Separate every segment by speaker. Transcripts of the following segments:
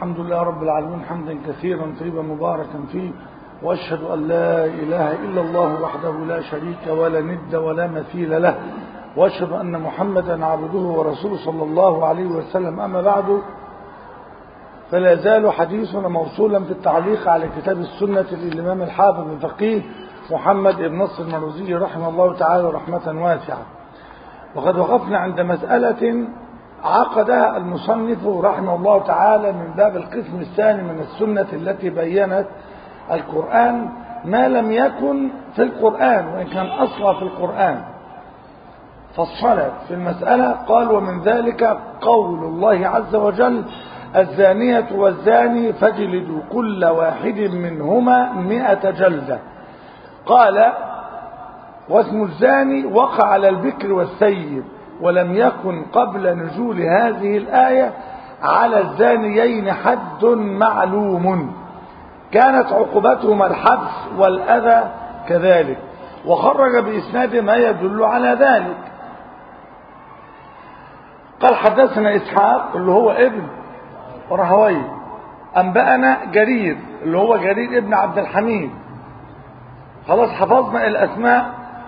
Speaker 1: الحمد لله رب العالمين حمدا كثيرا طيبا مباركا فيه وأشهد أن لا إله إلا الله وحده لا شريك ولا ند ولا مثيل له وأشهد أن محمدا عبده ورسوله صلى الله عليه وسلم أما بعد فلا يزال حديثنا موصولا في التعليق على كتاب السنة للإمام الحافظ الفقيه محمد بن نصر المروزي رحمه الله تعالى رحمة واسعة وقد وقفنا عند مسألة عقدها المصنف رحمه الله تعالى من باب القسم الثاني من السنة التي بينت القرآن ما لم يكن في القرآن وإن كان أصلا في القرآن فصلت في المسألة قال ومن ذلك قول الله عز وجل الزانية والزاني فاجلدوا كل واحد منهما مئة جلدة قال واسم الزاني وقع على البكر والسيد ولم يكن قبل نزول هذه الآية على الزانيين حد معلوم كانت عقوبتهما الحبس والأذى كذلك وخرج بإسناد ما يدل على ذلك قال حدثنا إسحاق اللي هو ابن رهوي أنبأنا جرير اللي هو جرير ابن عبد الحميد خلاص حفظنا الأسماء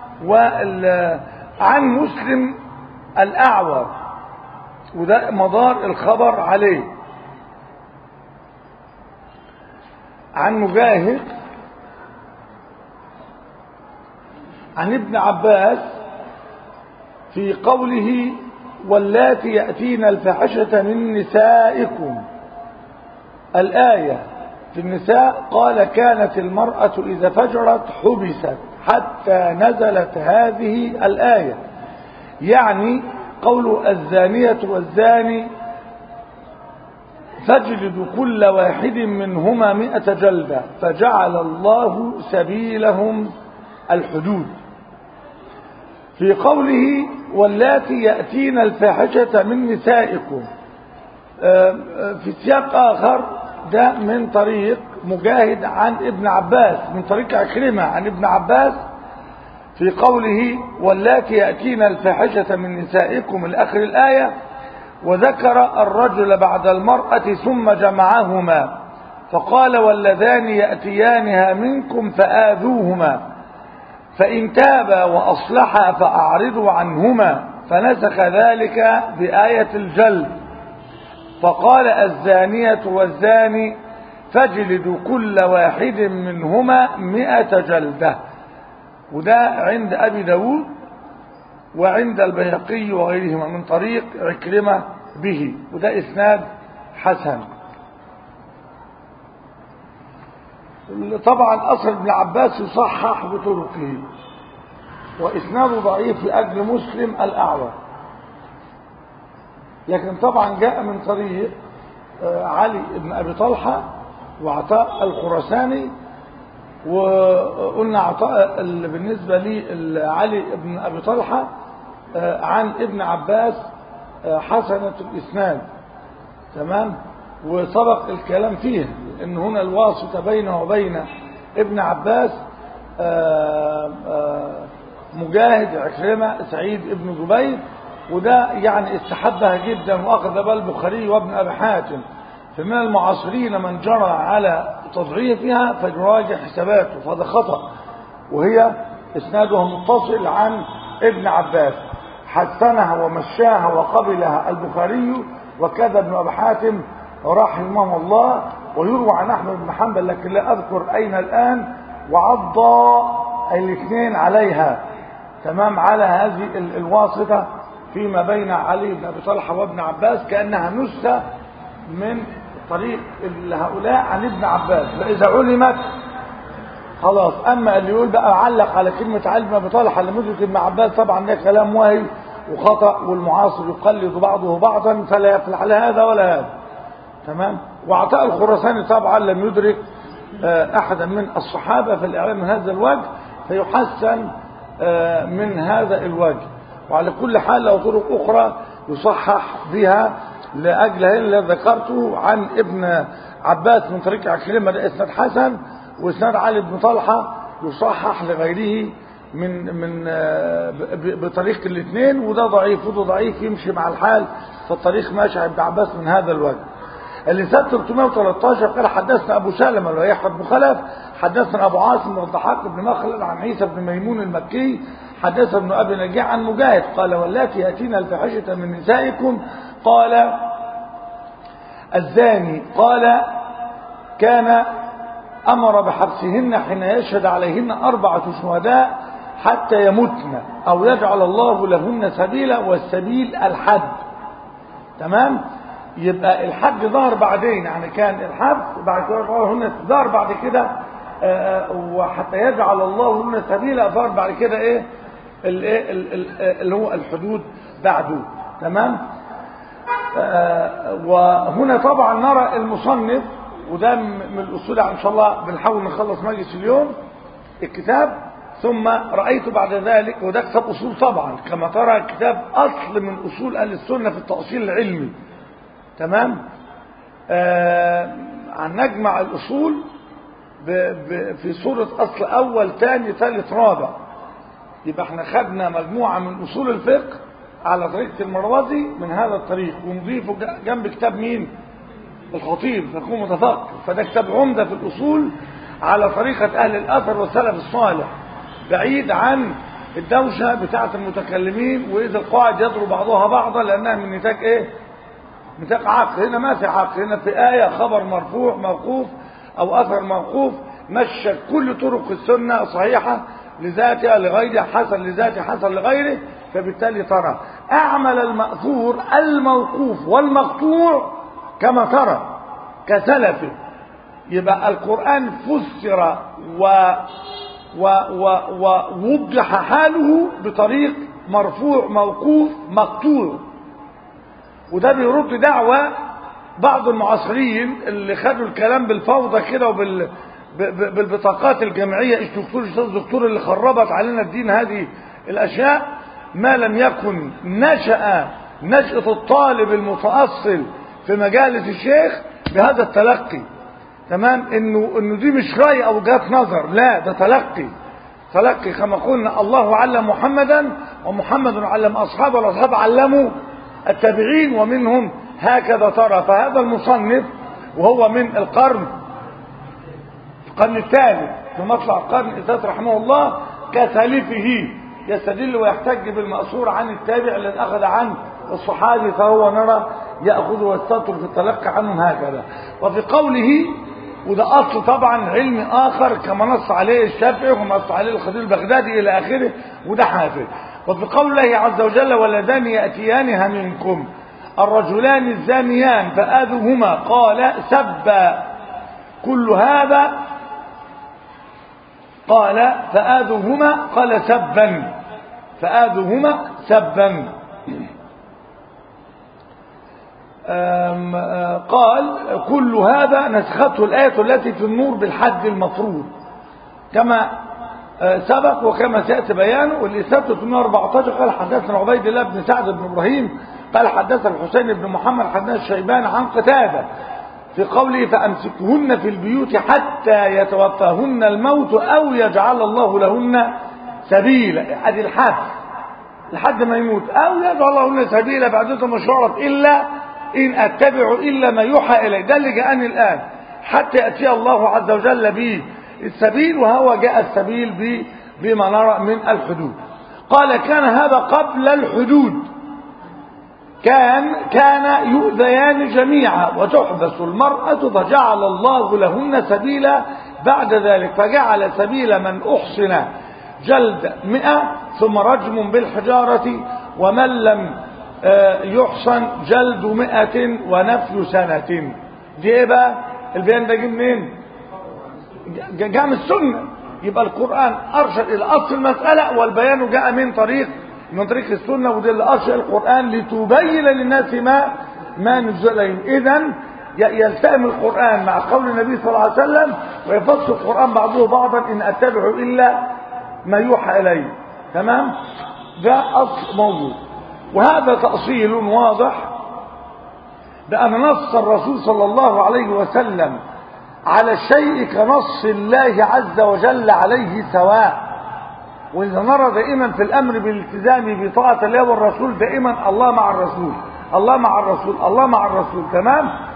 Speaker 1: عن مسلم الأعور وده مدار الخبر عليه عن مجاهد عن ابن عباس في قوله واللاتي يأتين الفحشة من نسائكم الآية في النساء قال كانت المرأة إذا فجرت حبست حتى نزلت هذه الآية يعني قول الزانية والزاني فاجلدوا كل واحد منهما مئة جلدة فجعل الله سبيلهم الحدود في قوله واللاتي يأتين الفاحشة من نسائكم في سياق آخر ده من طريق مجاهد عن ابن عباس من طريق عكرمة عن ابن عباس في قوله واللاتي يأتين الفاحشة من نسائكم الآخر الآية وذكر الرجل بعد المرأة ثم جمعهما فقال واللذان يأتيانها منكم فآذوهما فإن تابا وأصلحا فأعرضوا عنهما فنسخ ذلك بآية الجلد فقال الزانية والزاني فاجلدوا كل واحد منهما مئة جلدة وده عند أبي داود وعند البيهقي وغيرهما من طريق عكرمة به وده إسناد حسن طبعا أصل ابن عباس يصحح بطرقه وإسناده ضعيف لأجل مسلم الأعور لكن طبعا جاء من طريق علي بن أبي طلحة وعطاء الخرساني وقلنا عطاء بالنسبة لي علي بن أبي طلحة عن ابن عباس حسنة الإسناد تمام وسبق الكلام فيه ان هنا الواسطة بينه وبين ابن عباس مجاهد عكرمة سعيد ابن جبير وده يعني استحبها جدا واخذ بال البخاري وابن ابي حاتم فمن المعاصرين من جرى على تضعيفها فيراجع حساباته فهذا خطأ وهي اسنادها متصل عن ابن عباس حسنها ومشاها وقبلها البخاري وكذا ابن ابي حاتم رحمه الله ويروى عن احمد بن حنبل لكن لا اذكر اين الان وعضى الاثنين عليها تمام على هذه الواسطه فيما بين علي بن ابي طلحه وابن عباس كانها نسخه من طريق هؤلاء عن ابن عباس فاذا علمت خلاص اما اللي يقول بقى علق على كلمه علي بن ابي طلحه لمده ابن عباس طبعا ده كلام وهي وخطا والمعاصر يقلد بعضه بعضا فلا يفلح لا هذا ولا هذا تمام وعطاء الخراساني طبعا لم يدرك احدا من الصحابه في الاعلام من هذا الوجه فيحسن من هذا الوجه وعلى كل حال له طرق اخرى يصحح بها لاجل اللي ذكرته عن ابن عباس من طريق عكرمه ده اسناد حسن واسناد علي بن طلحه يصحح لغيره من من بطريق الاثنين وده ضعيف وده ضعيف يمشي مع الحال فالطريق ماشي عند عباس من هذا الوجه اللي سنة 313 قال حدثنا أبو سلمة اللي هو يحيى بن خلف حدثنا أبو عاصم والضحاك بن مخلد عن عيسى بن ميمون المكي حدثنا ابن أبي نجيع عن مجاهد قال واللاتي يأتينا الفاحشة من نسائكم قال الزاني قال كان أمر بحبسهن حين يشهد عليهن أربعة شهداء حتى يمتن أو يجعل الله لهن سبيلا والسبيل الحد تمام يبقى الحد ظهر بعدين يعني كان الحد بعد كده هن ظهر بعد كده وحتى يجعل الله لهن سبيلا ظهر بعد كده ايه اللي هو الحدود بعده تمام وهنا طبعا نرى المصنف وده من الاصول ان شاء الله بنحاول نخلص مجلس اليوم الكتاب ثم رايت بعد ذلك وده كتاب اصول طبعا كما ترى كتاب اصل من اصول اهل السنه في التاصيل العلمي تمام آه عن نجمع الاصول ب ب في صوره اصل اول ثاني ثالث رابع يبقى احنا خدنا مجموعه من اصول الفقه على طريقه المروزي من هذا الطريق ونضيفه جنب كتاب مين الخطيب فيكون متفقه فده كتاب عمده في الاصول على طريقه اهل الاثر والسلف الصالح بعيد عن الدوشه بتاعه المتكلمين واذا القواعد يضرب بعضها بعضا لانها من نتاج ايه نتاج عقل هنا ما في عقل هنا في ايه خبر مرفوع موقوف او اثر موقوف مشى كل طرق السنه صحيحه لذاتها لغيرها حسن لذاته حسن لغيره فبالتالي ترى اعمل الماثور الموقوف والمقطوع كما ترى كسلف يبقى القرآن فسر و و و ووضح حاله بطريق مرفوع موقوف مقطوع وده بيرد دعوة بعض المعاصرين اللي خدوا الكلام بالفوضى كده وبال بالبطاقات الجمعية ايش دكتور استاذ دكتور اللي خربت علينا الدين هذه الاشياء ما لم يكن نشأ نشأة الطالب المتأصل في مجالس الشيخ بهذا التلقي تمام انه انه دي مش راي او وجهات نظر لا ده تلقي تلقي كما قلنا الله علم محمدا ومحمد علم اصحابه والاصحاب علموا التابعين ومنهم هكذا ترى فهذا المصنف وهو من القرن القرن الثالث في مطلع القرن الثالث رحمه الله كسالفه يستدل ويحتج بالمأثور عن التابع الذي أخذ عنه الصحابي فهو نرى يأخذ ويستطر في التلقي عنهم هكذا وفي قوله وده أصل طبعا علم آخر كما نص عليه الشافعي وما نص عليه الخطيب البغدادي إلى آخره وده حافظ وفي قول الله عز وجل ولدان يأتيانها منكم الرجلان الزانيان فآذوهما قال سبا كل هذا قال فآذوهما قال سبا فآذوهما سبا قال كل هذا نسخته الآية التي في النور بالحد المفروض كما سبق وكما سيأتي بيانه والإسناد 314 قال حدثنا عبيد الله بن سعد بن إبراهيم قال حدثنا الحسين بن محمد حدثنا الشيبان عن قتادة في قوله فأمسكهن في البيوت حتى يتوفاهن الموت أو يجعل الله لهن سبيلا هذه الحد لحد ما يموت أو يجعل الله لهن سبيلا بعدته مش يعرف إلا إن أتبع إلا ما يوحى إلي ده اللي جاءني الآن حتى يأتي الله عز وجل به السبيل وهو جاء السبيل بما نرى من الحدود قال كان هذا قبل الحدود كان كان يؤذيان جميعا وتحبس المرأة فجعل الله لهن سبيلا بعد ذلك فجعل سبيل من أحصن جلد مئة ثم رجم بالحجارة ومن لم يحصن جلد مئة ونفي سنة دي ايه بقى البيان ده جه منين جاء من السنة يبقى القرآن أرشد إلى أصل المسألة والبيان جاء من طريق من طريق السنة ودي اللي أرشد القرآن لتبين للناس ما ما نزل إليهم إذا يلتئم القرآن مع قول النبي صلى الله عليه وسلم ويفسر القرآن بعضه بعضا إن أتبع إلا ما يوحى إليه تمام ده أصل موجود وهذا تأصيل واضح بأن نص الرسول صلى الله عليه وسلم على الشيء كنص الله عز وجل عليه سواء وإذا نرى دائما في الأمر بالالتزام بطاعة الله والرسول دائما الله مع الرسول الله مع الرسول الله مع الرسول تمام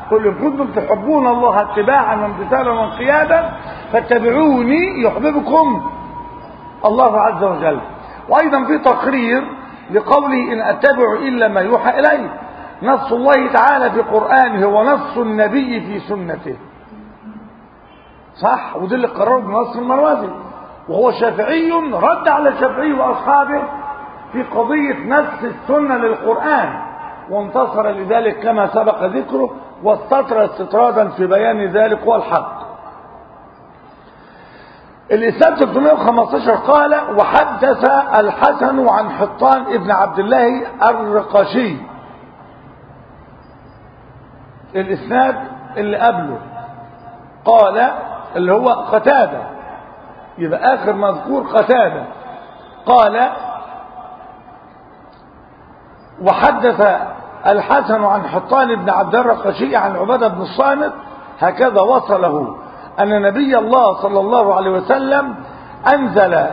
Speaker 1: قل إن كنتم تحبون الله اتباعا وامتثالا وانقيادا فاتبعوني يحببكم الله عز وجل وأيضا في تقرير لقوله إن أتبع إلا ما يوحى إلي نص الله تعالى في قرآنه ونص النبي في سنته صح وده اللي قرره بنص المروزي وهو شافعي رد على الشافعي وأصحابه في قضية نص السنة للقرآن وانتصر لذلك كما سبق ذكره واستطر استطرادا في بيان ذلك هو الحق الإسلام 315 قال وحدث الحسن عن حطان ابن عبد الله الرقشي الإسناد اللي قبله قال اللي هو قتادة يبقى آخر مذكور قتادة قال وحدث الحسن عن حطان بن عبد الرقشي عن عبادة بن الصامت هكذا وصله أن نبي الله صلى الله عليه وسلم أنزل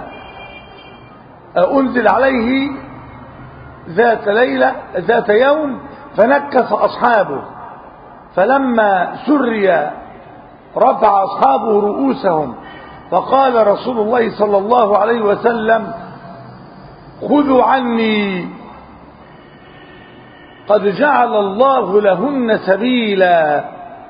Speaker 1: أنزل عليه ذات ليلة ذات يوم فنكس أصحابه فلما سري رفع أصحابه رؤوسهم فقال رسول الله صلى الله عليه وسلم خذوا عني قد جعل الله لهن سبيلا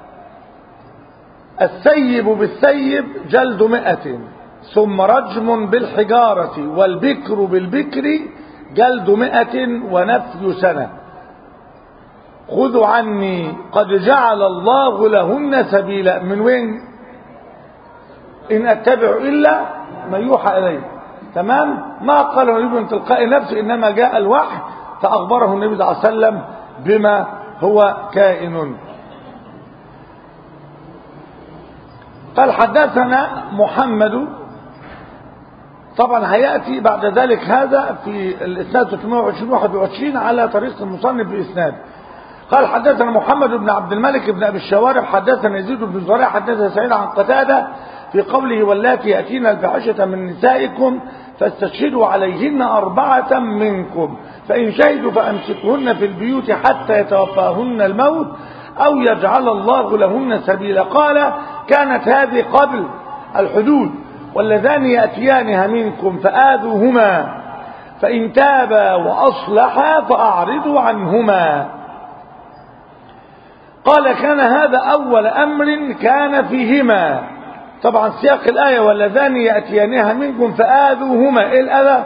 Speaker 1: السيب بالسيب جلد مئة ثم رجم بالحجارة والبكر بالبكر جلد مئة ونفي سنة خذوا عني قد جعل الله لهن سبيلا من وين إن أتبع إلا ما يوحى إليه تمام ما قاله النبي من تلقاء نفسه إنما جاء الوحي فأخبره النبي صلى الله عليه وسلم بما هو كائن قال حدثنا محمد طبعا هيأتي بعد ذلك هذا في الإسناد 320 21 على طريق المصنف بإسناد قال حدثنا محمد بن عبد الملك بن أبي الشوارب حدثنا يزيد بن زريع حدثنا سعيد عن قتادة في قوله واللاتي يأتين الفاحشة من نسائكم فاستشهدوا عليهن أربعة منكم فإن شهدوا فأمسكوهن في البيوت حتى يتوفاهن الموت أو يجعل الله لهن سبيلا قال كانت هذه قبل الحدود واللذان يأتيانها منكم فآذوهما فإن تابا وأصلحا فأعرضوا عنهما قال كان هذا أول أمر كان فيهما طبعا سياق الآية واللذان يأتيانها منكم فآذوهما إيه الأذى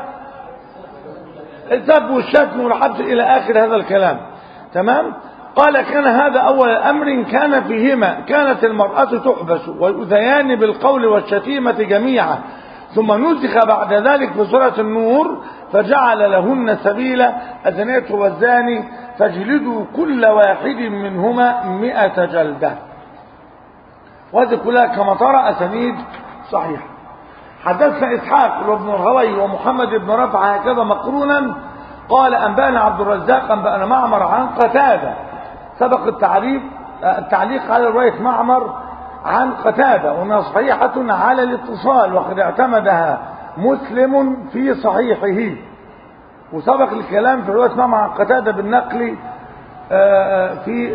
Speaker 1: الذب والشتم والحبس إلى آخر هذا الكلام تمام قال كان هذا أول أمر كان فيهما كانت المرأة تحبس ويؤذيان بالقول والشتيمة جميعا ثم نسخ بعد ذلك في سورة النور فجعل لهن سبيلا الزنية والزاني فاجلدوا كل واحد منهما مئة جلدة وهذه كلها كما ترى أسانيد صحيحة حدثنا إسحاق وابن الهوي ومحمد بن رفع هكذا مقرونا قال أنبانا عبد الرزاق أنبانا معمر عن قتادة سبق التعريف التعليق على رواية معمر عن قتادة وأنها صحيحة على الاتصال وقد اعتمدها مسلم في صحيحه وسبق الكلام في رواية معمر عن قتادة بالنقل في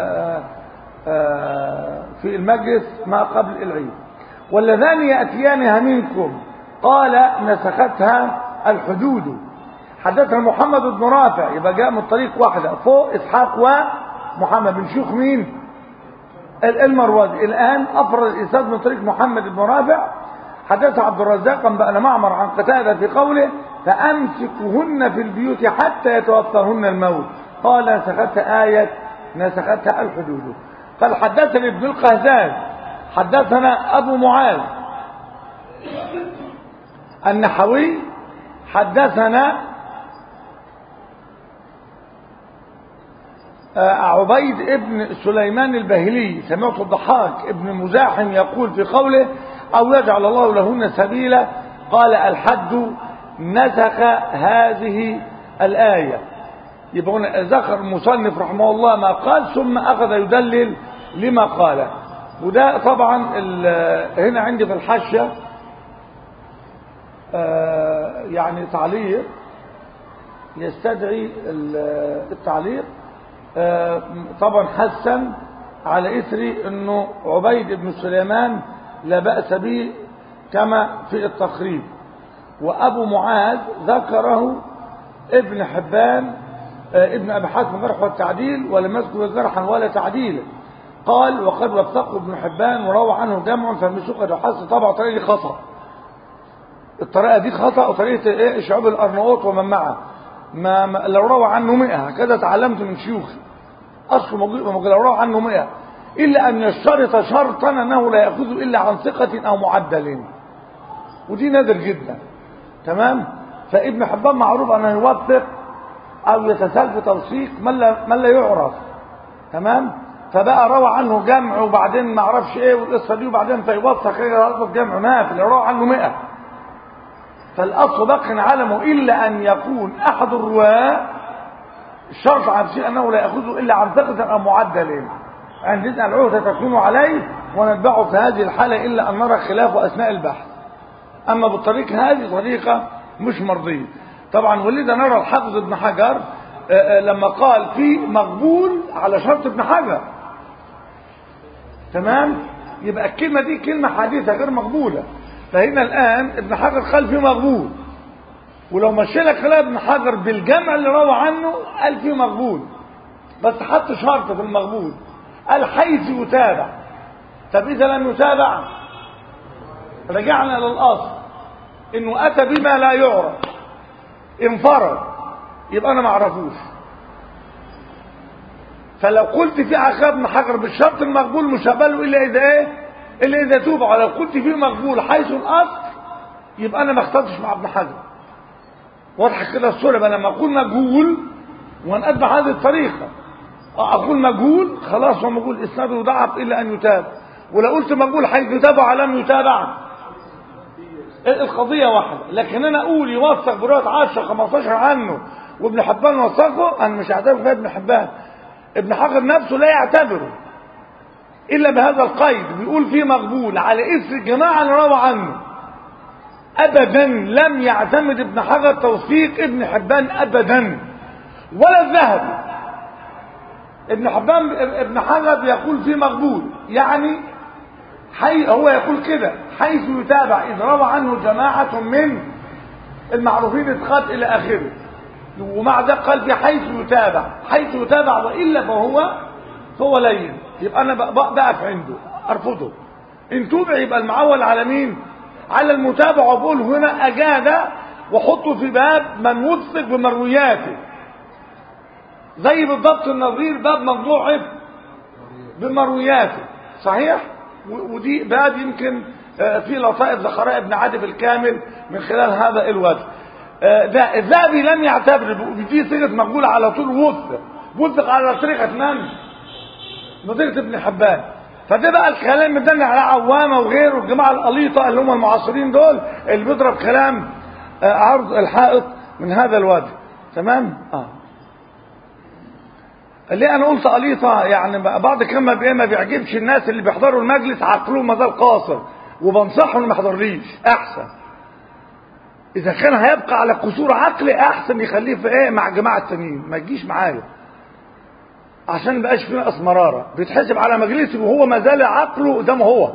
Speaker 1: في المجلس ما قبل العيد واللذان يأتيانها منكم قال نسختها الحدود حدثنا محمد بن رافع يبقى جاء من طريق واحدة فوق إسحاق ومحمد بن شيوخ مين المروزي الآن أفرد الإسناد من طريق محمد بن رافع حدث عبد الرزاق بأن معمر عن قتادة في قوله فأمسكهن في البيوت حتى يتوفاهن الموت قال نسختها آية نسختها الحدود قال حدثني ابن القهزان حدثنا أبو معاذ النحوي حدثنا عبيد ابن سليمان الباهلي سمعت الضحاك ابن مزاحم يقول في قوله أو يجعل الله لهن سبيلا قال الحد نسخ هذه الآية يبقى ذكر المصنف رحمه الله ما قال ثم أخذ يدلل لما قال وده طبعا هنا عندي في الحاشية يعني تعليق يستدعي التعليق طبعا حسن على إثر أنه عبيد بن سليمان لا بأس به كما في التقريب وأبو معاذ ذكره ابن حبان ابن أبي حاتم جرح والتعديل ولم يذكر جرحا ولا تعديلا قال وقد وثقه ابن حبان وروى عنه جمع فمسوق وحس طبعا الطريقه دي خطأ الطريقة دي خطأ وطريقة ايه شعوب الأرناؤوط ومن معه ما, ما لو روى عنه 100 هكذا تعلمت من شيوخي أصل موجود موجود لو روى عنه 100 إلا أن يشترط شرطا أنه لا يأخذ إلا عن ثقة أو معدل ودي نادر جدا تمام فابن حبان معروف أنه يوثق أو يتسال في توثيق من لا, من لا يعرف تمام فبقى روى عنه جمع وبعدين ما اعرفش ايه والقصه دي وبعدين فيوثق ايه جمع ما في اللي روى عنه 100 فالاصل باق علمه الا ان يكون احد الرواه الشرط عن شيء انه لا ياخذه الا عن ثقه او معدل عندنا العهده تكون عليه ونتبعه في هذه الحاله الا ان نرى خلافه اثناء البحث اما بالطريقه هذه طريقه مش مرضيه طبعا ولذا نرى الحافظ ابن حجر لما قال في مقبول على شرط ابن حجر تمام يبقى الكلمة دي كلمة حديثة غير مقبولة فهنا الآن ابن حجر قال في مقبول ولو مشينا كلام ابن حجر بالجمع اللي روى عنه قال في مقبول بس حط شرط في المقبول قال حيث يتابع طب إذا لم يتابع رجعنا للأصل إنه أتى بما لا يعرف انفرد يبقى أنا ما أعرفوش فلو قلت في عقاب ابن حجر بالشرط المقبول مش هقبله الا اذا ايه الا اذا توبع لو قلت فيه مقبول حيث الاصل يبقى انا ما اختلطش مع ابن حجر واضح كده الصوره يبقى لما اقول مجهول ونتبع هذه الطريقه اقول مجهول خلاص هو مجهول اسناده ضعف الا ان يتاب ولو قلت مجهول حيث يتابع لم يتابع القضيه واحده لكن انا اقول يوثق بروايه 10 15 عنه وابن حبان وثقه انا مش هعتبر فيها ابن حبان ابن حجر نفسه لا يعتبره الا بهذا القيد بيقول فيه مقبول على اثر الجماعه اللي روى عنه ابدا لم يعتمد ابن حجر توثيق ابن حبان ابدا ولا الذهبي ابن حبان ابن حجر يقول فيه مقبول يعني حي هو يقول كده حيث يتابع اذ روى عنه جماعه من المعروفين اتقاد الى اخره ومع ده قال في حيث يتابع حيث يتابع والا فهو فهو لين يبقى انا بقف عنده ارفضه ان تبع يبقى المعول على مين على المتابع وبقول هنا اجاد وحطه في باب من وثق بمروياته زي بالضبط النظير باب موضوع بمروياته صحيح ودي باب يمكن في لطائف ذخراء ابن عادي بالكامل من خلال هذا الوجه ده الذهبي لم يعتبر دي صيغه مقبوله على طول وثق وثق على طريقه من؟ بطريقه ابن حبان فده بقى الكلام مدلل على عوامه وغيره الجماعه القليطه اللي هم المعاصرين دول اللي بيضرب كلام عرض الحائط من هذا الوجه تمام؟ اه ليه انا قلت قليطه يعني بعض كلمه بايه ما بيعجبش الناس اللي بيحضروا المجلس عقلهم ما زال قاصر وبنصحهم ما يحضرليش احسن اذا كان هيبقى على قصور عقلي احسن يخليه في ايه مع جماعه التانيين ما تجيش معايا عشان ما يبقاش فيه نقص مراره بيتحسب على مجلسه وهو ما زال عقله زي ما هو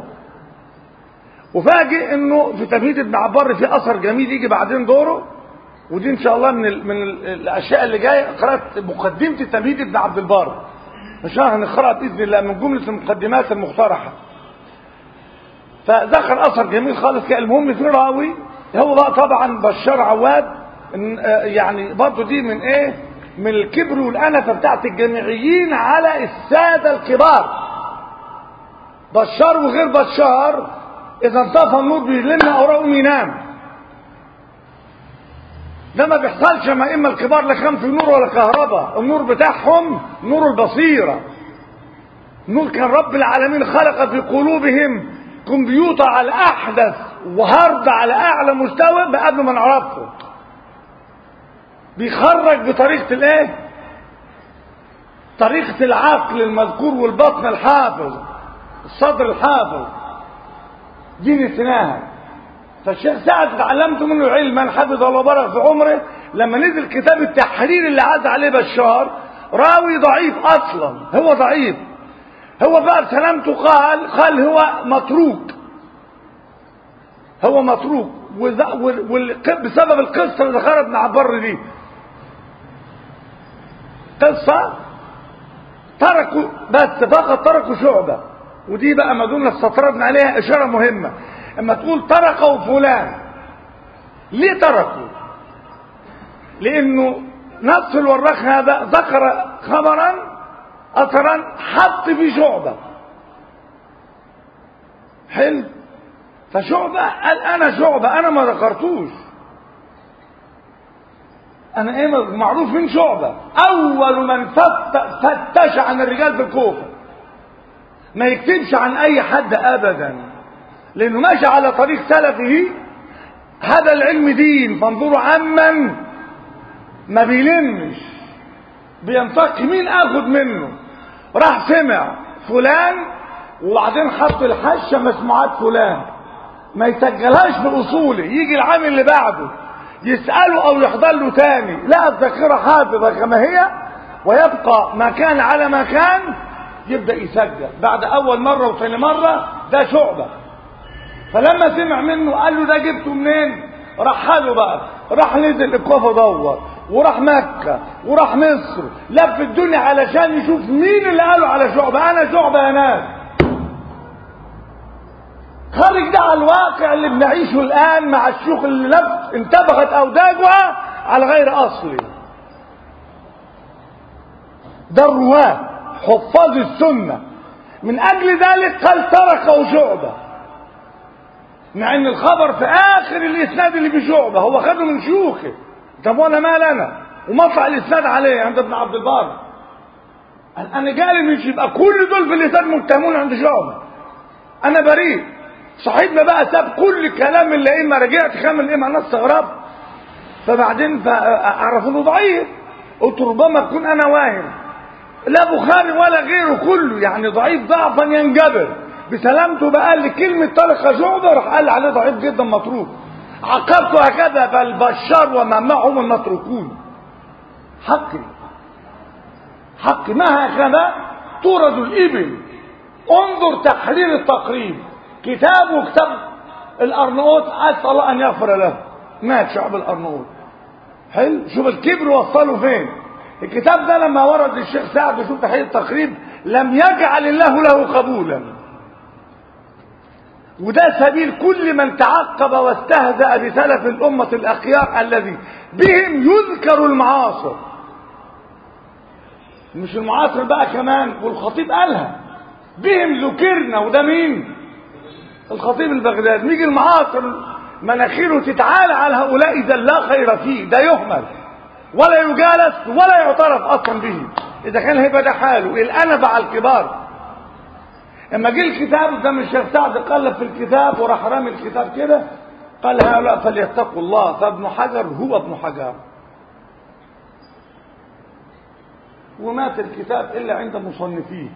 Speaker 1: وفاجئ انه في تمهيد ابن عبار في اثر جميل يجي بعدين دوره ودي ان شاء الله من ال من ال الاشياء اللي جايه قرات مقدمه تمهيد ابن عبد البر ان شاء الله هنقرا باذن الله من جمله المقدمات المقترحه فذكر اثر جميل خالص المهم في راوي هو بقى طبعا بشار عواد يعني برضه دي من ايه من الكبر والانفه بتاعت الجامعيين على الساده الكبار بشار وغير بشار اذا انطفى النور بيلم اوراقهم ينام ده ما بيحصلش ما اما الكبار لا كان في نور ولا كهرباء النور بتاعهم نور البصيره نور كان رب العالمين خلق في قلوبهم كمبيوتر على احدث وهارد على اعلى مستوى قبل ما نعرفه بيخرج بطريقه الايه طريقه العقل المذكور والبطن الحافظ الصدر الحافظ دي نسيناها فالشيخ سعد تعلمت منه علما حفظ الله بارك في عمره لما نزل كتاب التحرير اللي عاز عليه بشار راوي ضعيف اصلا هو ضعيف هو بقى سلامته قال قال هو متروك هو متروك بسبب القصة اللي ذكرها ابن عبر دي قصة تركوا بس فقط تركوا شعبة ودي بقى ما دون استطردنا عليها إشارة مهمة اما تقول تركوا فلان ليه تركوا لأنه نفس الوراق هذا ذكر خبرا أثرا حط فيه شعبة حلو فشعبة قال أنا شعبة أنا ما ذكرتوش أنا إيه معروف من شعبة أول من فتش عن الرجال في الكوفة ما يكتبش عن أي حد أبدا لأنه ماشي على طريق سلفه هذا العلم دين فانظروا عمن ما بيلمش بينتقي مين اخد منه راح سمع فلان وبعدين حط الحشه مسموعات فلان ما يسجلهاش باصوله يجي العام اللي بعده يساله او يحضر له تاني لا الذاكره حافظه كما هي ويبقى مكان على مكان يبدا يسجل بعد اول مره وثاني مره ده شعبه فلما سمع منه قال له ده جبته منين راح له بقى راح نزل الكوفه دور وراح مكة وراح مصر لف الدنيا علشان يشوف مين اللي قالوا على شعبة انا شعبة يا ناس خارج ده على الواقع اللي بنعيشه الان مع الشيوخ اللي لف انتبغت اوداجها على غير اصله ده الرواه حفاظ السنة من اجل ذلك قال تركه شعبة مع ان الخبر في اخر الاسناد اللي في شعبة هو خده من شيوخه طب وانا مال انا ومطلع الاسناد عليه عند ابن عبد البر انا جالي مش يبقى كل دول في الاسناد متهمون عند شعبة انا بريء صاحبنا بقى ساب كل الكلام اللي ايه ما رجعت خامل ايه انا استغربت فبعدين عرفوا انه ضعيف قلت ربما اكون انا واهم لا بخاري ولا غيره كله يعني ضعيف ضعفا ينجبر بسلامته بقى لي كلمه طلقه شعبه راح قال عليه ضعيف جدا متروك عقبت هكذا بل بشار وما معهم المتروكون حقي حقي ما هكذا تورد الإبل انظر تحرير التقريب كتابه كتاب الأرنوط أسأل الله أن يغفر له مات شعب الأرنوط حلو شوف الكبر وصله فين الكتاب ده لما ورد الشيخ سعد وشوف تحرير التقريب لم يجعل الله له قبولا وده سبيل كل من تعقب واستهزأ بسلف الأمة الأخيار الذي بهم يذكر المعاصر مش المعاصر بقى كمان والخطيب قالها بهم ذكرنا وده مين الخطيب البغدادي نيجي المعاصر مناخيره تتعالى على هؤلاء إذا لا خير فيه ده يهمل ولا يجالس ولا يعترف أصلا به إذا كان هيبقى ده حاله الأنبة على الكبار اما جه الكتاب قدام الشيخ سعد قلب في الكتاب وراح رامي الكتاب كده قال هؤلاء فليتقوا الله فابن حجر هو ابن حجر ومات الكتاب الا عند مصنفيه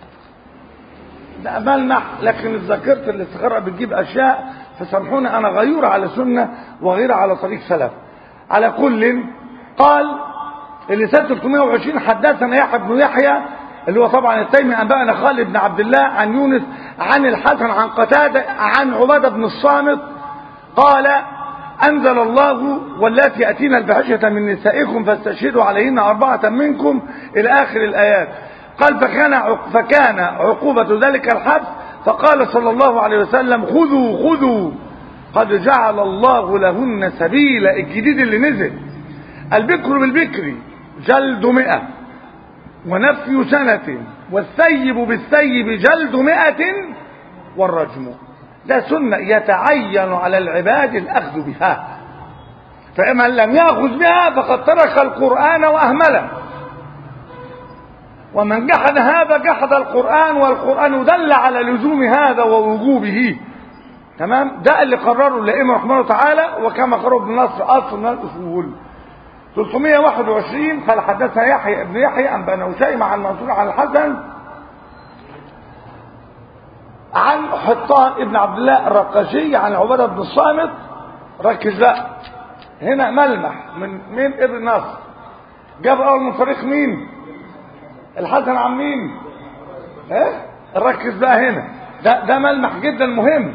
Speaker 1: ده ملمح لكن ذاكرت الاستخاره بتجيب اشياء فسامحوني انا غيور على سنه وغير على طريق سلف على كل قال اللي سنه 320 حدثنا يحيى بن يحيى اللي هو طبعا التيمي أنبأنا خالد بن عبد الله عن يونس عن الحسن عن قتادة عن عبادة بن الصامت قال أنزل الله واللاتي يأتين الفاحشة من نسائكم فاستشهدوا عليهن أربعة منكم إلى آخر الآيات قال فكان فكان عقوبة ذلك الحبس فقال صلى الله عليه وسلم خذوا خذوا قد جعل الله لهن سبيلا الجديد اللي نزل البكر بالبكر جلد مئة ونفي سنة والثيب بالثيب جلد مئة والرجم ده سنة يتعين على العباد الأخذ بها فمن لم يأخذ بها فقد ترك القرآن وأهمله ومن جحد هذا جحد القرآن والقرآن دل على لزوم هذا ووجوبه تمام ده اللي قرره الائمه رحمه الله تعالى وكما قرر ابن نصر اصل من الاصول 321 قال حدثنا يحيى ابن يحيى انبانا وشيمة عن منصور عن الحسن عن حطان ابن عبد الله الرقاشي عن عباده بن الصامت ركز بقى هنا ملمح من من ابن نصر جاب اول من طريق مين الحسن عن مين ايه ركز بقى هنا ده ده ملمح جدا مهم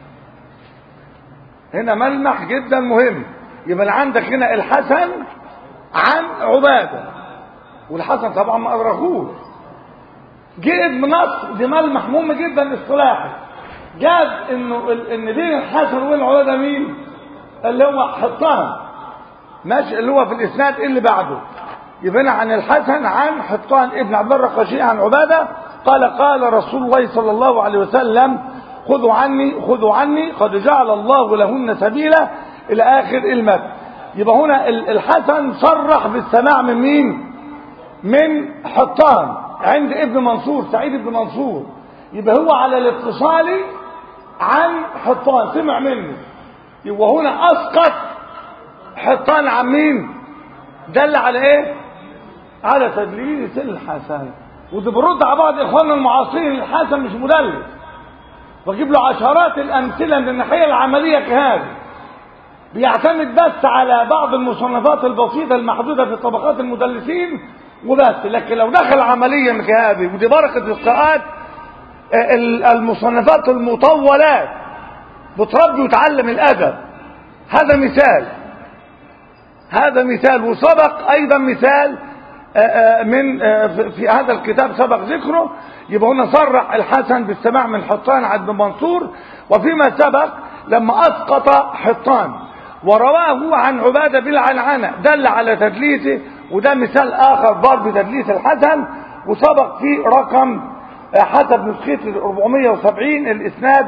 Speaker 1: هنا ملمح جدا مهم يبقى اللي عندك هنا الحسن عن عباده والحسن طبعا ما ادركوش جه ابن نصر دي ملمح مهم جدا اصطلاحي جاب انه ال- ان بين الحسن والعباده مين اللي هو حطان ماشي اللي هو في الاسناد اللي بعده يبقى هنا عن الحسن عن حطان ابن عبد الرقاشي عن عباده قال قال رسول الله صلى الله عليه وسلم خذوا عني خذوا عني قد جعل الله لهن سبيلا الى اخر المد يبقى هنا ال- الحسن صرح بالسماع من مين من حطان عند ابن منصور سعيد بن منصور يبقى هو على الاتصال عن حطان سمع منه يبقى هنا اسقط حطان عن مين دل على ايه على تدليس الحسن ودي برد على بعض اخواننا المعاصرين الحسن مش مدلس واجيب له عشرات الامثله من الناحيه العمليه كهذا بيعتمد بس على بعض المصنفات البسيطه المحدوده في طبقات المدلسين وبس لكن لو دخل عمليا كهذه ودي بركه القراءات ال- المصنفات المطولات بتربي وتعلم الادب هذا مثال هذا مثال وسبق ايضا مثال آه، آه، من آه، في- في هذا الكتاب سبق ذكره يبقى هنا صرح الحسن بالسماع من حطان عن ابن منصور وفيما سبق لما اسقط حطان ورواه عن عباده بالعنعنه دل على تدليسه وده مثال اخر ضرب تدليس الحسن وسبق فيه رقم آه، حسب نسختي 470 الاسناد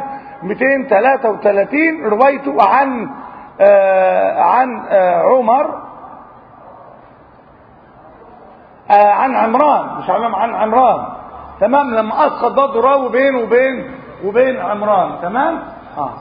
Speaker 1: 233 روايته عن آه، عن آه، عمر آه، عن عمران مش عمران عن عمران تمام لما اسقط برضه راوي بينه وبين وبين عمران تمام اه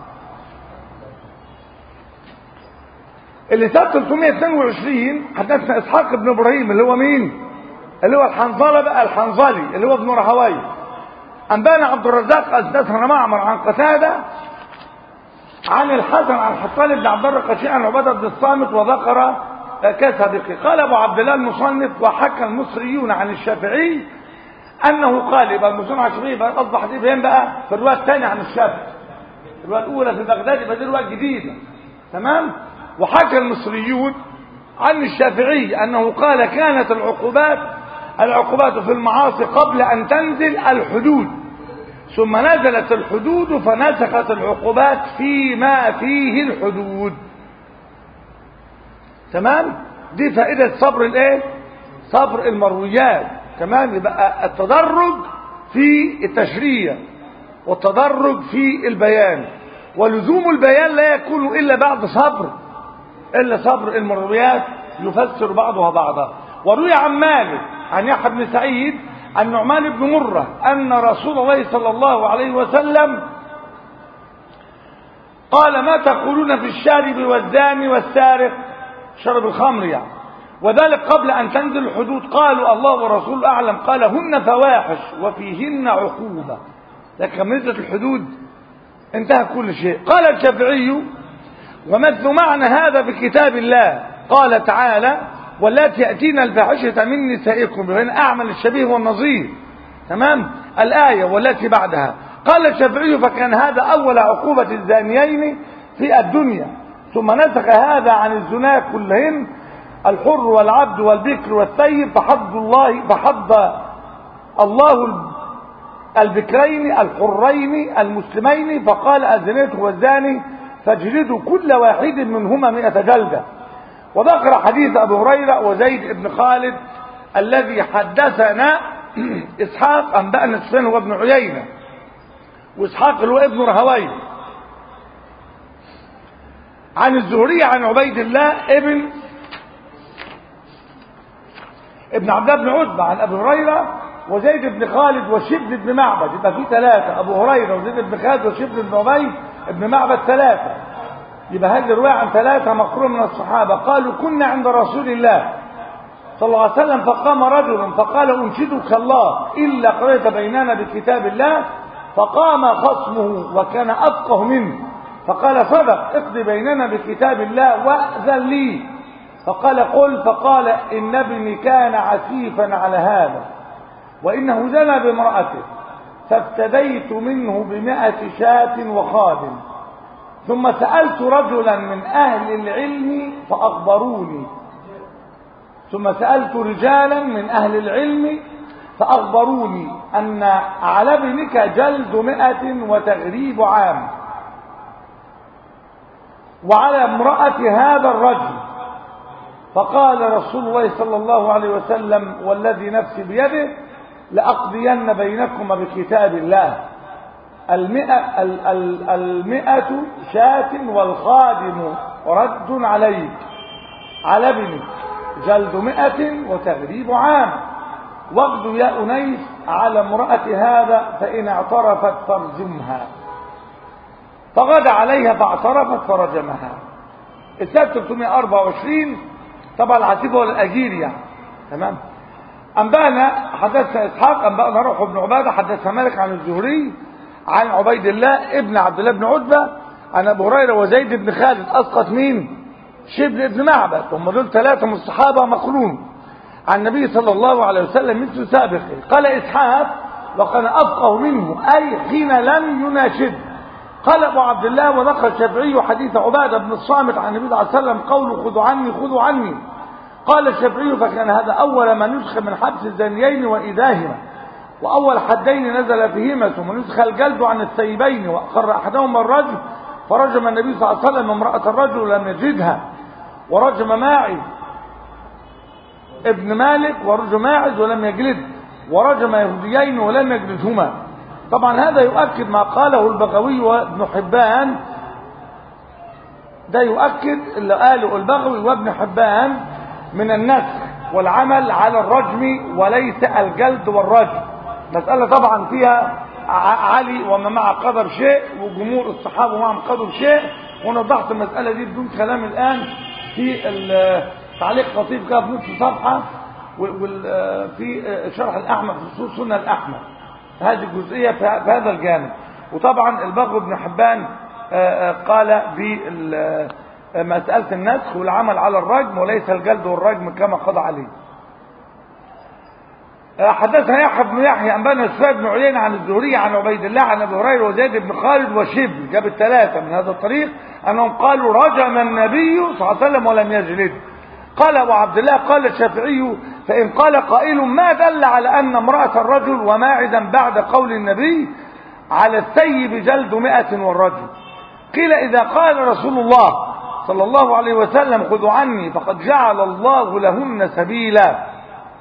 Speaker 1: اللي سنه 322 حدثنا اسحاق بن ابراهيم اللي هو مين اللي هو الحنظله بقى الحنظلي اللي هو ابن رهوي انبانا عبد الرزاق حدثنا معمر عن قتاده عن الحسن عن حطان بن عبد الرقاشي عن عباده بن الصامت وذكر كسبق قال ابو عبد الله المصنف وحكى المصريون عن الشافعي انه قال يبقى المصنف عن الشافعي يبقى اصبح دي فين بقى في الروايه الثانيه عن الشافعي الروايه الاولى في بغداد يبقى دي روايه جديده تمام وحكى المصريون عن الشافعي انه قال كانت العقوبات العقوبات في المعاصي قبل ان تنزل الحدود ثم نزلت الحدود فنسخت العقوبات فيما فيه الحدود تمام دي فائدة صبر الايه صبر المرويات تمام يبقى التدرج في التشريع والتدرج في البيان ولزوم البيان لا يكون الا بعد صبر الا صبر المرويات يفسر بعضها بعضا وروي عن مالك عن يحيى بن سعيد عن نعمان بن مرة أن رسول الله صلى الله عليه وسلم قال ما تقولون في الشارب والزاني والسارق شرب الخمر يعني وذلك قبل أن تنزل الحدود قالوا الله ورسوله أعلم قال هن فواحش وفيهن عقوبة لكن لما نزلت الحدود انتهى كل شيء قال الشافعي ومثل معنى هذا في كتاب الله قال تعالى واللاتي يأتين الفاحشة من نسائكم بغير أعمل الشبيه والنظير تمام الآية والتي بعدها قال الشافعي فكان هذا أول عقوبة الزانيين في الدنيا ثم نسخ هذا عن الزنا كلهن الحر والعبد والبكر والثيب فحد الله فحد الله البكرين الحرين المسلمين فقال الزنيت والزاني فاجلدوا كل واحد منهما مئة جلدة وذكر حديث أبي هريرة وزيد بن خالد الذي حدثنا إسحاق أنبأنا سفيان وابن عيينة وإسحاق اللي هو ابن رهوي عن الزهري عن عبيد الله ابن ابن عبد الله بن عتبة عن أبي هريرة وزيد بن خالد وشبل بن معبد يبقى في ثلاثة أبو هريرة وزيد بن خالد وشبل بن عبيد بن معبد ثلاثة يبقى هذه الرواية عن ثلاثة مقرون من الصحابة قالوا كنا عند رسول الله صلى الله عليه وسلم فقام رجل فقال أنشدك الله إلا قريت بيننا بكتاب الله فقام خصمه وكان أفقه منه فقال صدق اقضي بيننا بكتاب الله وأذن لي فقال قل فقال إن ابني كان عسيفا على هذا وإنه زنى بامرأته فافتديت منه بمائة شاة وخادم ثم سألت رجلا من أهل العلم فأخبروني ثم سألت رجالا من أهل العلم فأخبروني أن على ابنك جلد مئة وتغريب عام وعلى امرأة هذا الرجل فقال رسول الله صلى الله عليه وسلم والذي نفسي بيده لأقضين بينكما بكتاب الله المئة, المئة شاة والخادم رد عليك على ابنك جلد مئة وتغريب عام واغد يا أنيس على امرأة هذا فإن اعترفت فارجمها فغدا عليها فاعترفت فرجمها السنة 324 طبعا العتيبة والأجير يعني تمام أنبأنا حدثنا إسحاق أنبأنا روح بن عبادة حدثنا مالك عن الزهري عن عبيد الله ابن عبد الله بن عتبة عن أبو هريرة وزيد بن خالد أسقط مين؟ شبل ابن معبد هم دول ثلاثة من الصحابة مقرون عن النبي صلى الله عليه وسلم مثل سابقه قال إسحاق وكان أفقه منه أي حين لم يناشد قال أبو عبد الله وذكر الشافعي حديث عبادة بن الصامت عن النبي صلى الله عليه وسلم قوله خذوا عني خذوا عني قال الشافعي فكان هذا أول ما نسخ من حبس الزانيين وإيذاهما وأول حدين نزل فيهما ثم نسخ الجلد عن السيبين وأقر أحدهما الرجل فرجم النبي صلى الله عليه وسلم امرأة الرجل لم يجدها ورجم ماعز ابن مالك ورجم ماعز ولم يجلد ورجم يهوديين ولم يجلدهما طبعا هذا يؤكد ما قاله البغوي وابن حبان ده يؤكد اللي قاله البغوي وابن حبان من النسخ والعمل على الرجم وليس الجلد والرجم مسألة طبعا فيها علي وما مع قدر شيء وجمهور الصحابة معهم قدر شيء ونضحت المسألة دي بدون كلام الآن في تعليق خطيب كده في نصف صفحة وفي شرح الأحمد في خصوص سنة الأحمد هذه الجزئية في هذا الجانب وطبعا البغوي بن حبان قال بمسألة النسخ والعمل على الرجم وليس الجلد والرجم كما قضى عليه حدثنا يحيى بن يحيى انبانا سفيان بن عيينة عن الزهري عن عبيد الله عن ابي هريره وزيد بن خالد وشبل جاب الثلاثه من هذا الطريق انهم قالوا رجم النبي صلى الله عليه وسلم ولم يجلد قال ابو عبد الله قال الشافعي فان قال قائل ما دل على ان امراه الرجل وماعدا بعد قول النبي على السيب جلد مئة والرجل قيل اذا قال رسول الله صلى الله عليه وسلم خذوا عني فقد جعل الله لهن سبيلا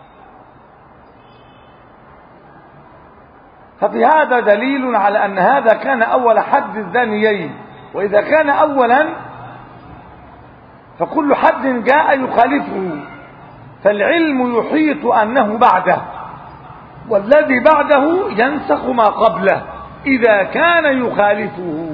Speaker 1: ففي هذا دليل على أن هذا كان أول حد الزانيين وإذا كان أولا فكل حد جاء يخالفه فالعلم يحيط أنه بعده والذي بعده ينسخ ما قبله إذا كان يخالفه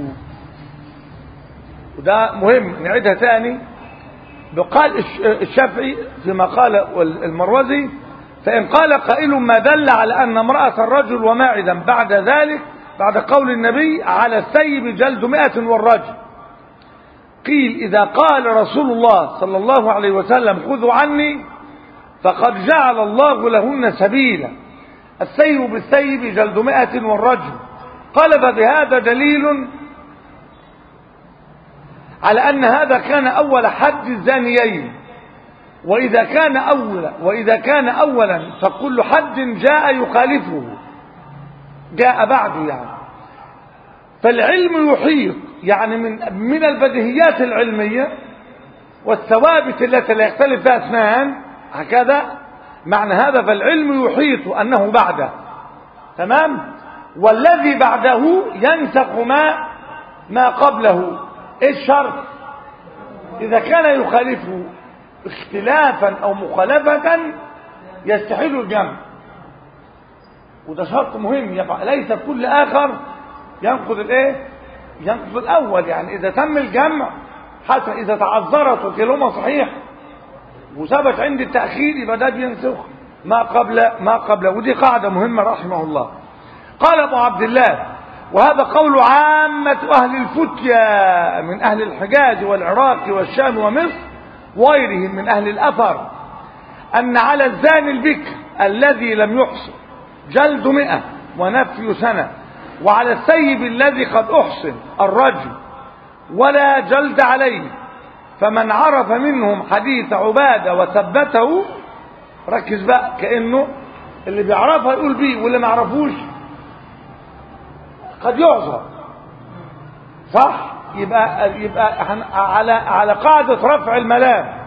Speaker 1: وده مهم نعيدها ثاني بقال الشافعي فيما قال المروزي فإن قال قائل ما دل على أن امرأة الرجل وماعدا بعد ذلك بعد قول النبي على السيب جلد مئة والرجل قيل إذا قال رسول الله صلى الله عليه وسلم خذوا عني فقد جعل الله لهن سبيلا السيب بالسيب جلد مئة والرجل قال فبهذا دليل على أن هذا كان أول حد الزانيين وإذا كان أولا وإذا كان أولا فكل حد جاء يخالفه جاء بعده يعني فالعلم يحيط يعني من من البديهيات العلمية والثوابت التي لا يختلف فيها اثنان هكذا معنى هذا فالعلم يحيط أنه بعده تمام والذي بعده ينسخ ما ما قبله ايه الشرط إذا كان يخالفه اختلافا او مخالفة يستحيل الجمع وده شرط مهم يبقى ليس كل اخر ينقض الايه ينقض الاول يعني اذا تم الجمع حتى اذا تعذرت وكلاهما صحيح وثبت عند التاخير يبقى ده بينسخ ما قبل ما قبل ودي قاعده مهمه رحمه الله قال ابو عبد الله وهذا قول عامه اهل الفتيا من اهل الحجاز والعراق والشام ومصر وغيرهم من أهل الأثر أن على الزاني البكر الذي لم يحصل جلد مئة ونفي سنة وعلى السيب الذي قد أحسن الرجل ولا جلد عليه فمن عرف منهم حديث عبادة وثبته ركز بقى كأنه اللي بيعرفها يقول بيه واللي ما يعرفوش قد يعذر صح يبقى يبقى على على قاعدة رفع الملام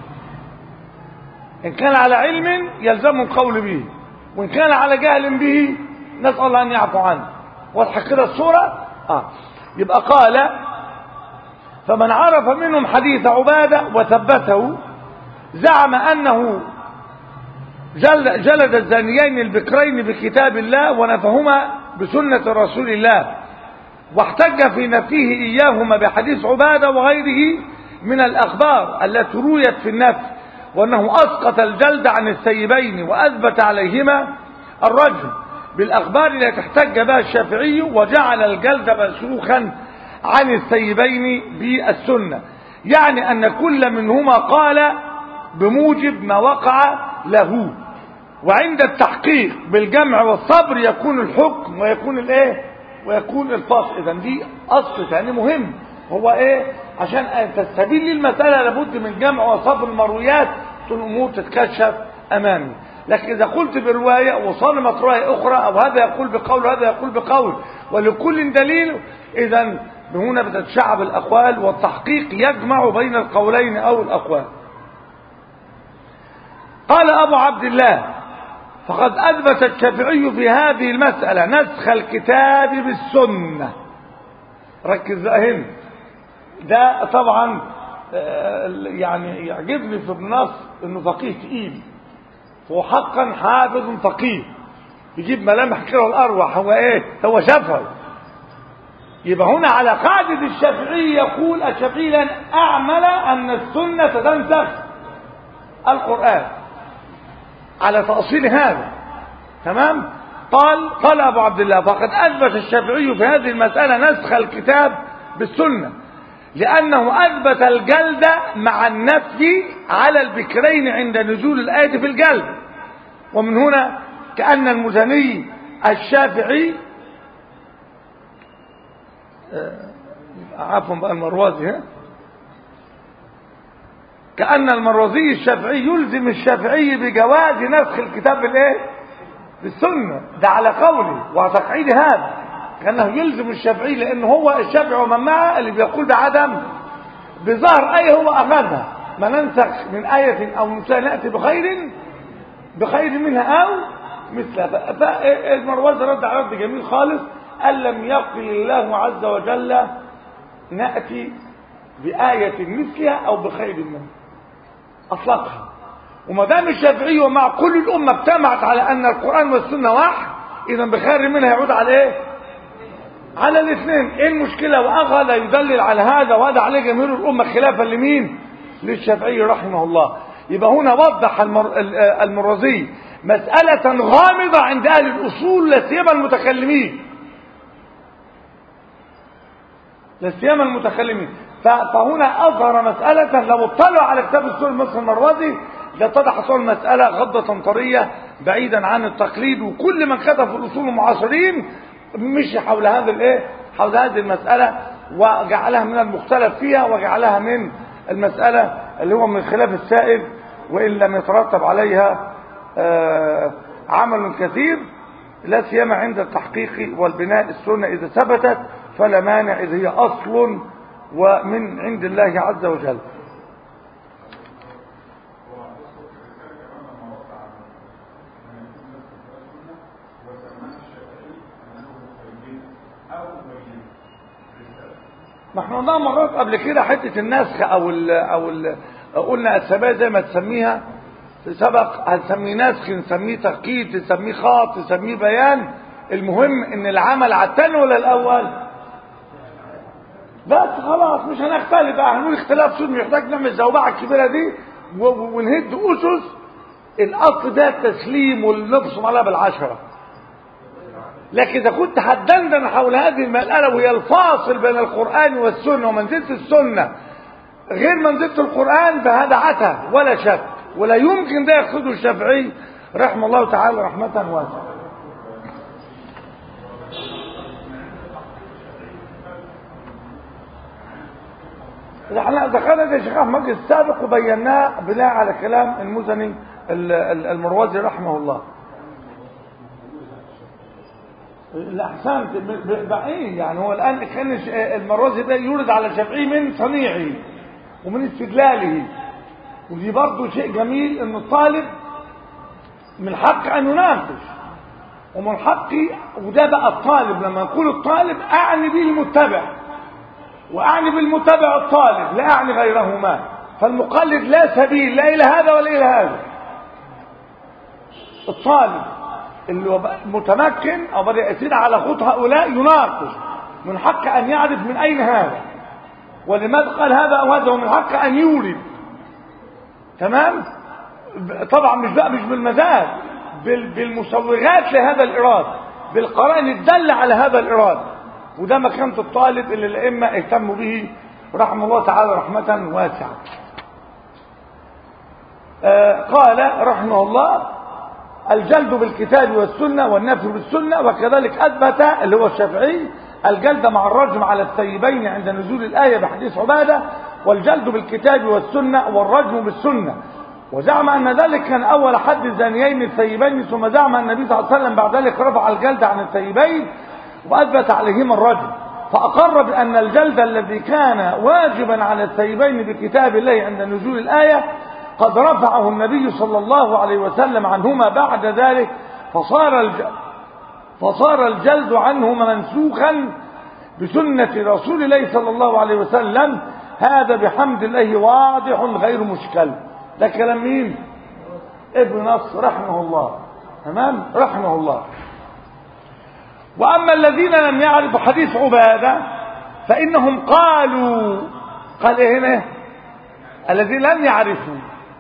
Speaker 1: إن كان على علم يلزم القول به وإن كان على جهل به نسأل الله أن يعفو عنه واضحة كده الصورة آه. يبقى قال فمن عرف منهم حديث عبادة وثبته زعم أنه جلد, جلد الزانيين البكرين بكتاب الله ونفهما بسنة رسول الله واحتج في نفيه إياهما بحديث عبادة وغيره من الأخبار التي رويت في النفي وأنه أسقط الجلد عن السيبين وأثبت عليهما الرجل بالأخبار التي احتج بها الشافعي وجعل الجلد منسوخا عن السيبين بالسنة يعني أن كل منهما قال بموجب ما وقع له وعند التحقيق بالجمع والصبر يكون الحكم ويكون الايه ويكون الفصل اذا دي اصل ثاني مهم هو ايه عشان تستبين لي المسألة لابد من جمع وصبر المرويات الامور تتكشف امامي لكن اذا قلت برواية وصلمت رواية اخرى او هذا يقول بقول وهذا يقول بقول ولكل دليل اذا هنا بتتشعب الاقوال والتحقيق يجمع بين القولين او الاقوال قال ابو عبد الله فقد اثبت الشافعي في هذه المسألة نسخ الكتاب بالسنة ركز بقى هنا ده طبعا يعني يعجبني في ابن نصر انه فقيه تقيل هو حقا حافظ فقيه يجيب ملامح كده الاروح هو ايه هو شافعي يبقى هنا على قاعدة الشافعي يقول الشافعي لن اعمل ان السنة تنسخ القرآن على تأصيل هذا تمام قال قال ابو عبد الله فقد اثبت الشافعي في هذه المسألة نسخ الكتاب بالسنة لأنه أثبت الجلد مع النفي على البكرين عند نزول الآية في الجلد ومن هنا كأن المزني الشافعي عفوا بقى المروزي ها كأن المروزي الشافعي يلزم الشافعي بجواز نسخ الكتاب بالايه بالسنة ده على قوله وتقعيد هذا كأنه يلزم الشافعي لأنه هو الشافعي ومن معه اللي بيقول بعدم بظهر آية هو أخذها ما ننسخ من آية أو مثلا نأتي بخير بخير منها أو مثلها فالمروز رد على رد جميل خالص قال لم يقل الله عز وجل نأتي بآية مثلها أو بخير منها أطلقها وما دام الشافعي ومع كل الأمة اجتمعت على أن القرآن والسنة واحد إذا بخير منها يعود على إيه؟ على الاثنين ايه المشكلة واخذ يدلل على هذا وهذا عليه جمهور الامة خلافا لمين للشافعي رحمه الله يبقى هنا وضح المر... المرازي مسألة غامضة عند اهل الاصول لا سيما المتكلمين لا سيما المتكلمين فهنا اظهر مسألة لو اطلعوا على كتاب السنة مثل المروزي لاتضح صور المسألة غضة طرية بعيدا عن التقليد وكل من كتب في الاصول المعاصرين مشي حول هذا الايه حول هذه المسألة وجعلها من المختلف فيها وجعلها من المسألة اللي هو من خلاف السائد وإن لم يترتب عليها عمل كثير لا سيما عند التحقيق والبناء السنة إذا ثبتت فلا مانع إذا هي أصل ومن عند الله عز وجل ما احنا قلنا مرات قبل كده حته النسخ او ال او ال قلنا السماء زي ما تسميها سبق هنسميه نسخ نسميه تأكيد نسميه خاط نسميه بيان المهم ان العمل على الثاني ولا الاول بس خلاص مش هنختلف بقى هنقول اختلاف سني يحتاج نعمل الزوبعه الكبيره دي ونهد اسس الاصل ده التسليم والنبصم عليها بالعشره لكن إذا كنت هتدندن حول هذه المسألة وهي الفاصل بين القرآن والسنة ومنزلة السنة غير منزلة القرآن فهذا عتا ولا شك ولا يمكن ده يقصده الشافعي رحمه الله تعالى رحمة واسعة احنا ذكرنا ده شيخ احمد السابق وبيناه بناء على كلام المزني المروزي رحمه الله الاحسان بعيد يعني هو الان كان المروزي ده يورد على الشافعي من صنيعه ومن استدلاله ودي برضه شيء جميل ان الطالب من حق ان يناقش ومن حقي وده بقى الطالب لما نقول الطالب اعني به المتبع واعني بالمتبع الطالب لا اعني غيرهما فالمقلد لا سبيل لا الى هذا ولا الى هذا الطالب اللي هو متمكن او بدا يسير على خط هؤلاء يناقش من حق ان يعرف من اين هذا ولماذا قال هذا او هذا ومن حق ان يورد تمام طبعا مش بقى مش بالمزاج بالمسوغات لهذا الإراد بالقرائن الدالة على هذا الإراد وده مكانة الطالب اللي الأئمة اهتموا به رحمه الله تعالى رحمة واسعة آه قال رحمه الله الجلد بالكتاب والسنة والنفي بالسنة وكذلك أثبت اللي هو الشافعي الجلد مع الرجم على الثيبين عند نزول الآية بحديث عبادة والجلد بالكتاب والسنة والرجم بالسنة وزعم أن ذلك كان أول حد الزانيين الثيبين ثم زعم أن النبي صلى الله عليه وسلم بعد ذلك رفع الجلد عن الثيبين وأثبت عليهما الرجم فأقر بأن الجلد الذي كان واجبا على الثيبين بكتاب الله عند نزول الآية قد رفعه النبي صلى الله عليه وسلم عنهما بعد ذلك فصار الجلد فصار الجلد عنهما منسوخا بسنة رسول الله صلى الله عليه وسلم هذا بحمد الله واضح غير مشكل ده كلام مين ابن نصر رحمه الله تمام رحمه الله واما الذين لم يعرفوا حديث عباده فانهم قالوا قال ايه هنا الذين لم يعرفوا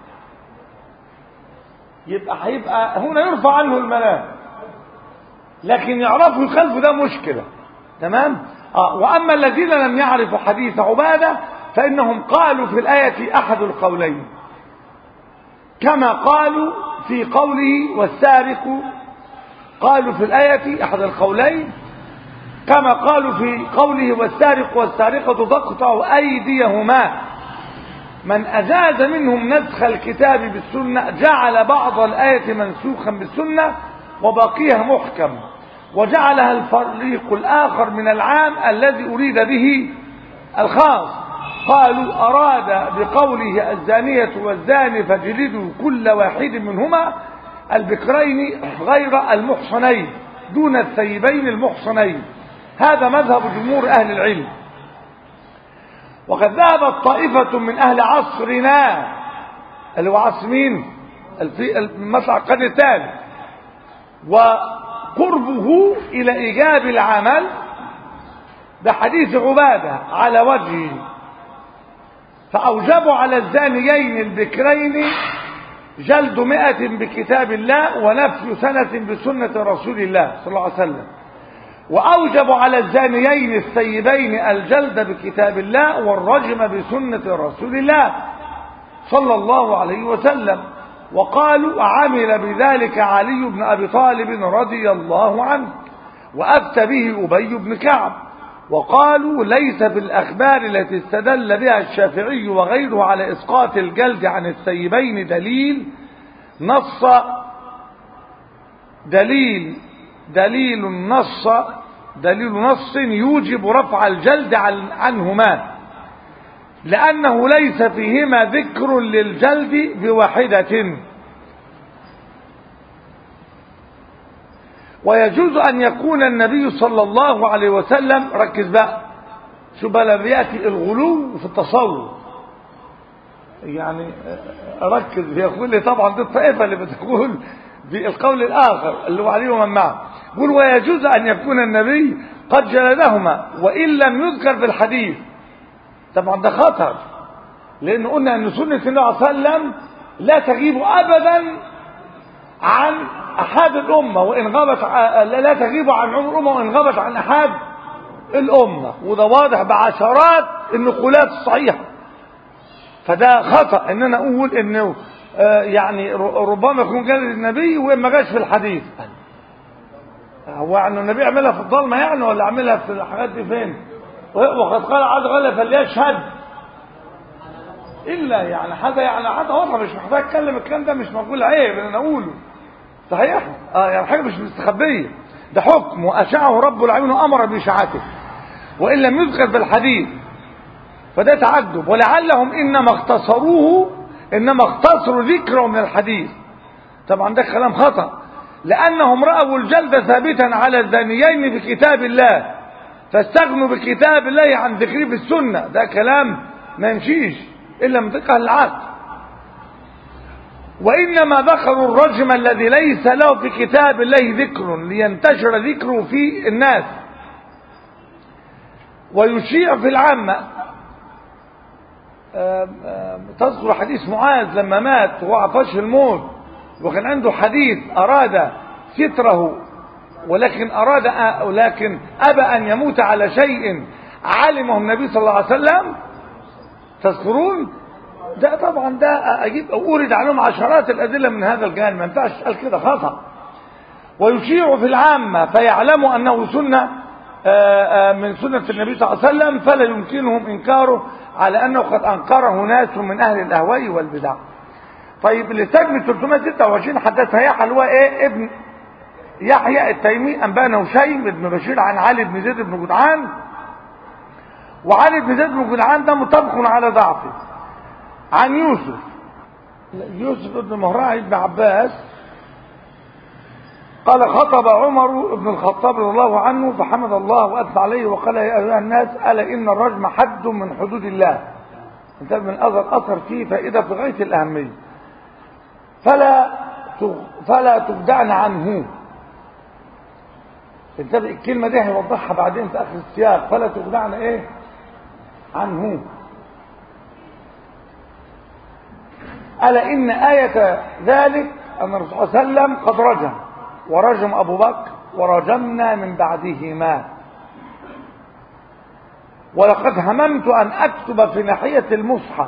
Speaker 1: يبقى هيبقى هنا يرفع عنه المنام لكن يعرفوا يخالفوا ده مشكله تمام اه واما الذين لم يعرفوا حديث عباده فانهم قالوا في الايه احد القولين كما قالوا في قوله والسارق قالوا في الآية أحد القولين كما قالوا في قوله والسارق والسارقة تقطع أيديهما من أجاز منهم نسخ الكتاب بالسنة جعل بعض الآية منسوخا بالسنة وبقيها محكم وجعلها الفريق الآخر من العام الذي أريد به الخاص قالوا أراد بقوله الزانية والزاني فجلدوا كل واحد منهما البكرين غير المحصنين دون الثيبين المحصنين هذا مذهب جمهور أهل العلم وقد ذهبت طائفة من أهل عصرنا اللي هو عصر مين المطلع القرن الثاني وقربه إلى إيجاب العمل بحديث عبادة على وجهه فأوجبوا على الزانيين البكرين جلد مئة بكتاب الله ونفي سنة بسنة رسول الله صلى الله عليه وسلم وأوجبوا على الزانيين السيبين الجلد بكتاب الله والرجم بسنة رسول الله صلى الله عليه وسلم وقالوا عمل بذلك علي بن أبي طالب رضي الله عنه وأفتى به أبي بن كعب وقالوا ليس في الأخبار التي استدل بها الشافعي وغيره على إسقاط الجلد عن السيبين دليل نص دليل دليل نص دليل نص يوجب رفع الجلد عن عنهما لأنه ليس فيهما ذكر للجلد بواحدة ويجوز أن يكون النبي صلى الله عليه وسلم ركز بقى شو بقى بيأتي الغلو في التصور يعني ركز يقول لي طبعا دي الطائفة اللي بتقول بالقول الآخر اللي هو عليه ومن معه يقول ويجوز أن يكون النبي قد جلدهما وإن لم يذكر في الحديث طبعا ده خطر لأن قلنا أن سنة النبي صلى الله عليه وسلم لا تغيب أبدا عن أحد الأمة وإن غابت لا تغيب عن عمر الأمة وإن غابت عن أحد الأمة وده واضح بعشرات النقولات الصحيحة فده خطأ إن أنا أقول إنه يعني ربما يكون جلد النبي وما جاش في الحديث هو يعني النبي عملها في الضلمة يعني ولا عملها في الحاجات دي فين وقد قال عز وجل فليشهد الا يعني هذا يعني هذا وضع مش محتاج اتكلم الكلام ده مش مقبول عيب ان انا اقوله صحيح اه يعني حاجه مش مستخبيه ده حكم واشاعه رب العالمين وامر باشاعته وان لم يذكر في الحديث فده تعجب ولعلهم انما اختصروه انما اختصروا ذكره من الحديث طبعا ده كلام خطأ لأنهم رأوا الجلد ثابتا على الزانيين في كتاب الله فاستغنوا بكتاب الله عن ذكره في السنة ده كلام ما يمشيش إلا من ذكر العقل وإنما ذكروا الرجم الذي ليس له في كتاب الله ذكر لينتشر ذكره في الناس ويشيع في العامة تذكر حديث معاذ لما مات وهو عطش الموت وكان عنده حديث أراد ستره ولكن أراد أ... ولكن أبى أن يموت على شيء علمه النبي صلى الله عليه وسلم تذكرون ده طبعا ده أجيب أورد عليهم عشرات الأدلة من هذا الجانب ما ينفعش قال كده خطأ ويشيع في العامة فيعلموا أنه سنة من سنة النبي صلى الله عليه وسلم فلا يمكنهم إنكاره على أنه قد أنكره ناس من أهل الأهواء والبدع طيب لسجن 326 حدثنا يحيى هو ايه ابن يحيى التيمي انبانا هشيم بن بشير عن علي بن زيد بن جدعان وعلي بن زيد بن جدعان ده مطابق على ضعفه عن يوسف يوسف بن مهراعي بن عباس قال خطب عمر بن الخطاب رضي الله عنه فحمد الله واثنى عليه وقال يا ايها الناس الا ان الرجم حد من حدود الله انتبه من اثر اثر فيه فائده في غايه الاهميه فلا فلا تبدعن عنه انتبه الكلمة دي هيوضحها بعدين في آخر السياق فلا تبدعن ايه عنه ألا إن آية ذلك أن الرسول صلى الله عليه وسلم قد رجم ورجم أبو بكر ورجمنا من بعدهما ولقد هممت أن أكتب في ناحية المصحف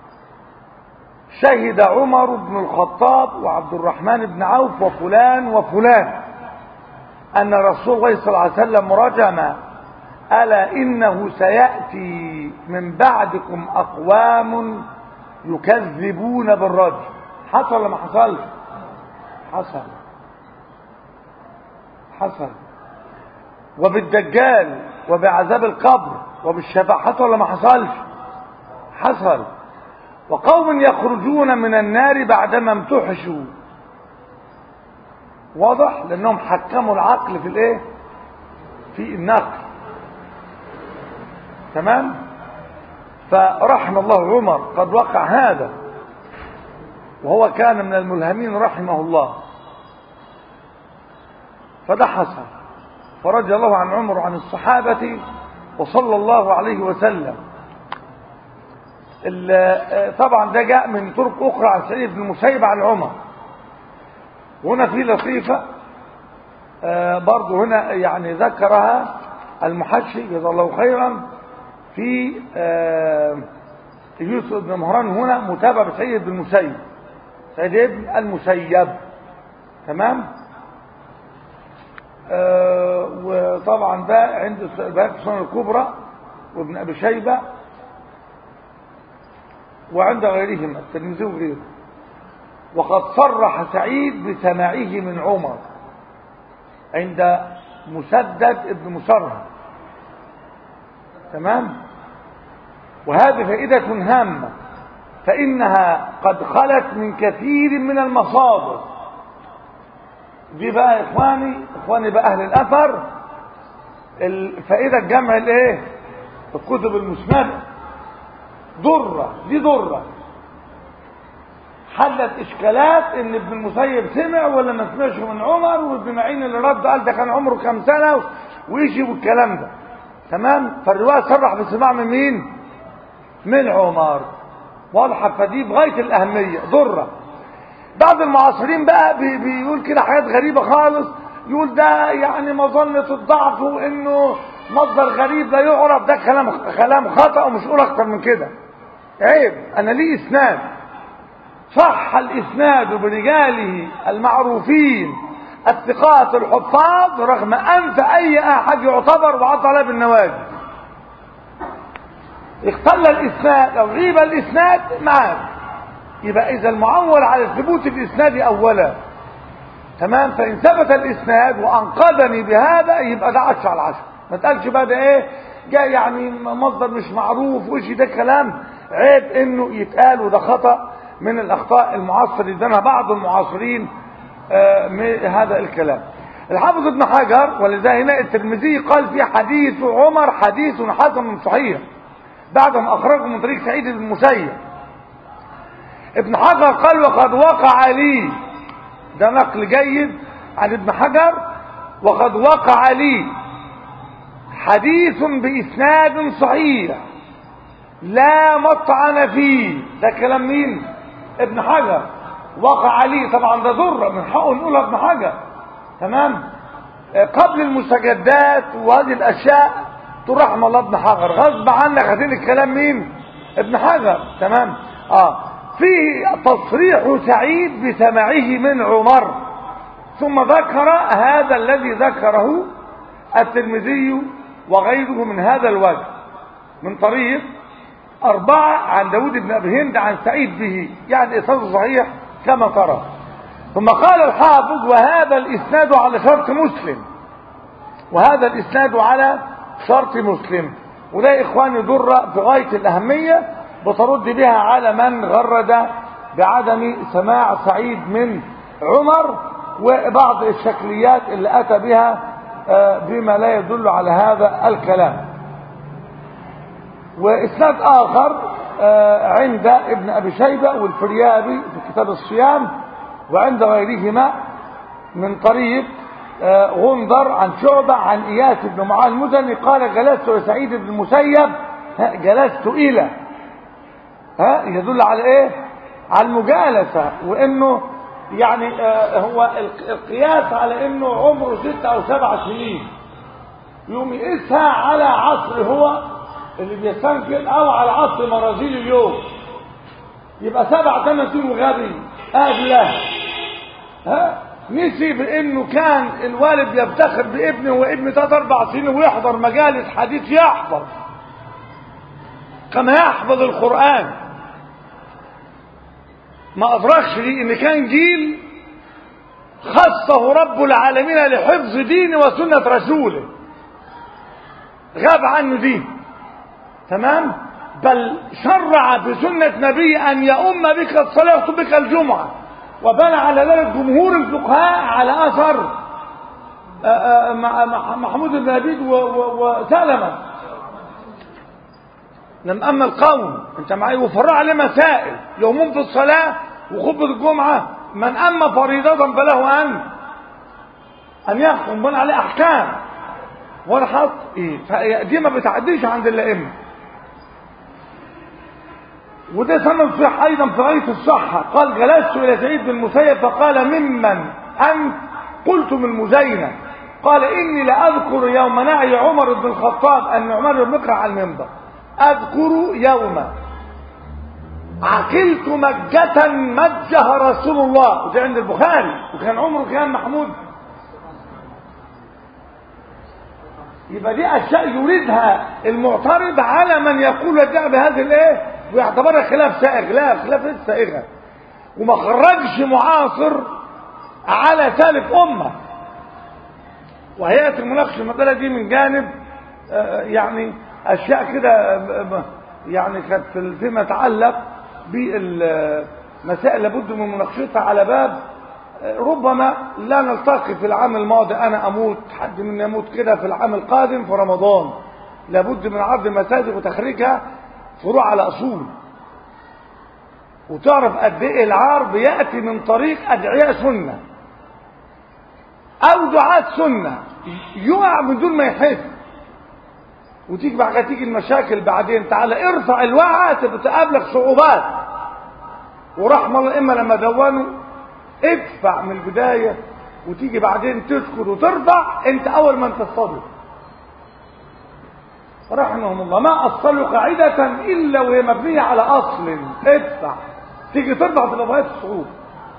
Speaker 1: شهد عمر بن الخطاب وعبد الرحمن بن عوف وفلان وفلان أن رسول الله صلى الله عليه وسلم رجم ألا إنه سيأتي من بعدكم أقوام يكذبون بالرجم حصل ولا ما حصلش حصل حصل وبالدجال وبعذاب القبر وبالشفاعة حصل ولا ما حصلش حصل وقوم يخرجون من النار بعدما امتحشوا واضح لانهم حكموا العقل في الايه في النقل تمام فرحم الله عمر قد وقع هذا وهو كان من الملهمين رحمه الله فده حصل فرضي الله عن عمر وعن الصحابة وصلى الله عليه وسلم طبعا ده جاء من طرق أخرى عن سعيد بن المسيب عن عمر وهنا في لطيفة برضو هنا يعني ذكرها المحشي جزا الله خيرا في يوسف بن مهران هنا متابع بسيد بن المسيب سيد بن المسيب تمام وطبعا ده عند البيات السنة الكبرى وابن أبي شيبة وعند غيرهما الترمذي وغيره وقد صرح سعيد بسماعه من عمر عند مسدد ابن مسرهد تمام وهذه فائدة هامة فإنها قد خلت من كثير من المصادر دي بقى يا إخواني إخواني بقى أهل الأثر الفائدة الجمع الإيه الكتب المسندة ضرة دي ضرة حلت إشكالات إن ابن المسيب سمع ولا ما سمعش من عمر وابن معين اللي رد قال ده كان عمره كام سنة ويجي والكلام ده تمام فالرواية صرح بالسماع من مين من عمر واضحة فدي بغاية الأهمية ضرة بعض المعاصرين بقى بي بيقول كده حاجات غريبة خالص يقول ده يعني مظنة الضعف وانه مصدر غريب لا يعرف ده كلام كلام خطأ ومش هقول اكتر من كده عيب انا ليه اسناد صح الاسناد برجاله المعروفين الثقات الحفاظ رغم انف اي احد يعتبر وعطى له بالنواجذ اختل الاسناد او غيب الاسناد معاك يبقى اذا المعول على ثبوت الاسناد اولا تمام فان ثبت الاسناد وانقذني بهذا يبقى ده 10 على 10 ما تقالش بقى ده ايه جاي يعني مصدر مش معروف وشي ده كلام عيب انه يتقال وده خطأ من الاخطاء المعاصر اللي بعض المعاصرين آه هذا الكلام الحافظ ابن حجر ولذا هنا الترمذي قال في حديث عمر حديث حسن صحيح بعد ما اخرجه من طريق سعيد بن المسيب ابن حجر قال وقد وقع لي ده نقل جيد عن ابن حجر وقد وقع لي حديث بإسناد صحيح لا مطعن فيه ده كلام مين ابن حجر وقع لي طبعا ده ذرة من حقه نقولها ابن حجر تمام قبل المستجدات وهذه الأشياء ترحم الله ابن حجر غصب عنك هتين الكلام مين ابن حجر تمام اه فيه تصريح سعيد بسماعه من عمر ثم ذكر هذا الذي ذكره الترمذي وغيره من هذا الوجه من طريق أربعة عن داود بن أبي هند عن سعيد به يعني إسناد صحيح كما ترى ثم قال الحافظ وهذا الإسناد على شرط مسلم وهذا الإسناد على شرط مسلم وده إخواني درة في غاية الأهمية بترد بها على من غرد بعدم سماع سعيد من عمر وبعض الشكليات اللي أتى بها بما لا يدل على هذا الكلام وإسناد آخر عند ابن أبي شيبة والفريابي في كتاب الصيام وعند غيرهما من طريق غندر عن شعبة عن إياس بن معاذ المزني قال جلست لسعيد بن المسيب جلست إلى ها يدل على إيه على المجالسة وإنه يعني هو القياس على إنه عمره ستة أو سبع سنين يوم يقيسها على عصر هو اللي بيستنكر أو على عصر مرازيل اليوم يبقى سبع ثمان سنين غبي أهله ها نسي بانه كان الوالد يفتخر بابنه وابنه ثلاث اربع سنين ويحضر مجالس حديث يحفظ كما يحفظ القران ما ادركش لي ان كان جيل خصه رب العالمين لحفظ دينه وسنه رسوله غاب عنه دين تمام بل شرع بسنه نبي ان يؤم بك الصلاه بك الجمعه وبنى على ذلك جمهور الفقهاء على اثر محمود بن لبيد وسلمة لم اما القوم انت معي وفرع عليه مسائل يومون في الصلاة وخطبة الجمعة من اما فريضة فله ان ان يحكم بنى عليه احكام ولا حط ايه فدي ما بتعديش عند الائمه وده سند صح ايضا في غايه الصحه قال جلست الى سعيد بن المسيب فقال ممن انت قلت من مزينه قال اني لاذكر يوم نعي عمر بن الخطاب ان عمر بن بكر على المنبر اذكر يوما عقلت مجة مجها رسول الله وده عند البخاري وكان عمره كان محمود يبقى دي اشياء يريدها المعترض على من يقول جاء بهذه الايه ويعتبرها خلاف سائغ لا خلاف سائغه وما خرجش معاصر على سالف امه وهيئه المناقشه المساله دي من جانب يعني اشياء كده يعني كانت فيما يتعلق بالمسائل لابد من مناقشتها على باب ربما لا نلتقي في العام الماضي انا اموت حد منا يموت كده في العام القادم في رمضان لابد من عرض المساجد وتخريجها فروع على اصول وتعرف قد ايه العار بياتي من طريق ادعياء سنه او دعاة سنه يقع من دون ما يحس وتيجي بعد تيجي المشاكل بعدين تعالى ارفع الوعي تقابلك صعوبات ورحم الله اما لما دونوا ادفع من البدايه وتيجي بعدين تسكت وترفع انت اول من تصطدم رحمهم الله ما أصلوا قاعدة إلا وهي مبنية على أصل ادفع تيجي ترفع في لغاية الصعود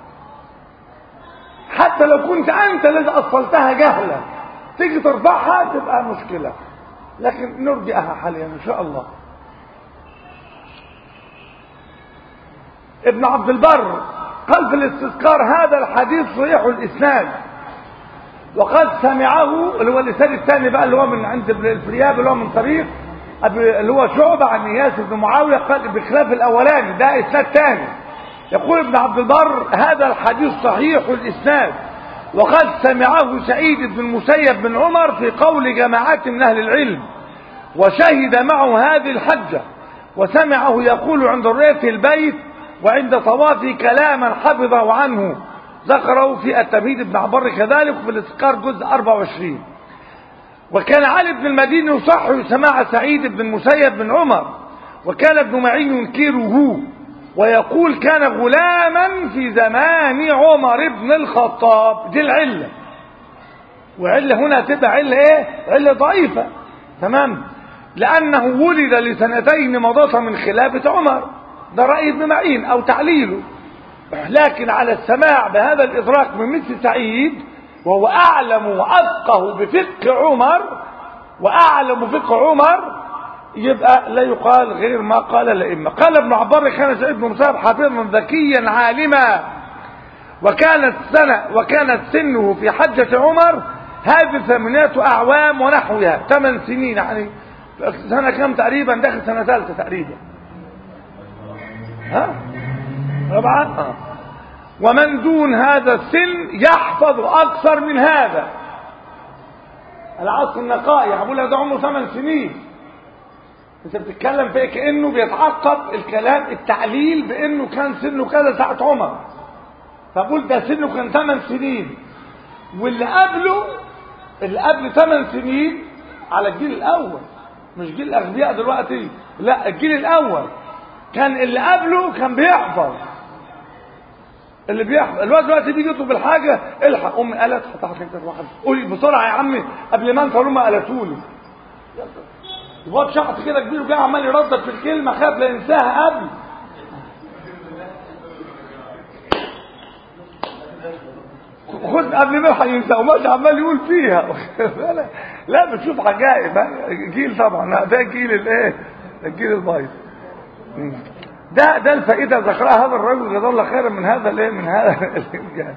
Speaker 1: حتى لو كنت أنت الذي أصلتها جهلا تيجي ترفعها تبقى مشكلة لكن نرجئها حاليا إن شاء الله ابن عبد البر قال في الاستذكار هذا الحديث صحيح الاسناد وقد سمعه اللي هو اللسان الثاني بقى اللي هو من عند الفرياب اللي هو من طريق اللي هو شعبة عن اياس بن معاوية قال بخلاف الاولاني ده اسناد ثاني يقول ابن عبد البر هذا الحديث صحيح الاسناد وقد سمعه سعيد بن المسيب بن عمر في قول جماعات من اهل العلم وشهد معه هذه الحجة وسمعه يقول عند رؤية البيت وعند طوافه كلاما حفظه عنه ذكره في التمهيد ابن عبر كذلك في الاذكار جزء 24 وكان علي بن المديني يصح سماع سعيد بن المسيب بن عمر وكان ابن معين ينكره ويقول كان غلاما في زمان عمر بن الخطاب دي العلة وعلة هنا تبقى علة ايه علة ضعيفة تمام لأنه ولد لسنتين مضت من خلافة عمر ده رأي ابن معين أو تعليله لكن على السماع بهذا الإدراك من مثل سعيد وهو أعلم وأفقه بفقه عمر وأعلم فقه عمر يبقى لا يقال غير ما قال الأئمة قال ابن عبار كان سعيد بن مساب حافظا ذكيا عالما وكانت سنة وكانت سنه في حجة عمر هذه ثمانية أعوام ونحوها ثمان سنين يعني سنة كم تقريبا داخل سنة ثالثة تقريبا ها ربعا آه. ومن دون هذا السن يحفظ أكثر من هذا العصر النقائي يقول ده عمره ثمان سنين انت بتتكلم في كانه بيتعقب الكلام التعليل بانه كان سنه كذا ساعه عمر فقول ده سنه كان 8 سنين واللي قبله اللي قبل 8 سنين على الجيل الاول مش جيل الاغبياء دلوقتي لا الجيل الاول كان اللي قبله كان بيحفظ اللي بيحفظ الواد دلوقتي بيجي يطلب الحاجه الحق امي قالت هتعرف انت واحد قولي بسرعه يا عمي قبل ما انت ما قالتولي الواد شحط كده كبير وجاي عمال يردد في الكلمه خاف لا ينساها قبل خد قبل ما ينسى وماشي عمال يقول فيها لا بتشوف عجائب جيل طبعا ده جيل الايه الجيل البايظ ده ده الفائده ذكرها هذا الرجل جزاه الله خيرا من هذا الايه من هذا الجانب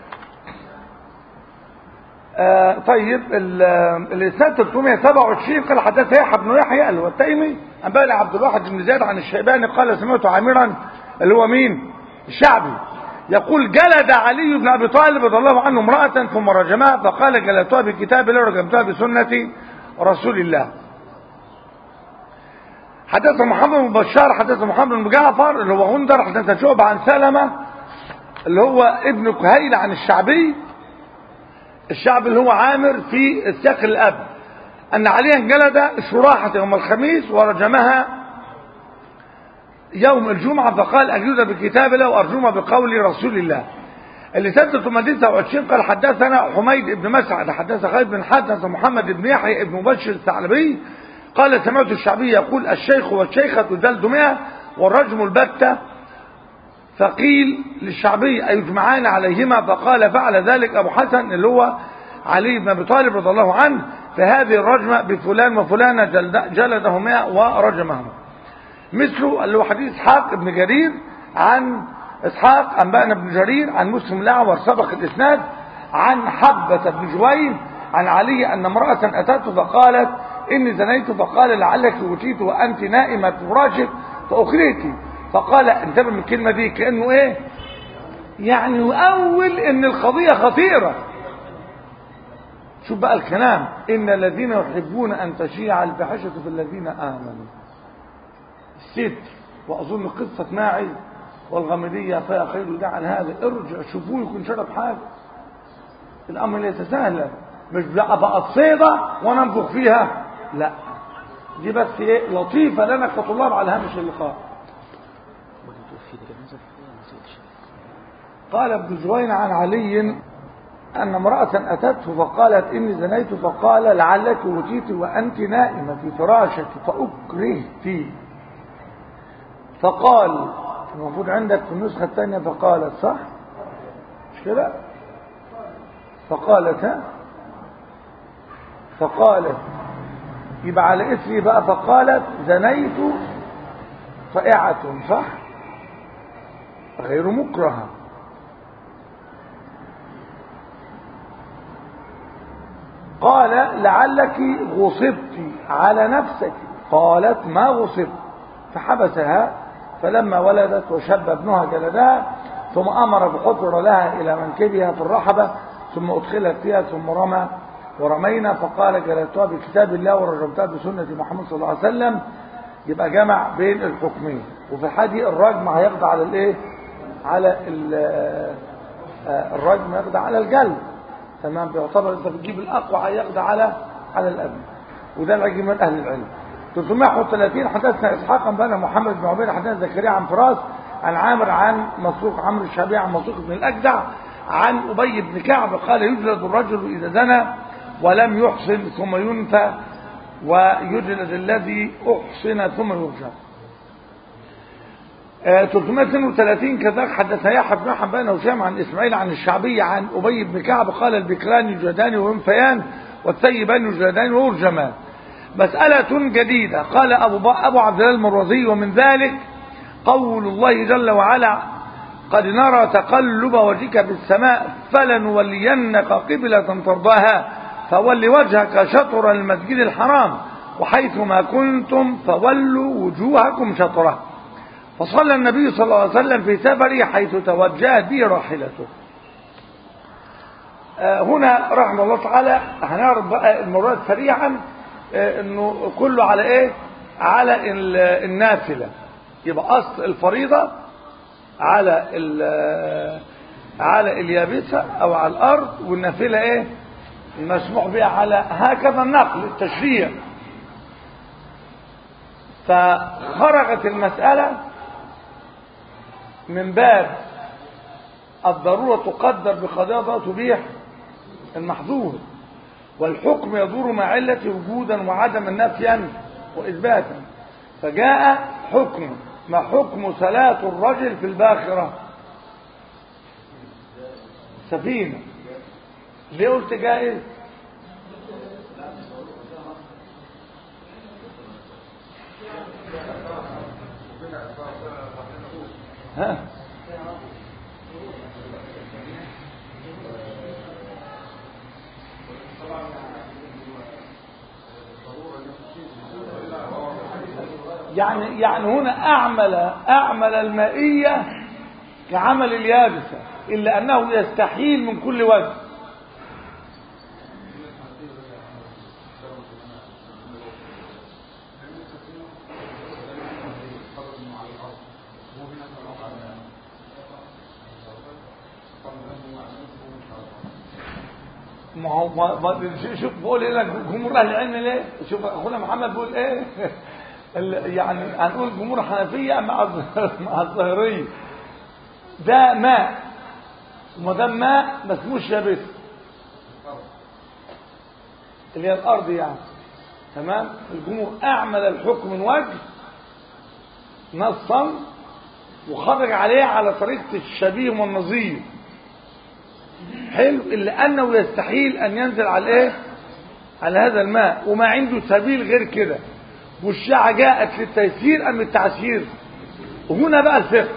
Speaker 1: آه طيب الاسناد 327 قال حدث يحيى بن يحيى اللي هو التيمي انبأنا عبد الواحد بن زياد عن الشيباني قال سمعت عامرا اللي هو مين الشعبي يقول جلد علي بن ابي طالب رضي الله عنه امراه ثم رجمها فقال جلدتها بكتاب الله رجمتها بسنه رسول الله حدث محمد بن بشار حدث محمد بن جعفر اللي هو غندر حدث شعبة عن سلمة اللي هو ابن كهيل عن الشعبي الشعب اللي هو عامر في الساق الأب أن عليا جلد شراحة يوم الخميس ورجمها يوم الجمعة فقال أجلد بكتاب الله وأرجمها بقول رسول الله اللي سنة 29 قال حدثنا حميد بن مسعد حدث خالد بن حدث محمد بن يحيى بن مبشر الثعلبي قال سمعت الشعبي يقول الشيخ والشيخة جلد مئة والرجم البتة فقيل للشعبي أيجمعان عليهما فقال فعل ذلك أبو حسن اللي هو علي بن أبي طالب رضي الله عنه فهذه الرجمة بفلان وفلانة جلد جلده مئة ورجمهما مثله اللي هو حديث إسحاق بن جرير عن إسحاق أنبأنا بن جرير عن مسلم الأعور سبق الإسناد عن حبة بن جوين عن علي أن امرأة أتته فقالت إني زنيت فقال لعلك أوتيت وأنت نائمة فراشك فأخريت فقال انتبه من الكلمة دي كأنه إيه يعني يؤول إن القضية خطيرة شوف بقى الكلام إن الذين يحبون أن تشيع الفاحشة في الذين آمنوا الست وأظن قصة ماعي والغامدية فيها خير ده عن هذا ارجع شوفوه يكون شرب حاجة الأمر ليس سهلا مش بقى بقى الصيدة وننفخ فيها لا دي بس ايه لطيفة لنا كطلاب على هامش اللقاء قال ابن جوين عن علي أن امرأة أتته فقالت إني زنيت فقال لعلك وجيت وأنت نائمة في فراشك فأكرهت فقال المفروض عندك في النسخة الثانية فقالت صح مش كده فقالت ها فقالت يبقى على اسمي بقى فقالت زنيت فائعة صح غير مكرهة قال لعلك غصبت على نفسك قالت ما غصبت فحبسها فلما ولدت وشب ابنها جلدها ثم أمر بحفر لها إلى منكبها في الرحبة ثم أدخلت فيها ثم رمى ورمينا فقال جلدتها بكتاب الله ورجمتها بسنة محمد صلى الله عليه وسلم يبقى جمع بين الحكمين وفي الحديث الرجم هيقضى على الايه على الرجم يقضى على الجلد تمام بيعتبر انت بتجيب الاقوى هيقضى على على الابن وده العجم من اهل العلم 331 حدثنا اسحاق بن محمد بن عبيد حدثنا زكريا عن فراس عن عامر عن مسروق عمرو الشعبي عن مسروق بن الاجدع عن ابي بن كعب قال يجلد الرجل اذا زنى ولم يحسن ثم ينفى ويجلد الذي احسن ثم يرجع آه 332 كذلك حدث يحيى بن حبان وشام عن اسماعيل عن الشعبي عن ابي بن كعب قال البكران يجلدان وينفيان والثيبان يجلدان ويرجمان مسألة جديدة قال أبو, أبو عبد الله المروزي ومن ذلك قول الله جل وعلا قد نرى تقلب وجهك في السماء فلنولينك قبلة ترضاها فول وجهك شطر المسجد الحرام وحيث ما كنتم فولوا وجوهكم شطره فصلى النبي صلى الله عليه وسلم في سفره حيث توجهت به راحلته هنا رحمه الله تعالى هنعرف بقى المرات سريعا انه كله على ايه على النافله يبقى اصل الفريضه على على اليابسه او على الارض والنافله ايه المسموح بها على هكذا النقل التشريع فخرجت المسألة من باب الضرورة تقدر بقضاء تبيح المحظور والحكم يدور مع علة وجودا وعدما نفيا وإثباتا فجاء حكم ما حكم صلاة الرجل في الباخرة سفينة ليه قلت جائز ها يعني يعني هنا أعمل أعمل المائية كعمل اليابسة إلا أنه يستحيل من كل وجه ما هو ما شوف بقول لك جمهور اهل العلم ليه شوف اخونا محمد بيقول ايه يعني هنقول جمهور حنفيه مع مع الظاهريه ده ماء وما دام ماء ما اسموش يابس اللي هي الارض يعني تمام الجمهور اعمل الحكم من وجه نصا وخرج عليه على طريقه الشبيه والنظير حلو إلا أنه يستحيل أن ينزل على إيه على هذا الماء وما عنده سبيل غير كده والشيعة جاءت للتيسير أم التعسير وهنا بقى الفقه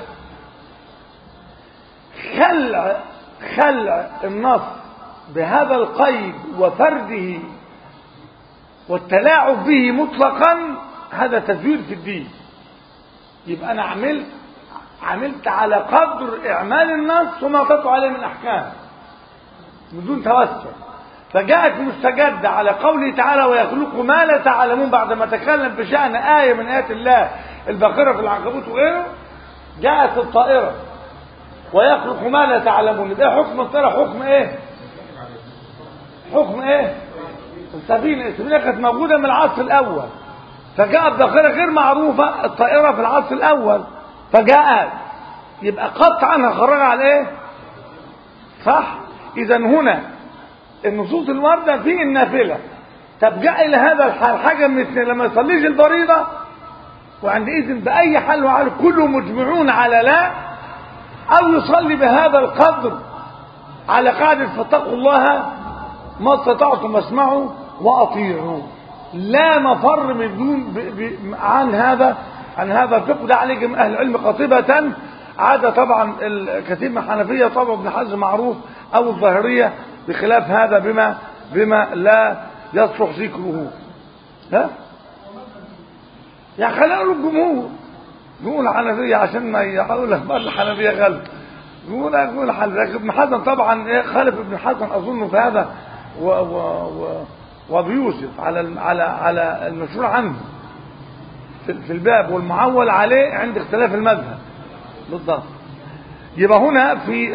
Speaker 1: خلع خلع النص بهذا القيد وفرده والتلاعب به مطلقا هذا تزوير في الدين يبقى أنا عملت عملت على قدر إعمال النص وما أعطته عليه من أحكام بدون توسع فجاءت مستجدة على قوله تعالى ويخلق ما لا تعلمون بعد ما تكلم بشأن آية من آيات الله الباقرة في العنكبوت وغيره جاءت الطائرة ويخلق ما لا تعلمون ده حكم الطائرة حكم ايه حكم ايه السفينة السفينة كانت موجودة من العصر الأول فجاءت باقرة غير معروفة الطائرة في العصر الأول فجاءت يبقى قطعا خرج على ايه صح اذا هنا النصوص الواردة في النافلة طب جاء الى هذا الحال حاجة من اثنين لما يصليش الفريضة وعندئذ بأي حال وحال كلهم مجمعون على لا أو يصلي بهذا القدر على قاعدة فاتقوا الله ما استطعتم اسمعوا وأطيعوا لا مفر من دون ب ب عن هذا عن هذا الفقه ده عليه أهل العلم قاطبة عادة طبعا الكثير من الحنفية طبعا ابن حزم معروف أو الظاهرية بخلاف هذا بما بما لا يصلح ذكره ها يعني خلينا نقول الجمهور نقول الحنفية عشان ما يقول لك بقى الحنفية غلب نقول نقول الحنفية ابن حزم طبعا خالف ابن حزم أظن في هذا و و و وابو يوسف على على على المشهور عنه في الباب والمعول عليه عند اختلاف المذهب بالضبط يبقى هنا في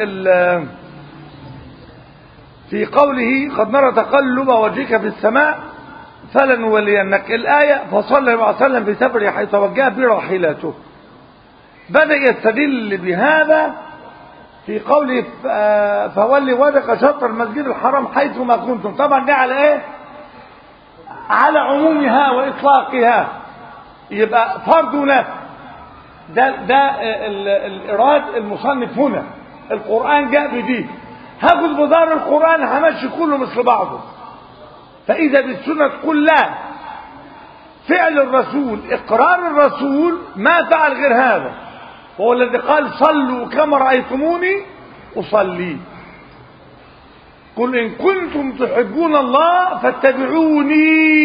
Speaker 1: في قوله قد نرى تقلب وجهك في السماء فلنولينك الآية فصلى الله عليه وسلم في سفره حيث توجه براحلته بدأ يستدل بهذا في قوله فولي وجهك شطر المسجد الحرام حيث ما كنتم طبعا ده على ايه على عمومها واطلاقها يبقى فرض نفس ده ده الاراد المصنف هنا القران جاء بدي هاخد بدار القران همشي كله مثل بعضه فاذا بالسنه تقول لا فعل الرسول اقرار الرسول ما فعل غير هذا وهو الذي قال صلوا كما رايتموني اصلي قل ان كنتم تحبون الله فاتبعوني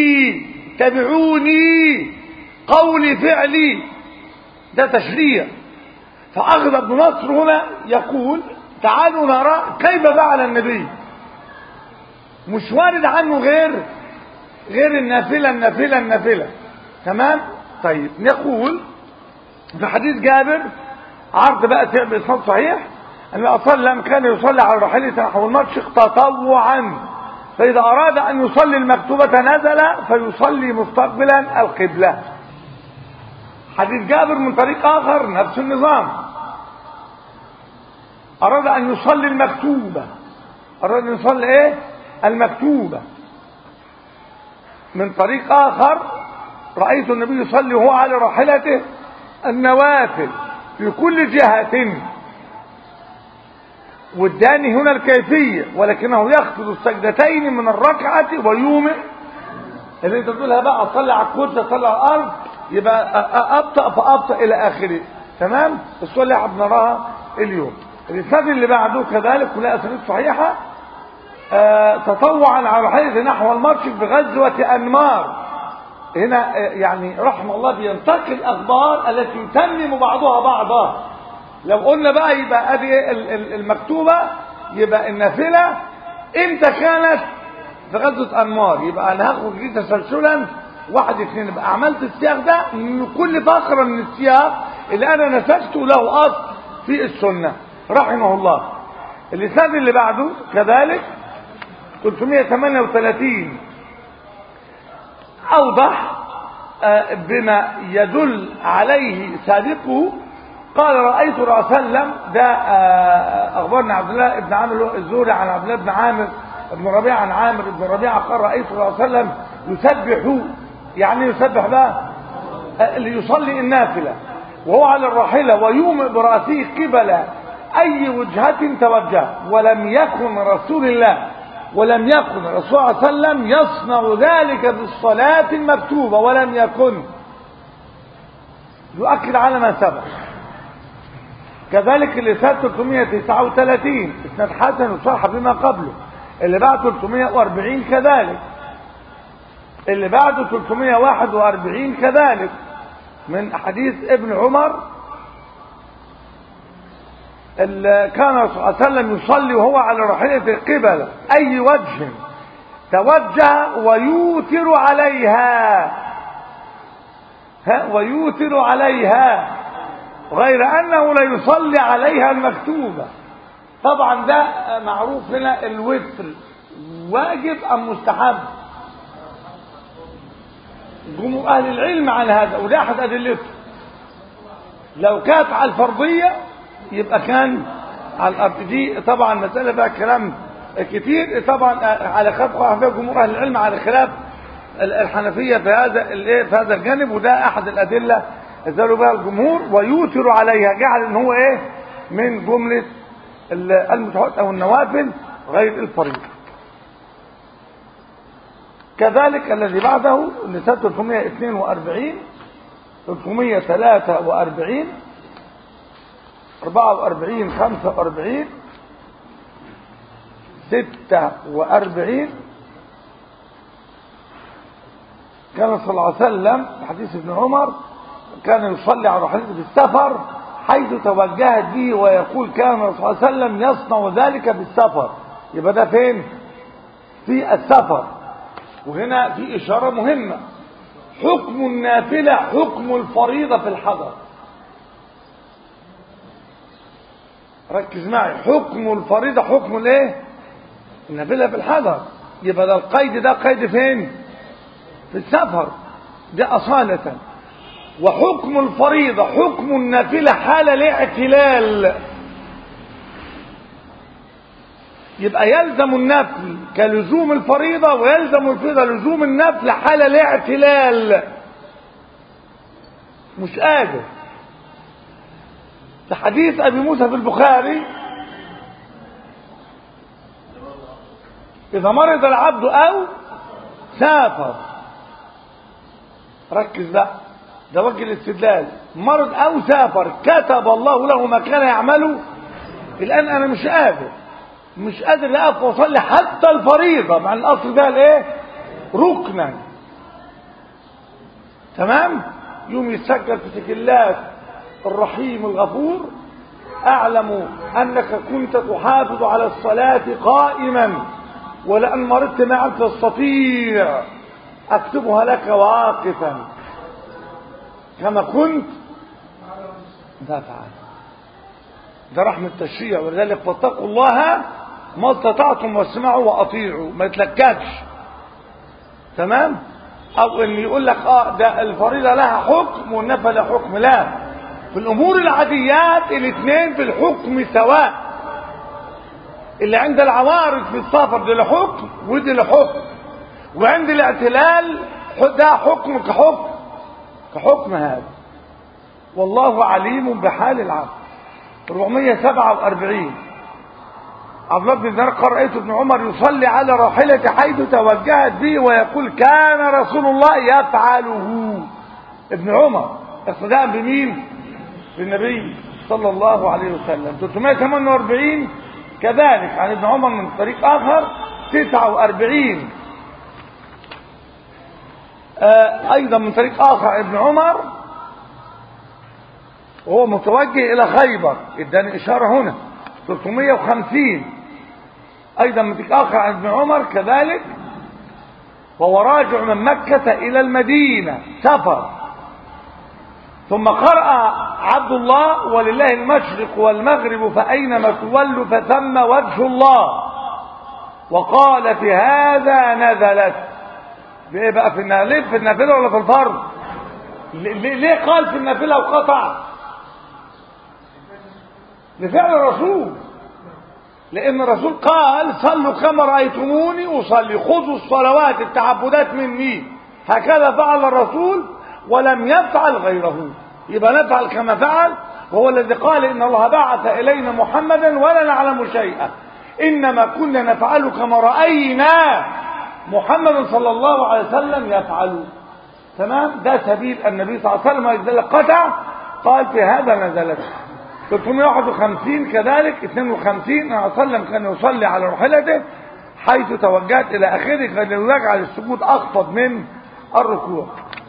Speaker 1: تبعوني قولي فعلي ده تشريع فأخذ ابن نصر هنا يقول تعالوا نرى كيف فعل النبي مش وارد عنه غير غير النافلة النافلة النافلة تمام طيب نقول في حديث جابر عرض بقى بإسناد صحيح أن أصلا كان يصلي على راحلته نحو المشرق تطوعا فإذا أراد أن يصلي المكتوبة نزل فيصلي مستقبلا القبلة حديث جابر من طريق آخر نفس النظام أراد أن يصلي المكتوبة أراد أن يصلي إيه المكتوبة من طريق آخر رأيت النبي يصلي وهو على راحلته النوافل في كل جهة والداني هنا الكيفية ولكنه يخفض السجدتين من الركعة ويومئ اللي انت تقولها بقى اصلي على الكرسي اصلي على الارض يبقى ابطأ فابطأ الى اخره تمام الصلاة بنراها اليوم الاسناد اللي بعده كذلك كلها اسانيد صحيحة آه تطوعا على حيث نحو المرشد بغزوة انمار هنا آه يعني رحم الله بينتقي الاخبار التي يتمم بعضها بعضا لو قلنا بقى يبقى ادي المكتوبة يبقى النافلة امتى كانت في غزوة انمار يبقى انا هاخد دي تسلسلا واحد اثنين يبقى عملت السياق ده من كل فقرة من السياق اللي انا نسجته له اصل في السنة رحمه الله الاسناد اللي بعده كذلك 338 اوضح بما يدل عليه سابقه قال رأيت رسول وسلم ده أخبرنا عبد الله بن عامر الزوري عن عبد الله بن عامر بن ربيعة عن عامر بن ربيعة قال رأيت رسول وسلم يسبح يعني يسبح بقى ليصلي النافلة وهو على الراحلة ويومئ برأسه قبل أي وجهة توجه ولم يكن رسول الله ولم يكن الرسول صلى الله عليه وسلم يصنع ذلك في الصلاة المكتوبة ولم يكن يؤكد على ما سبق كذلك اللي فات 339 اسناد حسن وصح بما قبله اللي بعد 340 كذلك اللي بعده 341 كذلك من حديث ابن عمر اللي كان صلى الله عليه وسلم يصلي وهو على راحلة القبلة أي وجه توجه ويوتر عليها ها ويوتر عليها غير أنه لا يصلي عليها المكتوبة طبعا ده معروف هنا الوتر واجب أم مستحب جمهور أهل العلم عن هذا وده أحد أدلته لو كانت على الفرضية يبقى كان على الأرض دي طبعا مسألة بقى كلام كتير طبعا على خلاف جمهور أهل العلم على خلاف الحنفية في هذا في هذا الجانب وده أحد الأدلة ازالوا بها الجمهور ويوتر عليها جعل ان هو ايه من جملة المتحوت او النوافل غير الفريضة كذلك الذي بعده النساء 342 343 44 45 46 كان صلى الله عليه وسلم حديث ابن عمر كان يصلي على راحلته في السفر حيث توجهت به ويقول كان صلى الله عليه وسلم يصنع ذلك في السفر يبقى ده فين في السفر وهنا في إشارة مهمة حكم النافلة حكم الفريضة في الحضر ركز معي حكم الفريضة حكم الايه النافلة في الحضر يبقى ده القيد ده قيد فين في السفر ده أصالة وحكم الفريضة حكم النافلة حال الاعتلال يبقى يلزم النفل كلزوم الفريضة ويلزم الفريضة لزوم النفل حال الاعتلال مش قادر في حديث أبي موسى في البخاري إذا مرض العبد أو سافر ركز بقى ده وجه الاستدلال مرض أو سافر كتب الله له ما كان يعمله الآن أنا مش قادر مش قادر اقف واصلي حتى الفريضه مع الاصل ده الايه ركنا تمام يوم يتسجل في سجلات الرحيم الغفور اعلم انك كنت تحافظ على الصلاه قائما ولان مرضت ما عدت تستطيع اكتبها لك واقفا كما كنت ده فعل ده رحمة التشريع ولذلك فاتقوا الله ما استطعتم واسمعوا واطيعوا ما يتلككش تمام او ان يقول لك اه ده الفريضه لها حكم والنفل لها حكم لا في الامور العاديات الاثنين في الحكم سواء اللي عند العوارض في السفر ده له حكم ودي له حكم وعند الاعتلال ده حكم كحكم كحكم هذا والله عليم بحال العبد 447 عبد الله بن دينار قال رايت ابن عمر يصلي على راحلة حيث توجهت به ويقول كان رسول الله يفعله ابن عمر اقتداء بمين بالنبي صلى الله عليه وسلم 348 كذلك عن ابن عمر من طريق اخر 49 آه ايضا من طريق اخر عن ابن عمر وهو متوجه الى خيبر اداني اشاره هنا 350 ايضا من طريق اخر عن ابن عمر كذلك وهو راجع من مكة الى المدينة سفر ثم قرأ عبد الله ولله المشرق والمغرب فأينما تولوا فثم وجه الله وقال في هذا نزلت بايه بقى في النافله في النافله ولا في الفرض ليه قال في النافله وقطع لفعل الرسول لان الرسول قال صلوا كما رايتموني اصلي خذوا الصلوات التعبدات مني هكذا فعل الرسول ولم يفعل غيره يبقى نفعل كما فعل وهو الذي قال ان الله بعث الينا محمدا ولا نعلم شيئا انما كنا نفعل كما راينا محمد صلى الله عليه وسلم يفعل تمام ده سبيل النبي صلى الله عليه وسلم يجزل قطع قال في هذا نزلت 351 كذلك 52 النبي صلى الله عليه وسلم كان يصلي على راحلته حيث توجهت الى اخره كان يجعل السجود اخفض من الركوع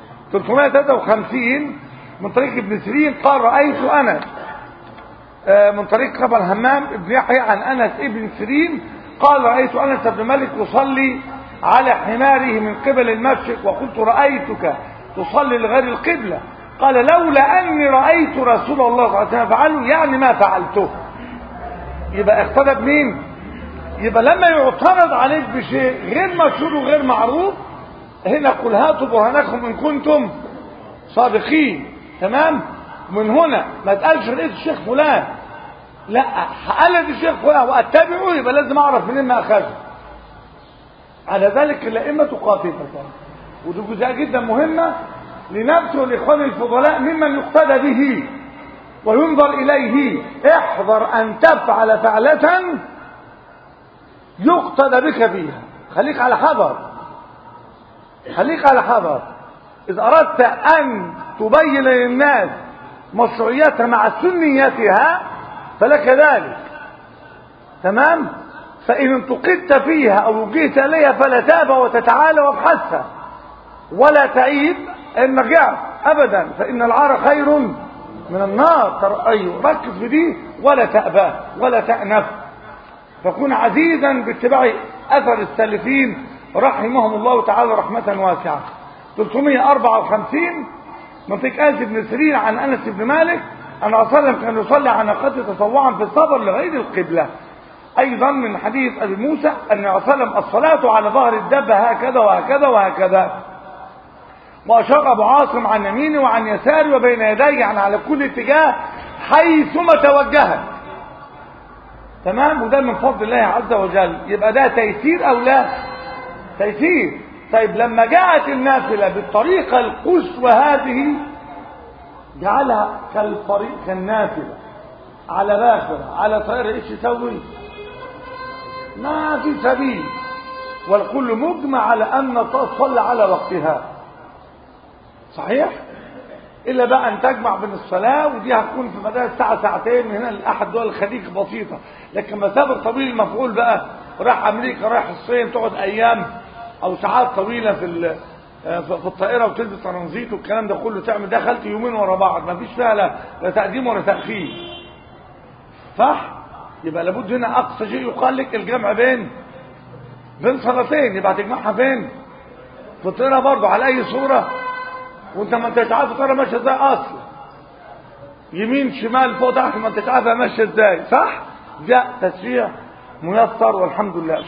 Speaker 1: 353 من طريق ابن سيرين قال رايت انس من طريق قبل همام ابن يحيى عن انس ابن سيرين قال رايت انس بن مالك يصلي على حماره من قبل المشرق وقلت رايتك تصلي لغير القبله قال لولا اني رايت رسول الله صلى الله عليه وسلم فعله يعني ما فعلته يبقى اقتدى بمين يبقى لما يعترض عليك بشيء غير مشهور وغير معروف هنا قل هاتوا برهانكم ان كنتم صادقين تمام من هنا ما تقالش رئيس الشيخ فلان لا قلد الشيخ فلان واتبعه يبقى لازم اعرف منين ما اخذه على ذلك الائمه قاطبه ودي جزئيه جدا مهمه لنفسه الاخوان الفضلاء ممن يقتدى به وينظر اليه احذر ان تفعل فعله يقتدى بك فيها خليك على حذر خليك على حذر اذا اردت ان تبين للناس مشروعيتها مع سنيتها فلك ذلك تمام فإن انتقدت فيها أو وجهت إليها فلا تأبى وتتعالى وابحثها ولا تعيب إن رجعت أبدا فإن العار خير من النار تر... أيوه ركز في دي ولا تأبى ولا تأنف فكن عزيزا باتباع أثر السالفين رحمهم الله تعالى رحمة واسعة 354 منطق أنس بن سيرين عن أنس بن مالك أن أصلا كان يصلي على ناقته تطوعا في السفر لغير القبلة أيضا من حديث أبي موسى أن وسلم الصلاة على ظهر الدابة هكذا وهكذا وهكذا وأشار أبو عاصم عن يمينه وعن يساره وبين يديه يعني على كل اتجاه حيثما توجهت تمام وده من فضل الله عز وجل يبقى ده تيسير أو لا تيسير طيب لما جاءت النافلة بالطريقة القصوى هذه جعلها كالطريق كالنافلة على باخرة على طائرة ايش يسوي ما في سبيل والكل مجمع على أن تصلى على وقتها صحيح إلا بقى أن تجمع بين الصلاة ودي هتكون في مدار ساعة ساعتين من هنا لأحد دول الخليج بسيطة لكن مسافة طويل المفعول بقى راح أمريكا رايح الصين تقعد أيام أو ساعات طويلة في في الطائرة وتلبس ترانزيت والكلام ده كله تعمل دخلت يومين ورا بعض ما فيش فيها لا, لا تقديم ولا تأخير صح؟ يبقى لابد هنا أقصى شيء يقال لك الجمع بين بين صلاتين يبقى هتجمعها فين؟ في الطائرة برضه على أي صورة وانت ما انتش عارف الطياره ماشيه ازاي اصلا يمين شمال فوق تحت ما انتش عارفها ماشيه ازاي صح ده تشريع ميسر والحمد لله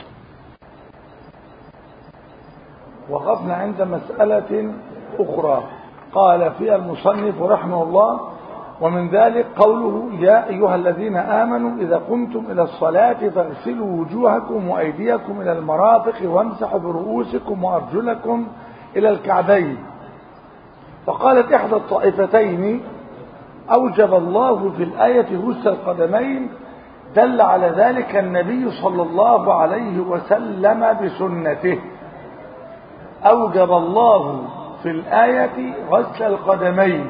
Speaker 1: وقفنا عند مسألة أخرى قال فيها المصنف رحمه الله ومن ذلك قوله يا أيها الذين آمنوا إذا قمتم إلى الصلاة فاغسلوا وجوهكم وأيديكم إلى المرافق وامسحوا برؤوسكم وأرجلكم إلى الكعبين فقالت إحدى الطائفتين أوجب الله في الآية غسل القدمين دل على ذلك النبي صلى الله عليه وسلم بسنته أوجب الله في الآية غسل القدمين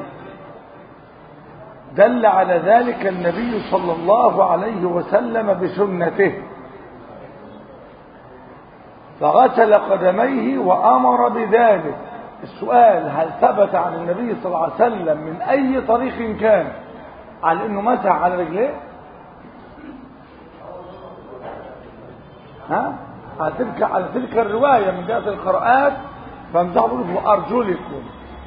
Speaker 1: دل على ذلك النبي صلى الله عليه وسلم بسنته فغسل قدميه وأمر بذلك السؤال هل ثبت عن النبي صلى الله عليه وسلم من أي طريق كان على أنه مسح على رجليه ها على تلك على تلك الرواية من جهة القراءات فامسحوا بأرجلكم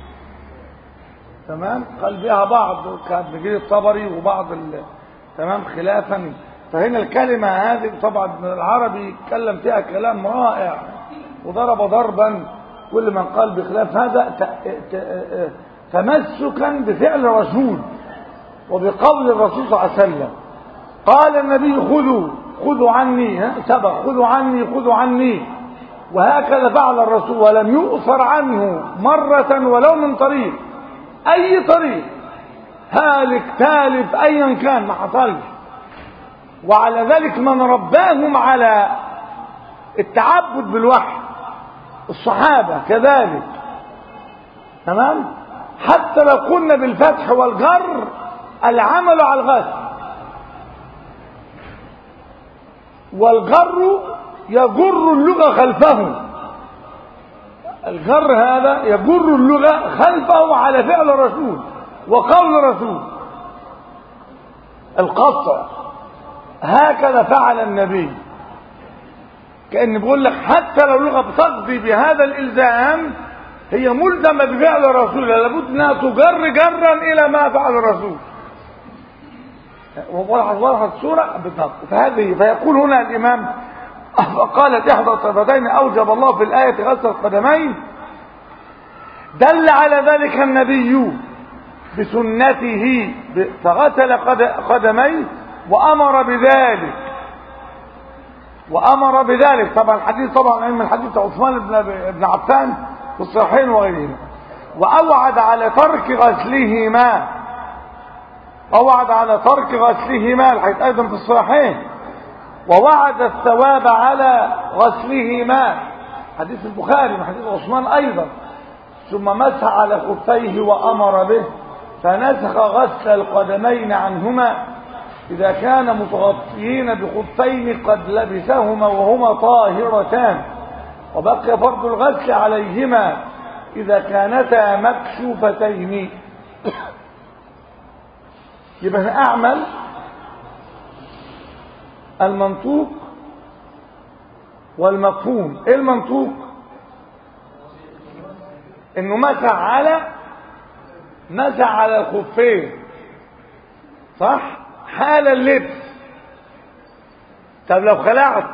Speaker 1: تمام قال بها بعض كان نجيل الطبري وبعض ال... تمام خلافا فهنا الكلمة هذه طبعا من العربي يتكلم فيها كلام رائع وضرب ضربا كل من قال بخلاف هذا تمسكا بفعل الرسول وبقول الرسول صلى الله عليه وسلم قال النبي خذوا خذوا عني سبق خذوا عني خذوا عني وهكذا فعل الرسول ولم يؤثر عنه مرة ولو من طريق أي طريق هالك تالف أيا كان ما حصلش وعلى ذلك من رباهم على التعبد بالوحي الصحابة كذلك تمام حتى لو قلنا بالفتح والجر العمل على الغسل والجر يجر اللغة خلفه الجر هذا يجر اللغة خلفه على فعل الرسول وقول الرسول القطع هكذا فعل النبي كأن بيقول لك حتى لو لغة بتقضي بهذا الإلزام هي ملزمة بفعل الرسول لابد أنها تجر جرا إلى ما فعل الرسول وضحت الصورة بالضبط فهذه فيقول هنا الإمام قالت إحدى الطرفتين أوجب الله في الآية غسل القدمين دل على ذلك النبي بسنته فغسل قدميه وأمر بذلك وأمر بذلك طبعا الحديث طبعا من حديث عثمان بن عفان في الصحيحين وغيرهما وأوعد على ترك غسلهما أوعد على ترك غسلهما الحديث أيضا في الصحيحين ووعد الثواب على غسلهما حديث البخاري من حديث عثمان أيضا ثم مسح على خفيه وأمر به فنسخ غسل القدمين عنهما إذا كان متغطيين بخفين قد لبسهما وهما طاهرتان وبقي فرض الغسل عليهما إذا كانتا مكشوفتين يبقى أعمل المنطوق والمفهوم ايه المنطوق انه مسح على مسح على الخفين صح حال اللبس طب لو خلعت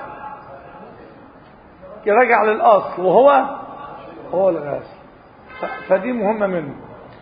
Speaker 1: يرجع للاصل وهو هو الغاسل فدي مهمه منه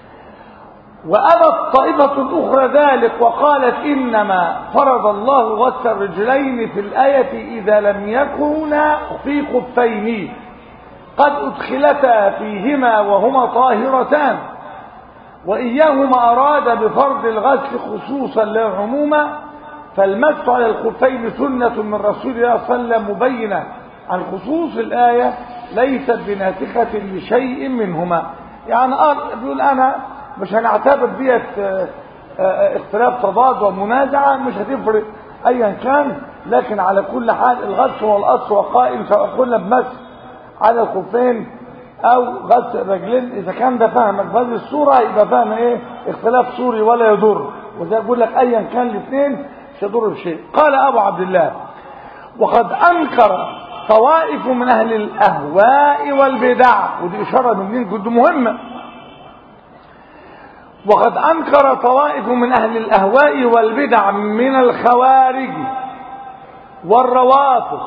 Speaker 1: وأبت طائفة أخرى ذلك وقالت إنما فرض الله غسل الرجلين في الآية إذا لم يكونا في خفين قد أدخلتا فيهما وهما طاهرتان وإياهما أراد بفرض الغسل خصوصا لا عموما فالمس على الخفين سنة من رسول الله صلى الله عليه وسلم مبينة عن خصوص الآية ليست بناسخة لشيء منهما يعني قال بيقول أنا مش هنعتبر ديت اختلاف تضاد ومنازعة مش هتفرق ايا كان لكن على كل حال الغسل والاصل وقائم سواء قلنا بمس على الخفين او غسل الرجلين اذا كان ده فهمك بهذه الصورة يبقى فاهم ايه اختلاف صوري ولا يضر وزي اقول لك ايا كان الاثنين مش يضر بشيء قال ابو عبد الله وقد انكر طوائف من اهل الاهواء والبدع ودي اشاره من مين كنت مهمه وقد أنكر طوائف من أهل الأهواء والبدع من الخوارج والروافض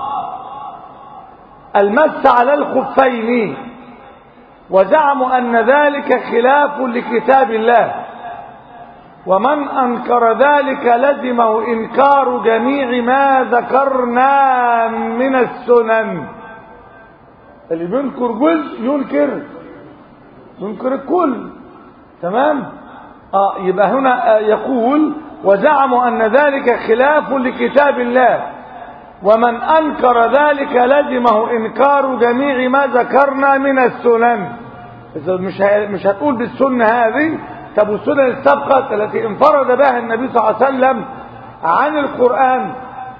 Speaker 1: المس على الخفين وزعموا أن ذلك خلاف لكتاب الله ومن أنكر ذلك لزمه إنكار جميع ما ذكرنا من السنن اللي بينكر جزء ينكر ينكر الكل تمام آه يبقى هنا يقول وزعموا أن ذلك خلاف لكتاب الله ومن أنكر ذلك لزمه إنكار جميع ما ذكرنا من السنن إذا مش مش هتقول بالسنة هذه طب والسنن السابقة التي انفرد بها النبي صلى الله عليه وسلم عن القرآن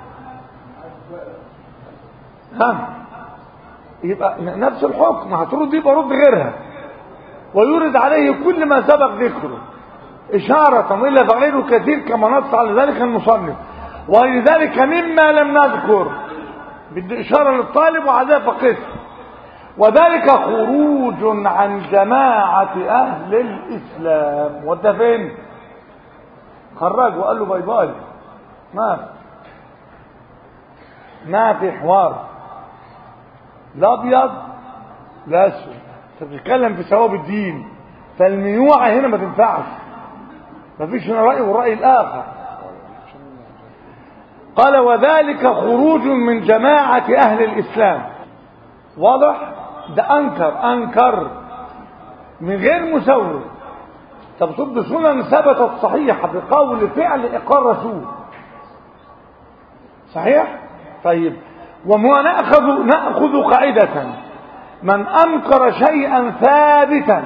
Speaker 1: ها يبقى نفس الحكم هترد يبقى رد غيرها ويورد عليه كل ما سبق ذكره إشارة وإلا فغيره كثير كما نص على ذلك المصنف ولذلك مما لم نذكر بدي إشارة للطالب وعذاب فقس وذلك خروج عن جماعة أهل الإسلام وده فين خرج وقال له باي باي ما في ما في حوار لا أبيض لا أسود أنت بتتكلم في ثواب الدين فالميوعة هنا ما تنفعش ما فيش هنا رأي والرأي الآخر قال وذلك خروج من جماعة أهل الإسلام واضح ده أنكر أنكر من غير مسوي طب صد سنن ثبتت صحيحة بقول فعل إقرار رسول صحيح طيب وما نأخذ نأخذ قاعدة من أنكر شيئا ثابتا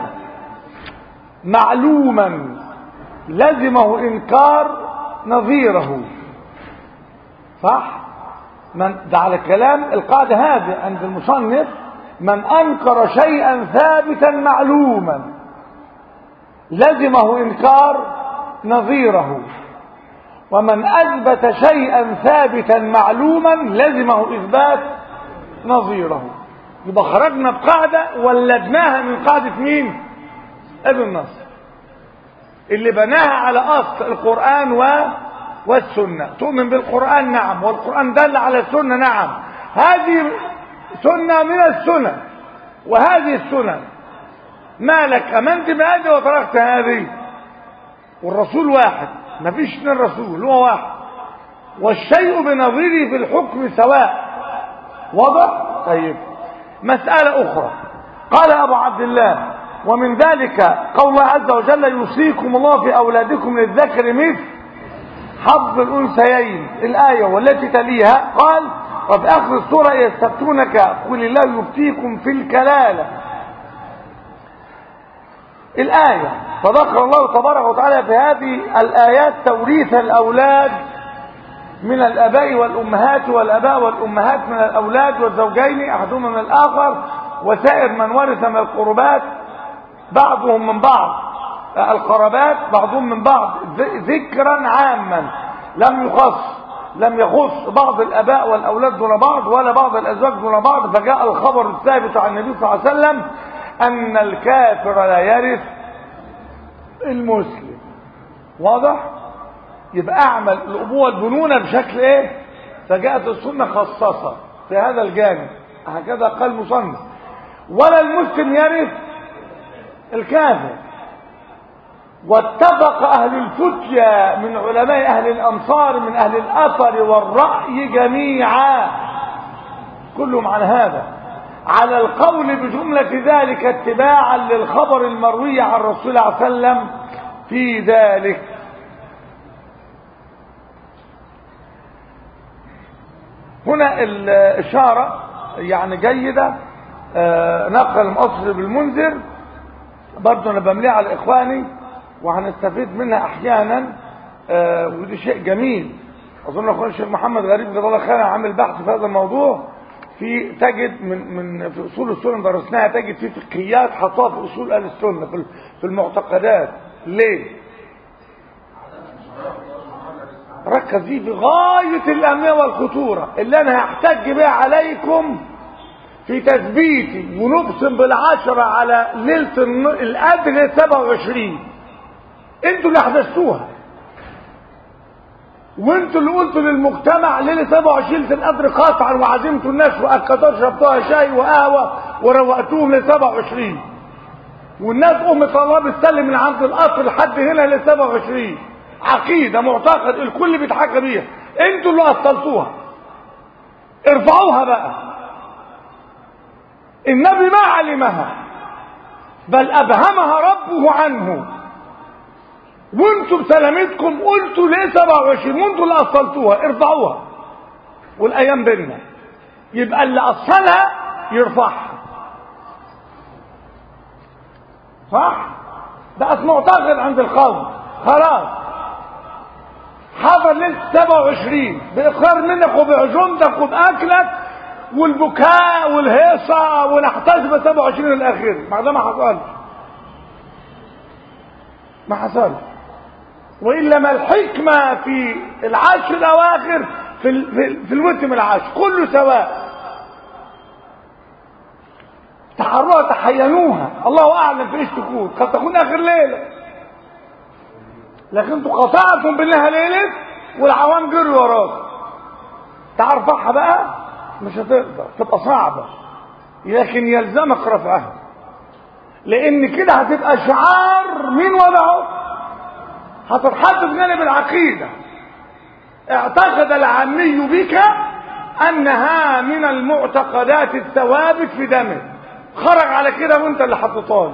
Speaker 1: معلوما لزمه إنكار نظيره صح من ده على كلام القاعدة هذه عند المصنف من أنكر شيئا ثابتا معلوما لزمه إنكار نظيره ومن أثبت شيئا ثابتا معلوما لزمه إثبات نظيره يبقى خرجنا بقاعدة ولدناها من قاعدة مين ابن نصر اللي بناها على أصل القرآن و والسنة تؤمن بالقرآن نعم والقرآن دل على السنة نعم هذه سنة من السنن وهذه السنن ما لك أمنت بهذه وتركت هذه والرسول واحد ما فيش اثنين رسول هو واحد والشيء بنظيره في الحكم سواء وضع طيب مسألة أخرى قال أبو عبد الله ومن ذلك قول الله عز وجل يوصيكم الله في أولادكم للذكر مثل حظ الأنثيين الآية والتي تليها قال وفي آخر السورة يستفتونك قل الله يفتيكم في الكلالة الآية فذكر الله تبارك وتعالى في هذه الآيات توريث الأولاد من الاباء والامهات والاباء والامهات من الاولاد والزوجين احدهما من الاخر وسائر من ورث من القربات بعضهم من بعض القرابات بعضهم من بعض ذكرا عاما لم يخص لم يخص بعض الاباء والاولاد دون بعض ولا بعض الازواج دون بعض فجاء الخبر الثابت عن النبي صلى الله عليه وسلم ان الكافر لا يرث المسلم واضح يبقى اعمل الابوه البنونه بشكل ايه فجاءت السنه خصصه في هذا الجانب هكذا قال مصنف ولا المسلم يرث الكافر واتفق أهل الفتيا من علماء أهل الأمصار من أهل الأثر والرأي جميعا كلهم على هذا على القول بجملة ذلك اتباعا للخبر المروي عن رسول الله صلى الله عليه وسلم في ذلك هنا الإشارة يعني جيدة نقل المؤصل بالمنذر برضه أنا بمليها على إخواني وهنستفيد منها احيانا آه ودي شيء جميل اظن اخونا الشيخ محمد غريب جزاه الله خيرا عامل بحث في هذا الموضوع في تجد من من في اصول السنه درسناها تجد في فقهيات حطها في اصول اهل السنه في في المعتقدات ليه؟ ركز دي في غايه الاهميه والخطوره اللي انا هحتج بها عليكم في تثبيتي ونقسم بالعشرة على ليلة القدر 27 انتوا اللي احدثتوها وانتوا اللي قلتوا للمجتمع ليله 27 القدر قاطعا وعزمتوا الناس واكدوا شربتوها شاي وقهوه وروقتوهم ل 27 والناس ام الله بتسلم من عند القطر لحد هنا ل 27 عقيده معتقد الكل بيتحكى بيها انتوا اللي اصلتوها ارفعوها بقى النبي ما علمها بل ابهمها ربه عنه وانتم بسلامتكم قلتوا ليه 27 وانتوا اللي اصلتوها ارفعوها والايام بيننا يبقى اللي اصلها يرفعها صح بقت معتقد عند القوم خلاص حضر ليله 27 باقرار منك وبعزومتك وباكلك والبكاء والهيصه ونحتسب 27 الاخير ما ده ما حصلش ما حصلش والا ما الحكمه في العشر الاواخر في ال في, ال في الوتم العشر كله سواء تحروها تحينوها الله اعلم في ايش تكون قد تكون اخر ليله لكن انتوا قطعتم بانها ليله والعوام جروا وراك تعرفها بقى مش هتقدر تبقى صعبه لكن يلزمك رفعها لان كده هتبقى شعار مين وضعه هتتحط في جانب العقيدة اعتقد العامي بك انها من المعتقدات الثوابت في دمه خرج على كده وانت اللي حطيتها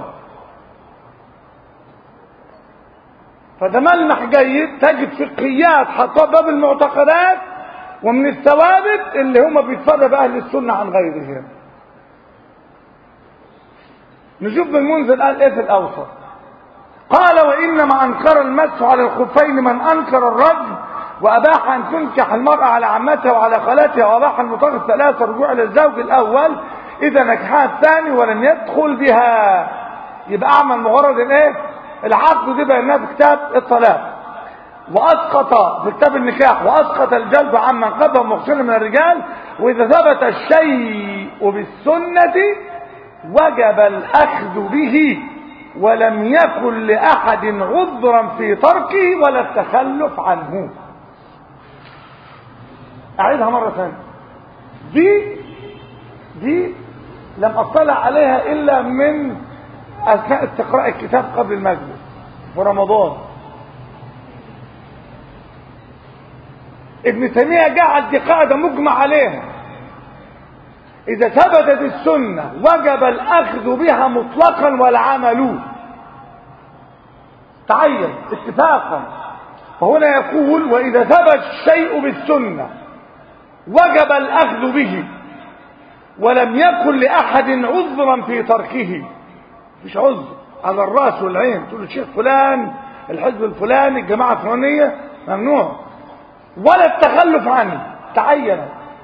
Speaker 1: فده ملمح جيد تجد فقهيات حطها باب المعتقدات ومن الثوابت اللي هما بيتفرق باهل السنه عن غيرهم نشوف ابن المنذر قال ايه في الاوسط قال وانما انكر المسح على الخفين من انكر الرجل واباح ان تنكح المراه على عمتها وعلى خالتها واباح المطلق الثلاثه الرجوع الى الزوج الاول اذا نكحها الثاني ولم يدخل بها يبقى اعمل مجرد الايه العقد دي بينها في كتاب الطلاق واسقط في كتاب النكاح واسقط الجلد عمن قبل محسن من الرجال واذا ثبت الشيء بالسنه وجب الاخذ به ولم يكن لاحد عذرا في تركه ولا التخلف عنه اعيدها مره ثانيه دي دي لم اطلع عليها الا من اثناء استقراء الكتاب قبل المجلس في رمضان ابن تيميه جعل دي قاعده مجمع عليها اذا ثبتت السنه وجب الاخذ بها مطلقا والعمل تعين اتفاقا فهنا يقول واذا ثبت الشيء بالسنه وجب الاخذ به ولم يكن لاحد عذرا في تركه مش عذر على الراس والعين تقول الشيخ فلان الحزب الفلاني الجماعه الفلانيه ممنوع ولا التخلف عنه تعين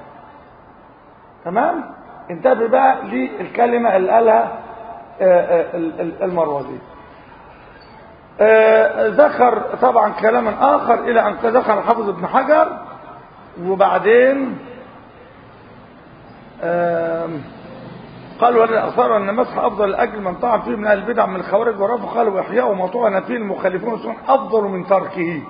Speaker 1: تمام انتبه بقى للكلمة اللي قالها المروزي ذكر طبعا كلاما آخر إلى أن ذكر الحافظ ابن حجر وبعدين قال ولا أصار أن مسح أفضل الأجل من طعن فيه من أهل البدع من الخوارج ورفض قال وإحياء وما طعن فيه المخالفون والسنة أفضل من تركه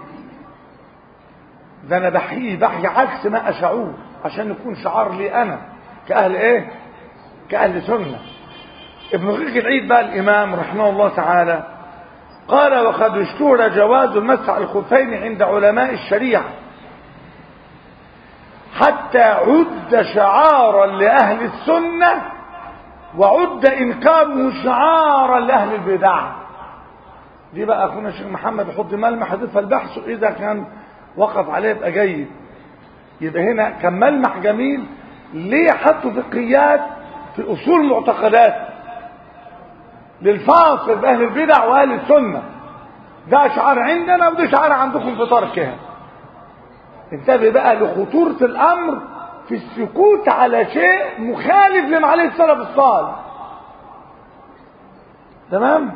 Speaker 1: ده أنا بحيي بحي عكس ما أشعوه عشان يكون شعار لي أنا كأهل إيه كأهل سنة ابن رقيق العيد بقى الإمام رحمه الله تعالى قال وقد اشتهر جواز المسح الخفين عند علماء الشريعة حتى عد شعارا لأهل السنة وعد إنكاره شعارا لأهل البدع دي بقى أخونا الشيخ محمد يحط ملمح دي فالبحث إذا كان وقف عليه يبقى جيد يبقى هنا كان ملمح جميل ليه حطوا فقهيات في أصول معتقدات للفاصل بأهل البدع وأهل السنة ده شعار عندنا وده شعار عندكم في تركها انتبه بقى لخطورة الأمر في السكوت على شيء مخالف لما عليه السلف الصالح تمام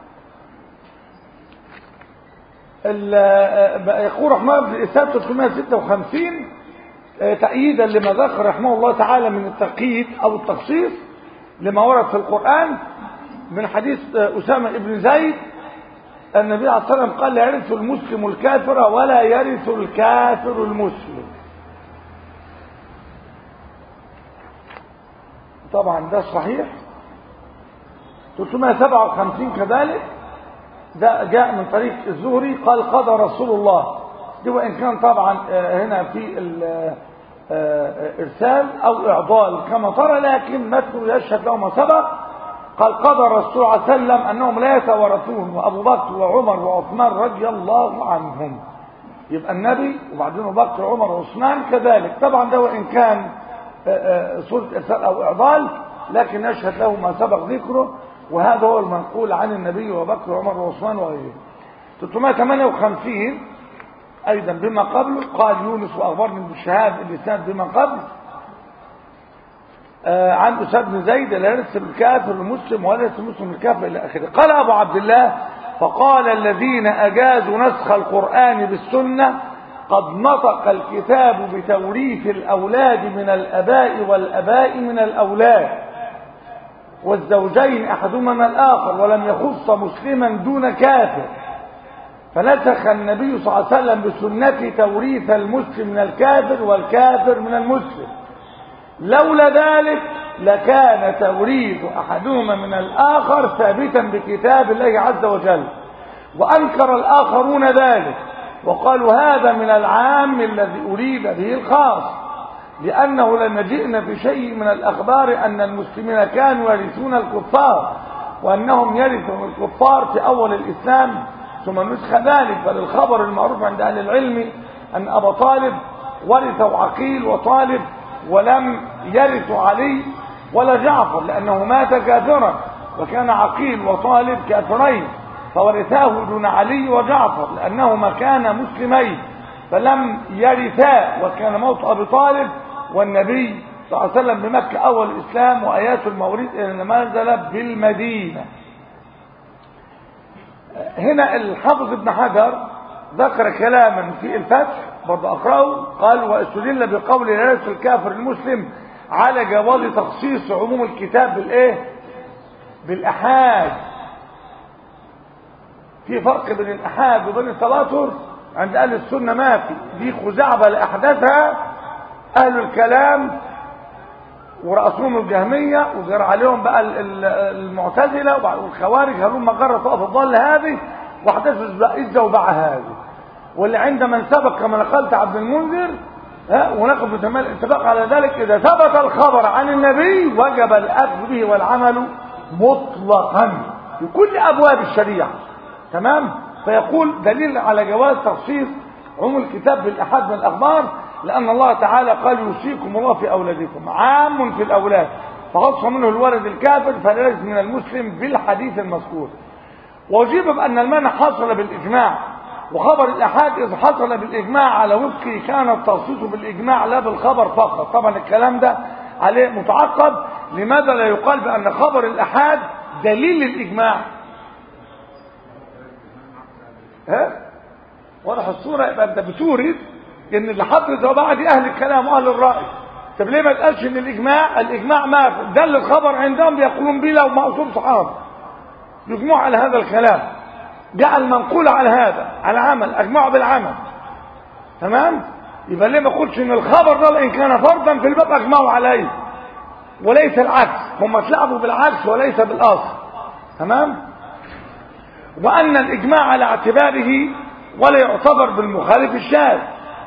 Speaker 1: يقول رحمه في الإساب 356 تأييدا لما ذكر رحمه الله تعالى من التقييد أو التخصيص لما ورد في القرآن من حديث أسامة بن زيد النبي عليه الصلاة والسلام قال لا يرث المسلم الكافر ولا يرث الكافر المسلم طبعا ده صحيح 357 كذلك ده جاء من طريق الزهري قال قضى رسول الله دي وإن كان طبعا هنا في إرسال أو إعضال كما ترى لكن متن يشهد له ما سبق قال قضى الرسول صلى الله عليه وسلم أنهم لا يتورثون وأبو بكر وعمر وعثمان رضي الله عنهم يبقى النبي وبعدين أبو بكر وعمر وعثمان كذلك طبعا ده وإن كان صورة إرسال أو إعضال لكن يشهد له ما سبق ذكره وهذا هو المنقول عن النبي وبكر وعمر وعثمان وغيره 358 أيضا بما قبله قال يونس وأخبرني بالشهاد الإسناد بما قبل آه عن أساد بن زيد لا يرث الكافر المسلم ولا يرث المسلم الكافر إلى آخره قال أبو عبد الله فقال الذين أجازوا نسخ القرآن بالسنة قد نطق الكتاب بتوريث الأولاد من الأباء والأباء من الأولاد والزوجين أحدهما من الآخر ولم يخص مسلما دون كافر فنسخ النبي صلى الله عليه وسلم بسنته توريث المسلم من الكافر والكافر من المسلم لولا ذلك لكان توريث أحدهما من الآخر ثابتا بكتاب الله عز وجل وأنكر الآخرون ذلك وقالوا هذا من العام الذي أريد به الخاص لأنه لما جئنا في شيء من الأخبار أن المسلمين كانوا يرثون الكفار وأنهم يرثون الكفار في أول الإسلام ثم نسخ ذلك بل الخبر المعروف عند أهل العلم أن أبا طالب ورثوا عقيل وطالب ولم يرث علي ولا جعفر لأنه مات كافرا وكان عقيل وطالب كافرين فورثاه دون علي وجعفر لأنهما كانا مسلمين فلم يرثا وكان موت أبي طالب والنبي صلى الله عليه وسلم بمكة أول الإسلام وآيات الموريث إنما نزل بالمدينة هنا الحافظ ابن حجر ذكر كلاما في الفتح برضه أقرأه قال واستدل بقول لا يرث الكافر المسلم على جواز تخصيص عموم الكتاب بالايه بالاحاد في فرق بين الاحاد وبين التواتر عند اهل السنه ما في دي خزعبه لاحداثها اهل الكلام ورأسهم الجهمية وجرى عليهم بقى المعتزلة والخوارج هلوم مجرة طائف الضال هذه واحداثوا الزوبعة هذه واللي عند من سبق كما نقلت عبد المنذر ونقف بتمام الاتفاق على ذلك إذا ثبت الخبر عن النبي وجب الأخذ به والعمل مطلقا في كل أبواب الشريعة تمام فيقول دليل على جواز تخصيص عموم الكتاب بالأحد من الأخبار لأن الله تعالى قال يوصيكم الله في أولادكم عام في الأولاد فخص منه الولد الكافر فلا من المسلم بالحديث المذكور وأجيب بأن المانع حصل بالإجماع وخبر الأحاد إذا حصل بالإجماع على وفقه كان التخصيص بالإجماع لا بالخبر فقط طبعا الكلام ده عليه متعقب لماذا لا يقال بأن خبر الأحاد دليل الإجماع ها واضح الصورة يبقى أنت بتورد إن اللي حضرت بعد أهل الكلام وأهل الرأي طب ليه ما تقالش إن الإجماع الإجماع ما دل الخبر عندهم يقولون بلا ومعصوم صحابة يجمعوا على هذا الكلام جعل منقول على هذا على عمل اجمعوا بالعمل تمام يبقى ليه ما اقولش ان الخبر ده ان كان فرضا في الباب اجمعوا عليه وليس العكس هم اتلعبوا بالعكس وليس بالاصل تمام وان الاجماع على اعتباره ولا يعتبر بالمخالف الشاذ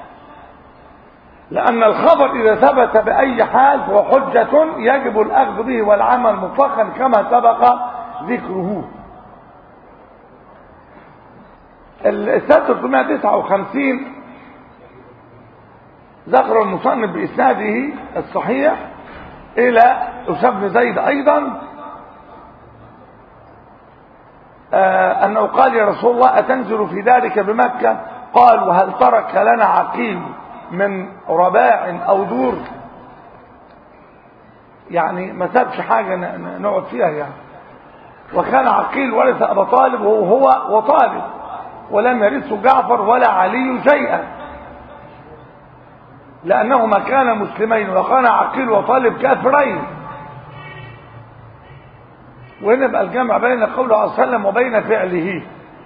Speaker 1: لأن الخبر إذا ثبت بأي حال فهو حجة يجب الأخذ به والعمل مطلقا كما سبق ذكره السنة 359 ذكر المصنف بإسناده الصحيح إلى أسامة بن زيد أيضا آه أنه قال يا رسول الله أتنزل في ذلك بمكة قال وهل ترك لنا عقيل من رباع أو دور يعني ما سابش حاجة نقعد فيها يعني وكان عقيل ورث أبا طالب وهو وطالب ولم يرثه جعفر ولا علي شيئا لأنهما كانا مسلمين وكان عقيل وطالب كافرين وهنا بقى الجمع بين قوله عليه وسلم وبين فعله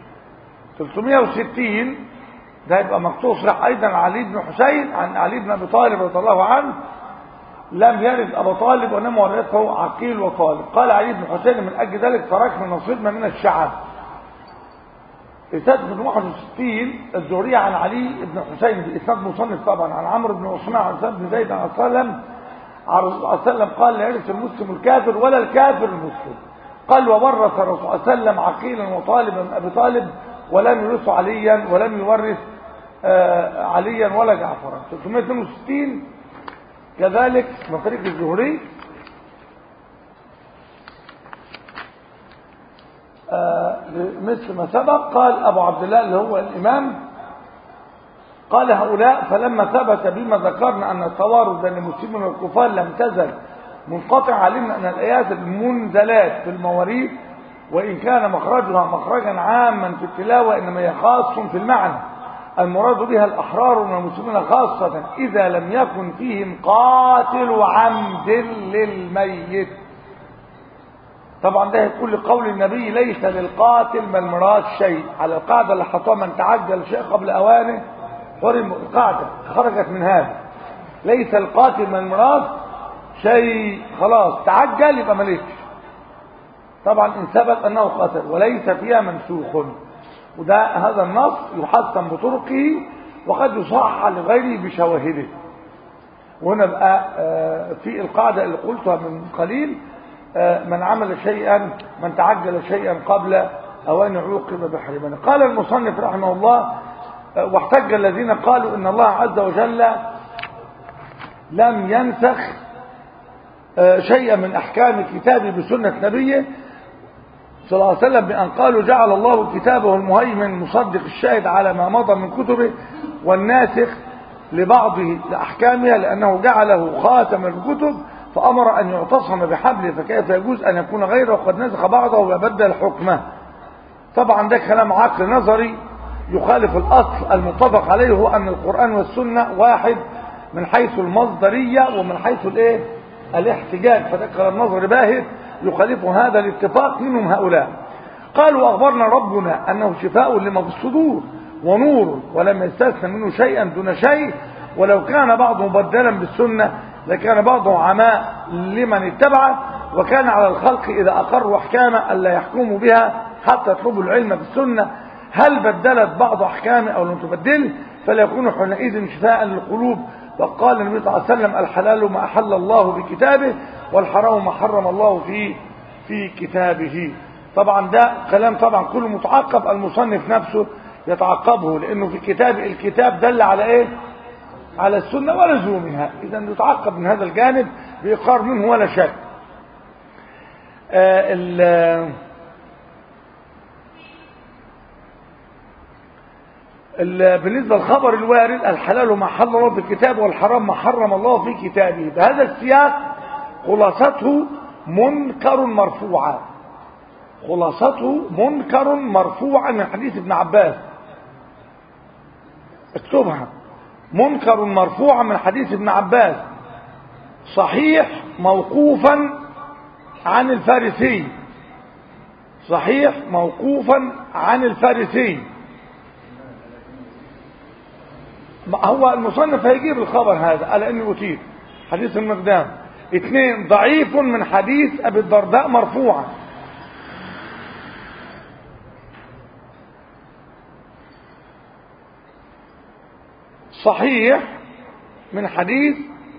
Speaker 1: 360 ده يبقى مقصوص راح ايضا علي بن حسين عن علي بن ابي طالب رضي الله عنه لم يرث ابا طالب وانما ورثه عقيل وطالب قال علي بن حسين من اجل ذلك تركنا نصيبنا من الشعب إسناد بن 61 الزهرية عن علي بن حسين بإسناد مصنف طبعا عن عمرو بن عثمان عن سعد بن زيد عن وسلم عن الرسول صلى الله عليه وسلم قال لا يرث المسلم الكافر ولا الكافر المسلم قال وورث الرسول صلى الله عليه وسلم عقيلا وطالبا من أبي طالب ولم يورث عليا ولم يورث آه عليا ولا جعفرا 362 كذلك من طريق الزهري آه مثل ما سبق قال أبو عبد الله اللي هو الإمام قال هؤلاء فلما ثبت بما ذكرنا أن التوارث بين المسلمين والكفار لم تزل منقطع علمنا أن الآيات المنزلات في المواريث وإن كان مخرجها مخرجا عاما في التلاوة إنما هي خاص في المعنى المراد بها الأحرار من المسلمين خاصة إذا لم يكن فيهم قاتل عمد للميت طبعا ده كل قول النبي ليس للقاتل من ميراث شيء على القاعدة اللي حطوها من تعجل شيء قبل أوانه حرم القاعدة خرجت من هذا ليس القاتل من ميراث شيء خلاص تعجل يبقى ملكش طبعا ان ثبت انه قتل وليس فيها منسوخ وده هذا النص يحسن بطرقه وقد يصحح لغيره بشواهده وهنا بقى في القاعدة اللي قلتها من قليل من عمل شيئا من تعجل شيئا قبل أوان عوقب بحرمانه قال المصنف رحمه الله واحتج الذين قالوا إن الله عز وجل لم ينسخ شيئا من أحكام كتابه بسنة نبيه صلى الله عليه وسلم بأن قالوا جعل الله كتابه المهيمن مصدق الشاهد على ما مضى من كتبه والناسخ لبعضه لأحكامها لأنه جعله خاتم الكتب فأمر أن يعتصم بحبله فكيف يجوز أن يكون غيره وقد نسخ بعضه وبدل حكمه طبعا ده كلام عقل نظري يخالف الأصل المتفق عليه هو أن القرآن والسنة واحد من حيث المصدرية ومن حيث الايه الاحتجاج فده كلام نظري باهت يخالف هذا الاتفاق منهم هؤلاء قالوا أخبرنا ربنا أنه شفاء لما في الصدور ونور ولم يستثن منه شيئا دون شيء ولو كان بعضه مبدلا بالسنة لكان بعضه عماء لمن اتبعه وكان على الخلق إذا أقروا أحكاما ألا يحكموا بها حتى يطلبوا العلم بالسنة هل بدلت بعض أحكامه أو لم تبدل فليكون حينئذ شفاء للقلوب وقال النبي صلى الله عليه وسلم الحلال ما أحل الله بكتابه والحرام ما حرم الله في في كتابه طبعا ده كلام طبعا كله متعقب المصنف نفسه يتعقبه لأنه في كتاب الكتاب دل على إيه على السنة ولزومها إذا يتعقب من هذا الجانب بإقرار منه ولا شك آه بالنسبة للخبر الوارد الحلال ما حل الله في الكتاب والحرام ما حرم الله في كتابه بهذا السياق خلاصته منكر مرفوعا خلاصته منكر مرفوعا من حديث ابن عباس اكتبها منكر مرفوعا من حديث ابن عباس صحيح موقوفا عن الفارسي صحيح موقوفا عن الفارسي هو المصنف هيجيب الخبر هذا على اني اتيت حديث المقدام اثنين ضعيف من حديث ابي الدرداء مرفوعا صحيح من حديث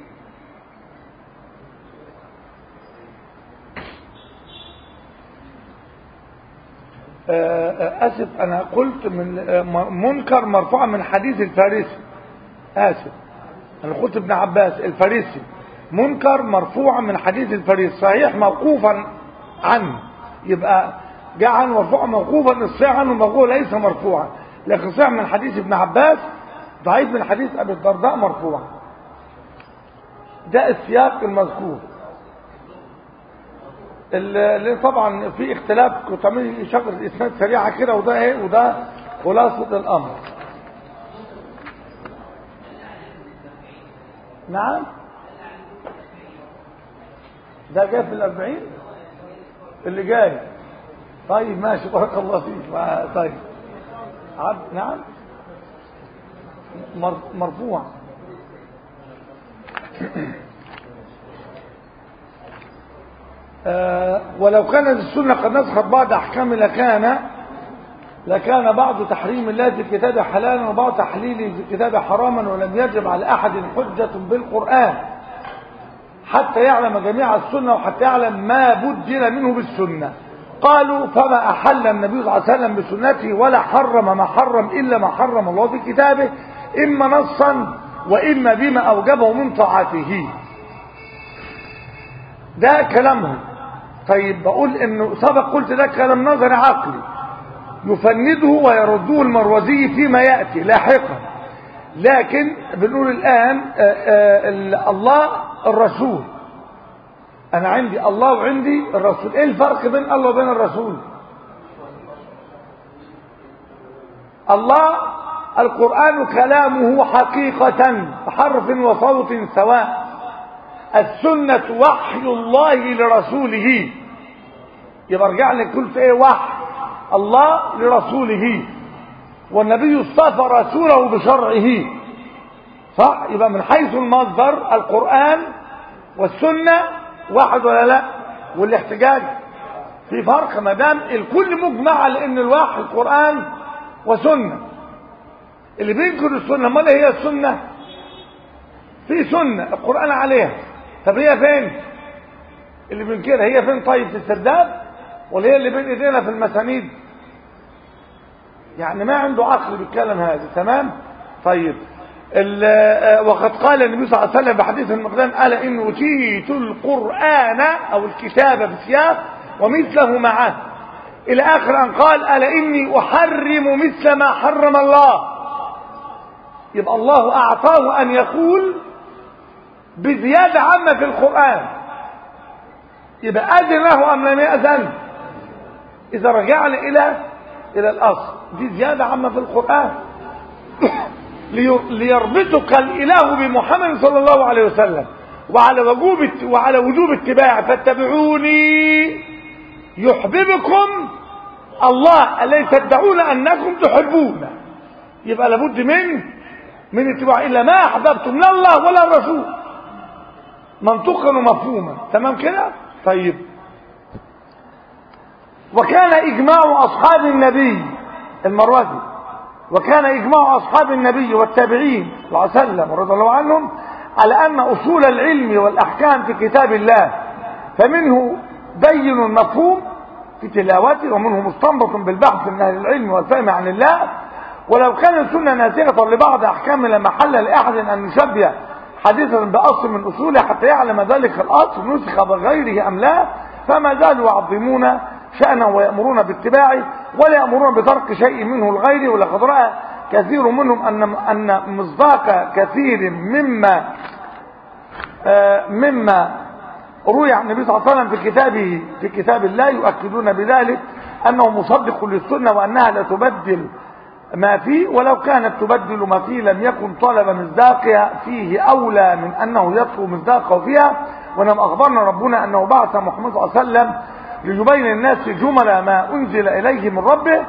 Speaker 1: اسف انا قلت من منكر مرفوع من حديث الفارسي اسف انا قلت ابن عباس الفارسي منكر مرفوعا من حديث الفارسي صحيح موقوفا عنه يبقى جاء عنه مرفوعا موقوفا الصحيح عنه موقوف ليس مرفوعا لكن صحيح من حديث ابن عباس ضعيف من حديث ابي الدرداء مرفوعا ده السياق المذكور اللي طبعا في اختلاف كنت عامل شغل اسناد سريعه كده وده ايه وده خلاصه الامر نعم ده جاي في الأربعين اللي جاي طيب ماشي بارك الله فيك طيب عبد نعم مرفوع آه ولو كانت السنة قد نسخت بعض أحكام لكان لكان بعض تحريم الله في الكتاب حلالا وبعض تحليله في الكتاب حراما ولم يجب على أحد حجة بالقرآن حتى يعلم جميع السنة وحتى يعلم ما بدل منه بالسنة قالوا فما أحل النبي صلى الله عليه وسلم بسنته ولا حرم ما حرم إلا ما حرم الله في كتابه إما نصا وإما بما أوجبه من طاعته ده كلامهم طيب بقول انه سبق قلت ده كلام نظري عقلي يفنده ويرده المروزي فيما يأتي لاحقا لكن بنقول الآن آآ آآ الله الرسول أنا عندي الله وعندي الرسول إيه الفرق بين الله وبين الرسول الله القرآن كلامه حقيقة بحرف وصوت سواء السنة وحي الله لرسوله يبقى ارجع لك قلت ايه وحي الله لرسوله والنبي اصطفى رسوله بشرعه صح يبقى من حيث المصدر القرآن والسنة واحد ولا لا والاحتجاج في فرق ما دام الكل مجمع على ان الواحد القرآن وسنة اللي بينكر السنة ما هي السنة في سنة القرآن عليها طب هي فين اللي بينكرها هي فين طيب في السرداب ولا هي اللي بين ايدينا في المسانيد يعني ما عنده عقل بالكلام هذا تمام طيب وقد قال النبي صلى الله عليه وسلم بحديث المقدام ألا إن أوتيت القرآن أو الكتاب في سياق ومثله معه إلى آخر أن قال ألا إني أحرم مثل ما حرم الله يبقى الله أعطاه أن يقول بزيادة عامة في القرآن يبقى أذن له أم لم يأذن إذا رجعنا إلى إلى الأصل دي زيادة عامة في القرآن ليربطك الإله بمحمد صلى الله عليه وسلم وعلى وجوب وعلى وجوب اتباعه فاتبعوني يحببكم الله أليس تدعون أنكم تحبون يبقى لابد من من اتباع إلا ما أحببتم لا الله ولا الرسول منطقا ومفهوما تمام كده طيب وكان إجماع أصحاب النبي المروزي وكان إجماع أصحاب النبي والتابعين صلى الله عليه وسلم رضي الله عنهم على أن أصول العلم والأحكام في كتاب الله فمنه بين مفهوم في تلاوته ومنه مستنبط بالبحث من أهل العلم والفهم عن الله ولو كان السنة ناسخة لبعض أحكام لما حل لأحد أن يشبه حديثا بأصل من أصوله حتى يعلم ذلك الأصل نسخ بغيره أم لا فما زالوا يعظمون شأنه ويأمرون باتباعه ولا يأمرون بترك شيء منه الغير ولقد رأى كثير منهم أن أن مصداق كثير مما آه، مما روي عن النبي صلى الله عليه وسلم في كتابه في كتاب الله يؤكدون بذلك أنه مصدق للسنة وأنها لا تبدل ما فيه ولو كانت تبدل ما فيه لم يكن طلب مصداقها فيه أولى من أنه يطلب مصداقه فيها ونما أخبرنا ربنا أنه بعث محمد صلى الله عليه وسلم ليبين الناس جمل ما أنزل إليه من ربه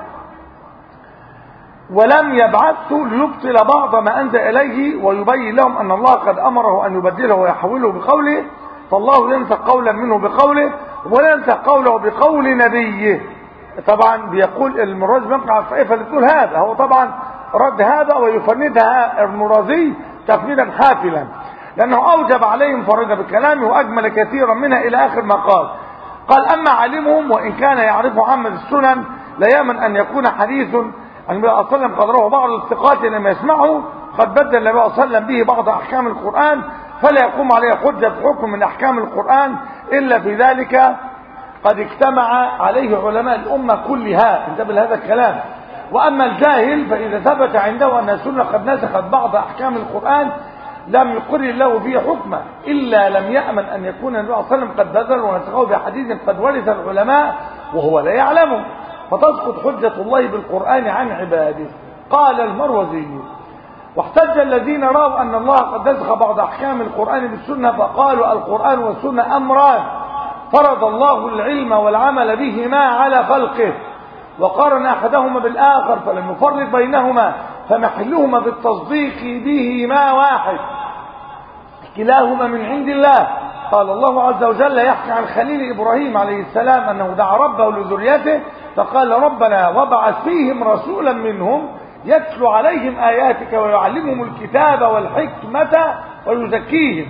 Speaker 1: ولم يبعثه ليبطل بعض ما أنزل إليه ويبين لهم أن الله قد أمره أن يبدله ويحوله بقوله فالله ينسى قولا منه بقوله ولا ينسى قوله بقول نبيه طبعا بيقول المرازي بيقع الطائفة اللي بتقول هذا هو طبعا رد هذا ويفندها المرازي تفنيدا حافلا لأنه أوجب عليهم فرد بكلامه وأجمل كثيرا منها إلى آخر ما قال قال أما علمهم وإن كان يعرف عامة السنن لا يامن أن يكون حديث عن النبي صلى الله عليه وسلم قد رواه بعض الثقات لما يسمعه قد بدل النبي صلى الله عليه وسلم به بعض أحكام القرآن فلا يقوم عليه حجة حكم من أحكام القرآن إلا في ذلك قد اجتمع عليه علماء الأمة كلها انتبه لهذا الكلام وأما الجاهل فإذا ثبت عنده أن السنة قد نسخت بعض أحكام القرآن لم يقر الله فيه حكما إلا لم يأمن أن يكون النبي صلى الله عليه وسلم قد بذل ونسخه بحديث قد ورث العلماء وهو لا يعلمه فتسقط حجة الله بالقرآن عن عباده قال المروزي واحتج الذين رأوا أن الله قد نسخ بعض أحكام القرآن بالسنة فقالوا القرآن والسنة أمران فرض الله العلم والعمل بهما على خلقه وقارن أحدهما بالآخر فلم يفرق بينهما فمحلهما في التصديق بهما واحد كلاهما من عند الله قال الله عز وجل يحكي عن خليل إبراهيم عليه السلام أنه دعا ربه لذريته فقال ربنا وابعث فيهم رسولا منهم يتلو عليهم آياتك ويعلمهم الكتاب والحكمة ويزكيهم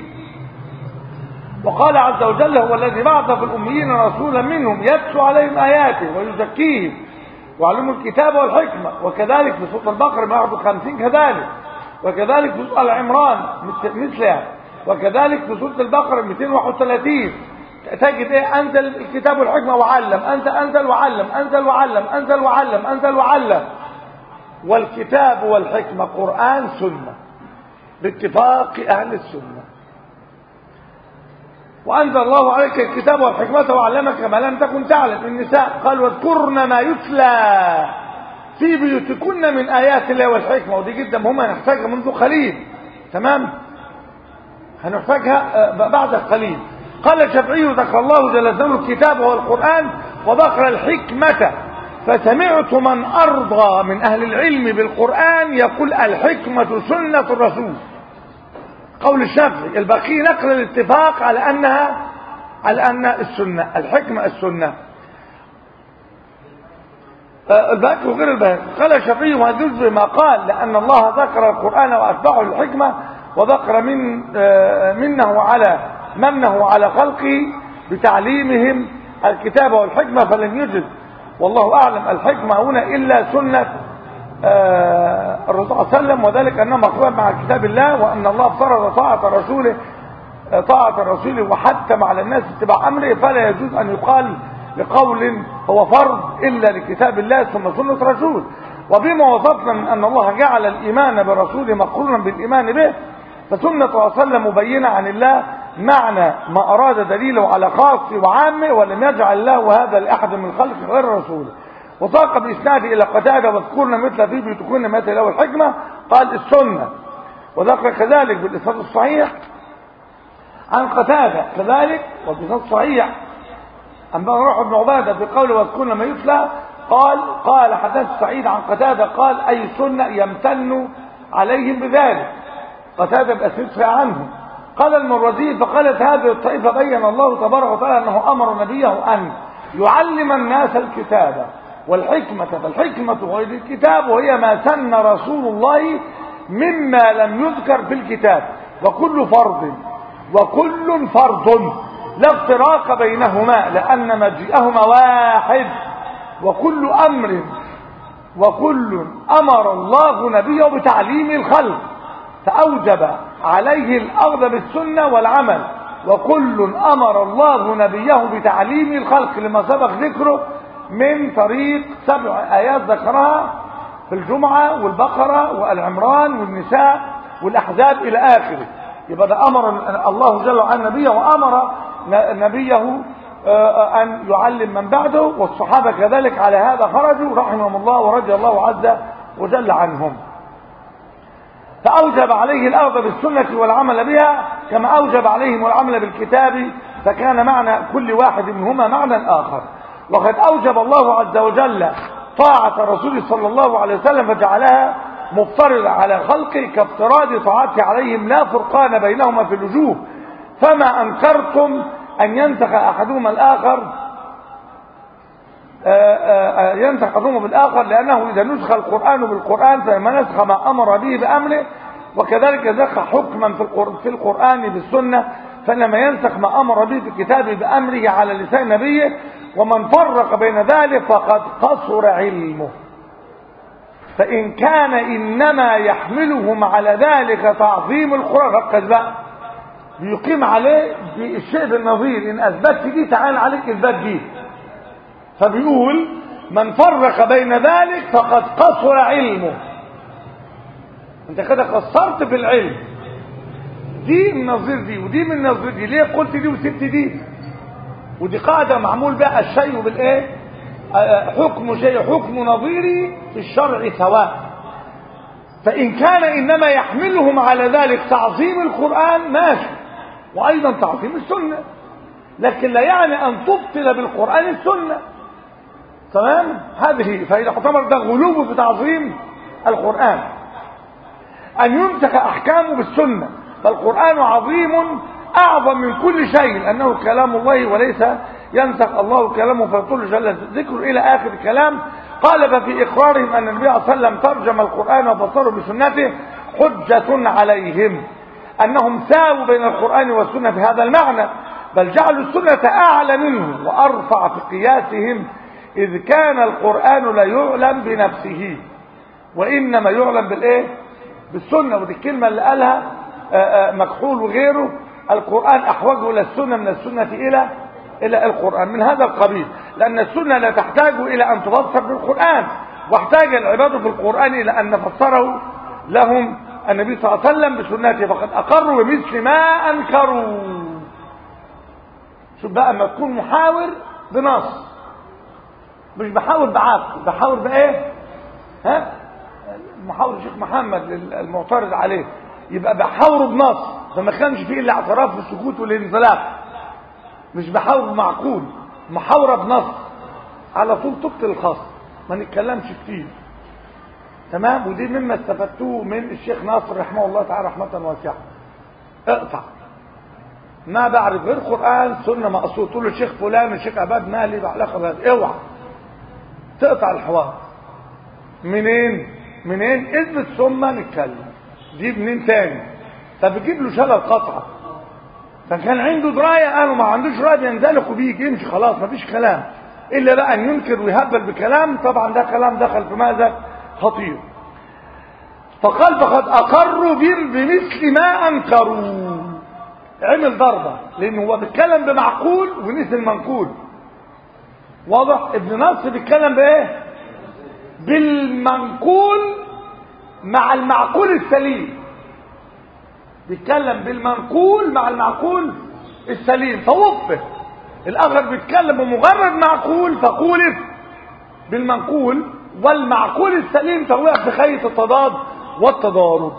Speaker 1: وقال عز وجل هو الذي بعث في الأميين رسولا منهم يتلو عليهم آياته ويزكيهم ويعلمهم الكتاب والحكمة وكذلك في سورة البقرة 151 كذلك وكذلك في سورة العمران مثلها وكذلك في سورة البقرة 231 تجد ايه انزل الكتاب والحكمة وعلم انت انزل وعلم انزل وعلم انزل وعلم انزل وعلم والكتاب والحكمة قرآن سنة باتفاق اهل السنة وأنزل الله عليك الكتاب والحكمة وعلمك ما لم تكن تعلم النساء قال واذكرن ما يتلى في بيوتكن من آيات الله والحكمة ودي جدا مهمة نحتاجها منذ قليل تمام هنحتاجها بعد قليل قال الشافعي ذكر الله جل جلاله الكتاب والقرآن وذكر الحكمة فسمعت من أرضى من أهل العلم بالقرآن يقول الحكمة سنة الرسول قول الشافعي الباقي نقل الاتفاق على أنها على أن السنة الحكمة السنة الباقي وغير الباقي قال الشافعي وهذا ما قال لأن الله ذكر القرآن وأتبعه الحكمة وذكر من منه على منه على خلقه بتعليمهم الكتاب والحكمة فلن يجد والله أعلم الحكمة هنا إلا سنة الرسول صلى الله عليه وسلم وذلك أنه مقرون مع كتاب الله وأن الله فرض طاعة رسوله طاعة الرسول وحتم على الناس اتباع أمره فلا يجوز أن يقال لقول هو فرض إلا لكتاب الله ثم سنة رسول وبما وصفنا من أن الله جعل الإيمان برسوله مقرونا بالإيمان به فسنة الله صلى الله عليه وسلم مبينة عن الله معنى ما أراد دليله على خاص وعامه ولم يجعل الله هذا لأحد من خلق غير رسوله وساق بإسناده إلى قتادة واذكرنا مثل في بيوتكن مثل له الحكمة قال السنة وذكر كذلك بالإسناد الصحيح عن قتادة كذلك وبإسناد صحيح أما روح بن عبادة في قوله واذكرنا ما يتلى قال قال حدث سعيد عن قتادة قال أي سنة يمتن عليهم بذلك قتادة بأسنده عنهم قال المروزي فقالت هذه الطائفة بين الله تبارك وتعالى أنه أمر نبيه أن يعلم الناس الكتاب والحكمة فالحكمة غير الكتاب وهي ما سن رسول الله مما لم يذكر في الكتاب وكل فرض وكل فرض لا افتراق بينهما لأن مجيئهما واحد وكل أمر وكل أمر الله نبيه بتعليم الخلق فأوجب عليه الأخذ بالسنة والعمل وكل أمر الله نبيه بتعليم الخلق لما سبق ذكره من طريق سبع آيات ذكرها في الجمعة والبقرة والعمران والنساء والأحزاب إلى آخره يبقى ده أمر الله جل وعلا نبيه وأمر نبيه أن يعلم من بعده والصحابة كذلك على هذا خرجوا رحمهم الله ورضي الله عز وجل عنهم فأوجب عليه الأخذ بالسنة والعمل بها كما أوجب عليهم العمل بالكتاب فكان معنى كل واحد منهما معنى آخر وقد أوجب الله عز وجل طاعة رسوله صلى الله عليه وسلم فجعلها مفترضة على خلقه كافتراض طاعته عليهم لا فرقان بينهما في الوجوه فما أنكرتم أن ينسخ أحدهما الآخر ينسخ أحدهما بالآخر لأنه إذا نسخ القرآن بالقرآن فما نسخ ما أمر به بأمره وكذلك نسخ حكما في القرآن بالسنة فإنما ينسخ ما أمر به في كتابه بأمره على لسان نبيه ومن فرق بين ذلك فقد قصر علمه فإن كان إنما يحملهم على ذلك تعظيم القرآن ركز بقى بيقيم عليه بالشيء بالنظير إن أثبتت دي تعال عليك إثبات دي فبيقول من فرق بين ذلك فقد قصر علمه انت كده قصرت في العلم دي من نظير دي ودي من نظير دي ليه قلت دي وسبت دي ودي قاعدة معمول بها الشيء بالايه حكم شيء حكم نظيري في الشرع سواء فإن كان إنما يحملهم على ذلك تعظيم القرآن ماشي وأيضا تعظيم السنة لكن لا يعني أن تبطل بالقرآن السنة تمام هذه فإذا اعتبر ده غلوب في تعظيم القرآن أن يمسك أحكامه بالسنة فالقرآن عظيم أعظم من كل شيء لأنه كلام الله وليس ينسخ الله كلامه فيطول جل ذكره إلى آخر الكلام قال ففي إقرارهم أن النبي صلى الله عليه وسلم ترجم القرآن وبصره بسنته حجة عليهم أنهم ساووا بين القرآن والسنة في هذا المعنى بل جعلوا السنة أعلى منه وأرفع في قياسهم إذ كان القرآن لا يعلم بنفسه وإنما يعلم بالإيه بالسنة ودي الكلمة اللي قالها مكحول وغيره القرآن أحوجه إلى السنة من السنة إلى إلى القرآن من هذا القبيل لأن السنة لا تحتاج إلى أن تفسر بالقرآن واحتاج العباد في القرآن إلى أن نفسره لهم النبي صلى الله عليه وسلم بسنته فقد أقروا بمثل ما أنكروا شوف بقى ما تكون محاور بنص مش بحاور بعقل بحاور بإيه ها محاور الشيخ محمد المعترض عليه يبقى بحاوره بنص فما كانش فيه الا اعتراف بالسكوت والانزلاق مش بحاور بمعقول محاوره بنص على طول تبطل الخاص ما نتكلمش كتير تمام ودي مما استفدتوه من الشيخ ناصر رحمه الله تعالى رحمه واسعه اقطع ما بعرف غير قران سنه مقصود تقول له الشيخ فلان الشيخ عباد مالي بعلاقه بهذا اوعى تقطع الحوار منين منين اثبت ثم نتكلم دي منين تاني طب تجيب له شلل قطعه فكان عنده درايه قالوا ما عندوش راي ينزلق وبيجي يمشي خلاص مفيش كلام الا بقى ان ينكر ويهبل بكلام طبعا ده كلام دخل في ماذا خطير فقال فقد اقروا بمثل ما انكروا عمل ضربه لانه هو بيتكلم بمعقول ونسي المنقول واضح ابن نصر بيتكلم بايه بالمنقول مع المعقول السليم بيتكلم بالمنقول مع المعقول السليم فوفق الاخر بيتكلم بمجرد معقول فخولف بالمنقول والمعقول السليم فوقع في خيط التضاد والتضارب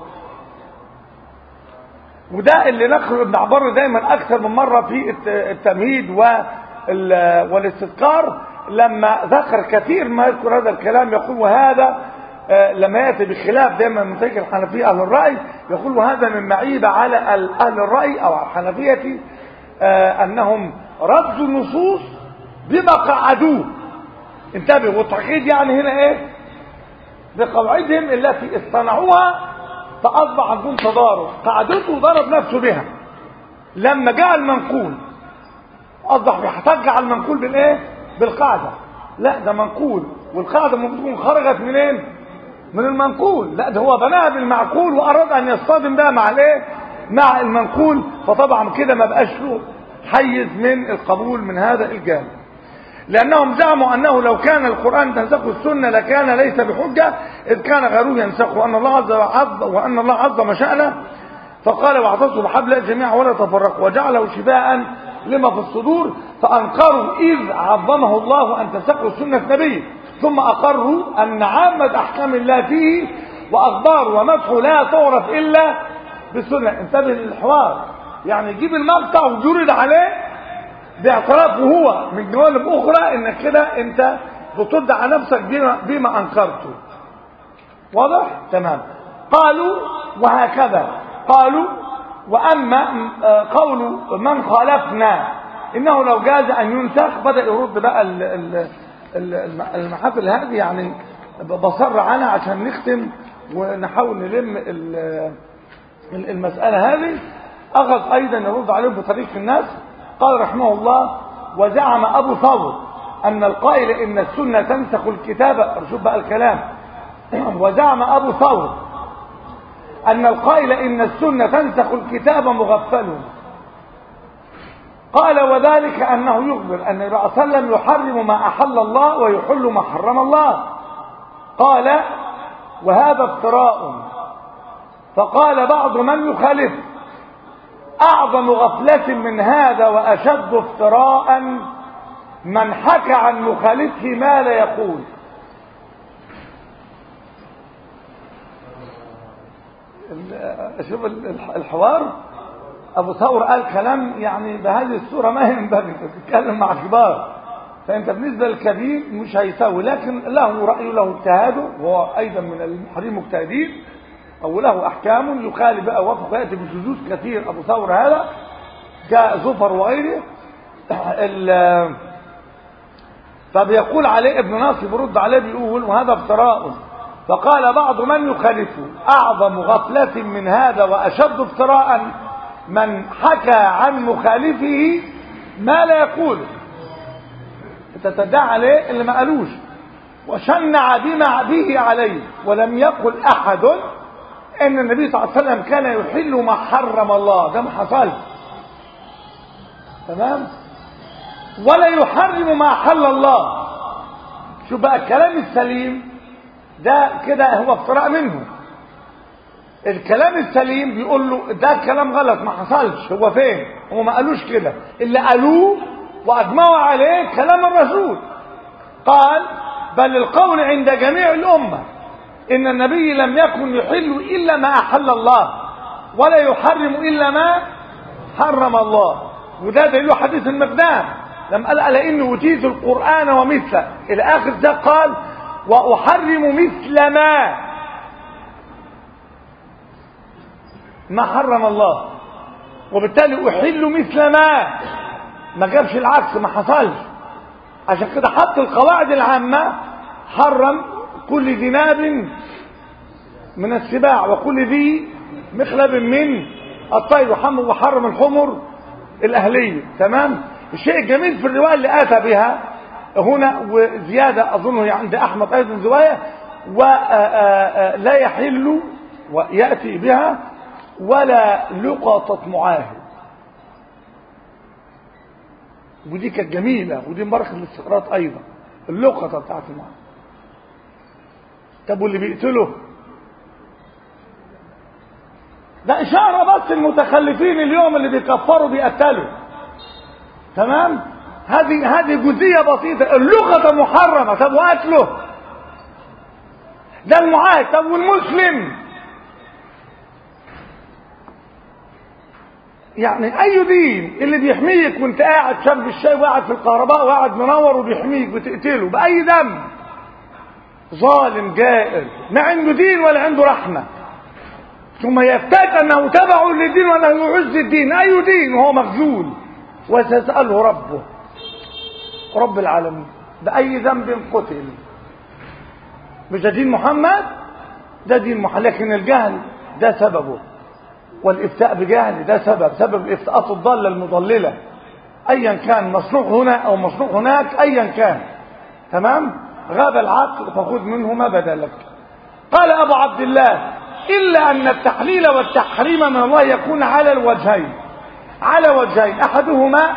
Speaker 1: وده اللي نقل ابن عبر دايما اكثر من مره في التمهيد والاستذكار لما ذكر كثير ما يذكر هذا الكلام يقول وهذا لما ياتي بخلاف دايما من طريق الحنفيه اهل الراي يقول وهذا من معيبه على اهل الراي او على الحنفيه انهم ردوا النصوص بما قعدوه انتبه والتعقيد يعني هنا ايه بقواعدهم التي اصطنعوها فاصبح عندهم تضارب قعدته ضرب نفسه بها لما جاء المنقول اصبح بيحتج على المنقول بالايه بالقاعده لا ده منقول والقاعده ممكن تكون خرجت منين من المنقول لا ده هو بناها بالمعقول واراد ان يصطدم بها مع الايه مع المنقول فطبعا كده ما بقاش له حيز من القبول من هذا الجانب لأنهم زعموا أنه لو كان القرآن تنسخ السنة لكان ليس بحجة إذ كان غيره ينسخه وأن الله عز وجل وأن الله عظم شأنه فقال واعتصوا بحبل الله جميعا ولا تفرقوا وجعله شفاء لما في الصدور فأنكروا إذ عظمه الله أن تنسخه سنة نبيه ثم أقروا أن عامة أحكام الله فيه وأخبار ومدحه لا تعرف إلا بالسنة انتبه للحوار يعني يجيب المقطع وجرد عليه باعترافه هو من جوانب أخرى إنك كده أنت بترد على نفسك بما, بما أنكرته واضح؟ تمام قالوا وهكذا قالوا وأما قول من خالفنا إنه لو جاز أن ينسخ بدأ يرد بقى المحافل هذه يعني بصر عنها عشان نختم ونحاول نلم المسألة هذه أخذ أيضا يرد عليهم بطريق الناس قال رحمه الله وزعم أبو ثور أن القائل إن السنة تنسخ الكتاب شوف بقى الكلام وزعم أبو ثور أن القائل إن السنة تنسخ الكتاب مغفل قال وذلك أنه يخبر أن النبي صلى الله عليه وسلم يحرم ما أحل الله ويحل ما حرم الله قال وهذا افتراء فقال بعض من يخالف أعظم غفلة من هذا وأشد افتراء من حكى عن مخالفه ما لا يقول شوف الحوار ابو ثور قال كلام يعني بهذه الصوره ما ينبغي انت تتكلم مع كبار فانت بالنسبه للكبير مش هيساوي لكن له رايه له اجتهاده وهو ايضا من المحرمين المجتهدين او له احكام يخالف بقى وفق ياتي بشذوذ كثير ابو ثور هذا كزفر وغيره فبيقول عليه ابن ناصر برد عليه بيقول وهذا افتراء فقال بعض من يخالفه أعظم غفلة من هذا وأشد افتراء من حكى عن مخالفه ما لا يقوله تتدعى عليه اللي ما قالوش وشنع بما به عليه ولم يقل أحد ان النبي صلى الله عليه وسلم كان يحل ما حرم الله ده ما حصلش تمام ولا يحرم ما حل الله شوف بقى الكلام السليم ده كده هو افتراء منه الكلام السليم بيقول له ده كلام غلط ما حصلش هو فين هو ما قالوش كده اللي قالوه واجمعوا عليه كلام الرسول قال بل القول عند جميع الامه ان النبي لم يكن يحل الا ما احل الله ولا يحرم الا ما حرم الله وده دليل حديث المقدام لما قال على اني اوتيت القران ومثله الى اخر ده قال واحرم مثل ما ما حرم الله وبالتالي احل مثل ما ما جابش العكس ما حصلش عشان كده حط القواعد العامه حرم كل ذناب من السباع وكل ذي مخلب من الطير وحرم الحمر الأهلية تمام الشيء الجميل في الرواية اللي آتى بها هنا وزيادة أظنه عند أحمد أيضا زوايا ولا يحل ويأتي بها ولا لقطة معاهد ودي كانت جميلة ودي بركة الاستقراط أيضا اللقطة بتاعت المعاهد طب واللي بيقتله ده إشارة بس المتخلفين اليوم اللي بيكفروا بيقتلوا تمام هذه هذه جزئية بسيطة اللغة محرمة طب وقتله ده المعاهد طب والمسلم يعني اي دين اللي بيحميك وانت قاعد شرب الشاي وقاعد في الكهرباء وقاعد منور وبيحميك بتقتله باي دم ظالم جائر ما عنده دين ولا عنده رحمه ثم يفتات انه تبع للدين وانه يعز الدين اي دين وهو مخذول وسيساله ربه رب العالمين باي ذنب قتل مش ده دين محمد ده دين محمد لكن الجهل ده سببه والافتاء بجهل ده سبب سبب الافتاءات الضاله المضلله ايا كان مصنوع هنا او مصنوع هناك ايا كان تمام غاب العقل فخذ منه ما بدا لك قال ابو عبد الله الا ان التحليل والتحريم من الله يكون على الوجهين على وجهين احدهما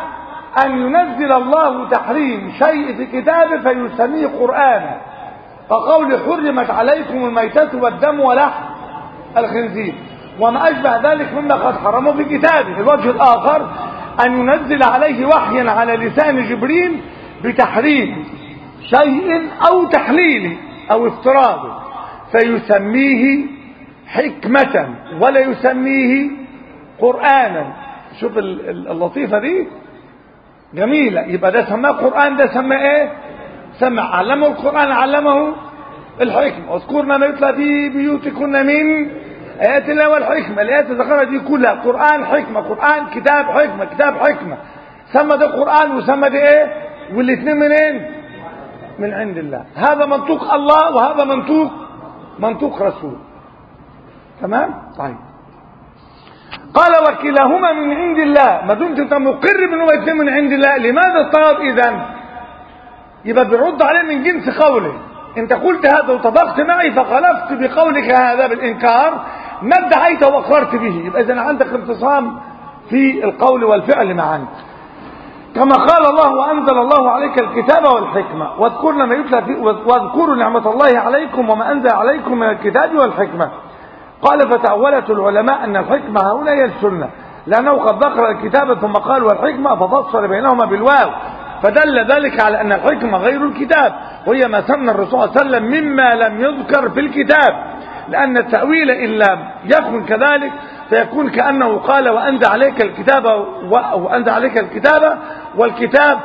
Speaker 1: أن ينزل الله تحريم شيء في كتابه فيسميه قرآنا كقول حرمت عليكم الميتة والدم ولحم الخنزير وما أشبه ذلك مما قد حرمه في كتابه الوجه الآخر أن ينزل عليه وحيا على لسان جبريل بتحريم شيء أو تحليله أو افتراضه فيسميه حكمة ولا يسميه قرآنا شوف اللطيفة دي جميلة يبقى ده سماه قرآن ده سماه ايه سمع علمه القرآن علمه الحكمة واذكرنا ما يطلع في بيوتكن من آيات الله والحكمة الآيات الذكرة دي كلها قرآن حكمة قرآن كتاب حكمة كتاب حكمة سمى ده قرآن وسمى ده ايه والاثنين منين من عند الله هذا منطوق الله وهذا منطوق منطوق رسول تمام طيب قال وكلاهما من عند الله ما دمت انت مقر بانه الاثنين من عند الله لماذا الطلب اذا يبقى بيرد عليه من جنس قوله انت قلت هذا وطبقت معي فخلفت بقولك هذا بالانكار ما ادعيته واقررت به يبقى اذا عندك انفصام في القول والفعل معا كما قال الله وانزل الله عليك الكتاب والحكمه واذكرنا ما يتلى في واذكروا نعمه الله عليكم وما انزل عليكم من الكتاب والحكمه قال فتأولت العلماء أن الحكمة هنا هي السنة لأنه قد ذكر الكتاب ثم قال والحكمة ففصل بينهما بالواو فدل ذلك على أن الحكمة غير الكتاب وهي ما سمى الرسول صلى الله عليه وسلم مما لم يذكر في الكتاب لأن التأويل إن لم يكن كذلك فيكون كأنه قال وأنزل عليك الكتاب وأنزل عليك الكتاب والكتاب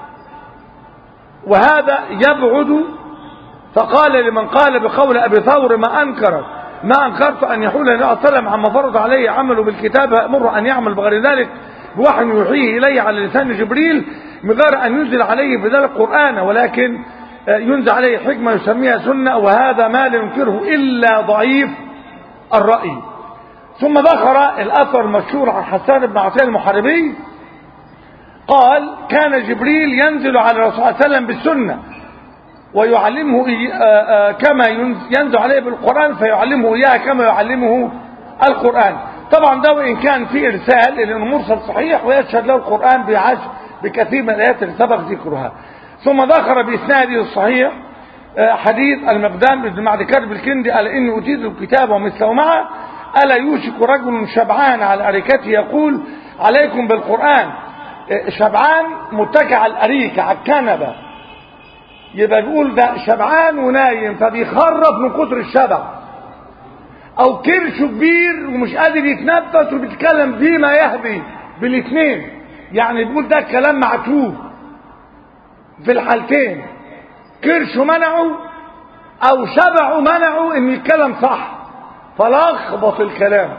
Speaker 1: وهذا يبعد فقال لمن قال بقول أبي ثور ما أنكرت ما أنكرت أن يحول النبي صلى الله عليه وسلم عما فرض عليه عمله بالكتاب أمر أن يعمل بغير ذلك بوحي يوحيه إليه على لسان جبريل من غير أن ينزل عليه بذلك قرآن ولكن ينزل عليه حكمة يسميها سنة وهذا ما لا ينكره إلا ضعيف الرأي ثم ذكر الأثر المشهور عن حسان بن عطية المحاربي قال كان جبريل ينزل على الرسول صلى الله عليه وسلم بالسنة ويعلمه كما ينزل عليه بالقرآن فيعلمه إياها كما يعلمه القرآن طبعا ده وإن كان في إرسال لأنه مرسل صحيح ويشهد له القرآن بعش بكثير من الآيات اللي سبق ذكرها ثم ذكر بإسناده الصحيح حديث المقدام بن معد كرب الكندي قال إني أتيت الكتاب ومثله معه ألا يوشك رجل شبعان على أريكته يقول عليكم بالقرآن شبعان متكع على الأريكة على الكنبة يبقى بيقول ده شبعان ونايم فبيخرف من كتر الشبع او كرشه كبير ومش قادر يتنفس وبيتكلم فيما يهدي بالاثنين يعني بيقول ده كلام معتوه في الحالتين كرشه منعه او شبعه منعه انه يتكلم صح فلخبط الكلام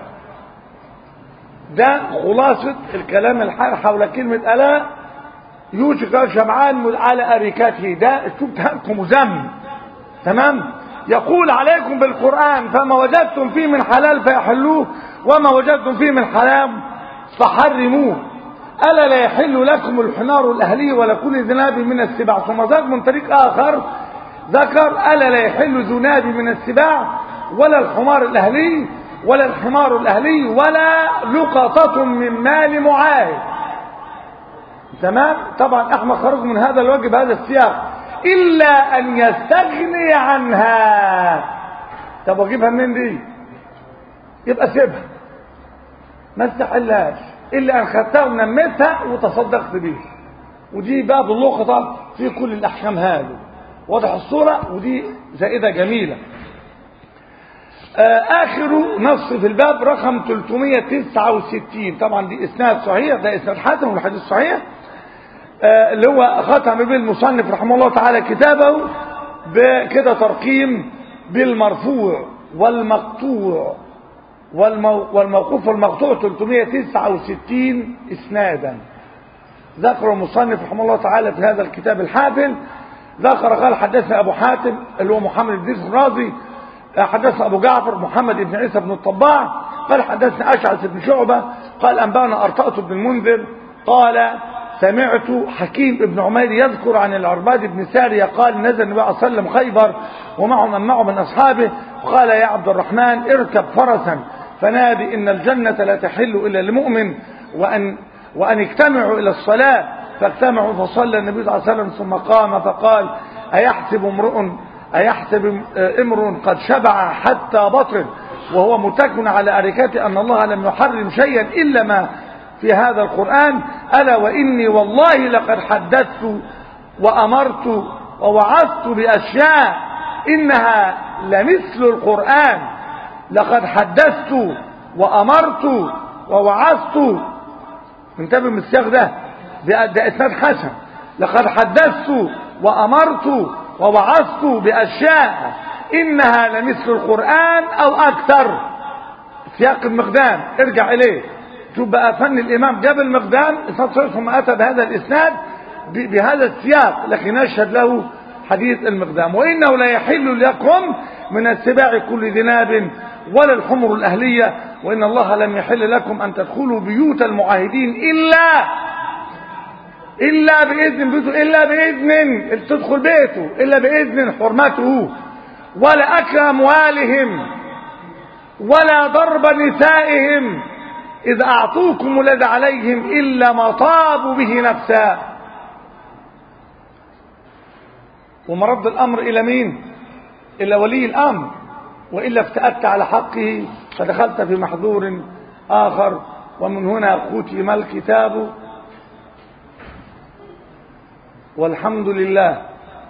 Speaker 1: ده خلاصة الكلام الحال حول كلمة ألا يوشك شمعان على أريكته ده اسلوب تهكم وذم تمام يقول عليكم بالقرآن فما وجدتم فيه من حلال فيحلوه وما وجدتم فيه من حرام فحرموه ألا لا يحل لكم الحمار الأهلي ولا كل ذناب من السباع ثم ذاك من طريق آخر ذكر ألا لا يحل ذناب من السباع ولا الحمار الأهلي ولا الحمار الأهلي ولا لقطة من مال معاهد تمام طبعا احنا خرج من هذا الوجه بهذا السياق الا ان يستغني عنها طب واجيبها منين دي يبقى سيبها ما استحلهاش الا ان خدتها ونميتها وتصدقت بيها ودي باب اللقطه في كل الاحكام هذه واضح الصوره ودي زائده جميله اخر نص في الباب رقم 369 طبعا دي اسناد صحيح ده اسناد حسن والحديث صحيح اللي هو ختم به المصنف رحمه الله تعالى كتابه بكده ترقيم بالمرفوع والمقطوع والمو والموقوف والمقطوع 369 اسنادا ذكر المصنف رحمه الله تعالى في هذا الكتاب الحافل ذكر قال حدثنا ابو حاتم اللي هو محمد بن ادريس الرازي حدثنا ابو جعفر محمد بن عيسى بن الطباع قال حدثنا اشعث بن شعبه قال انبانا ارطأت بن المنذر قال سمعت حكيم بن عمير يذكر عن العرباد بن سارية قال نزل النبي صلى الله عليه وسلم خيبر ومعه من معه من أصحابه قال يا عبد الرحمن اركب فرسا فنادي إن الجنة لا تحل إلا لمؤمن وأن, وأن اجتمعوا إلى الصلاة فاجتمعوا فصلى النبي صلى الله عليه وسلم ثم قام فقال أيحسب امرؤ أيحسب امرؤ قد شبع حتى بطن وهو متكن على أركته أن الله لم يحرم شيئا إلا ما في هذا القرآن ألا وإني والله لقد حدثت وأمرت ووعظت بأشياء إنها لمثل القرآن لقد حدثت وأمرت ووعظت انتبه من السياق ده ده إسناد حسن لقد حدثت وأمرت ووعظت بأشياء إنها لمثل القرآن أو أكثر سياق المقدام ارجع إليه شوف بقى فن الإمام جاب المقدام إسناد صحيح ثم أتى بهذا الإسناد بهذا السياق لكن يشهد له حديث المقدام وإنه لا يحل لكم من السباع كل ذناب ولا الحمر الأهلية وإن الله لم يحل لكم أن تدخلوا بيوت المعاهدين إلا إلا بإذن بيته إلا بإذن تدخل بيته إلا بإذن حرمته ولا أكل أموالهم ولا ضرب نسائهم إذا أعطوكم الذي عليهم إلا ما طابوا به نفسا ومرد الأمر إلى مين إلى ولي الأمر وإلا افتأت على حقه فدخلت في محظور آخر ومن هنا ختم الكتاب والحمد لله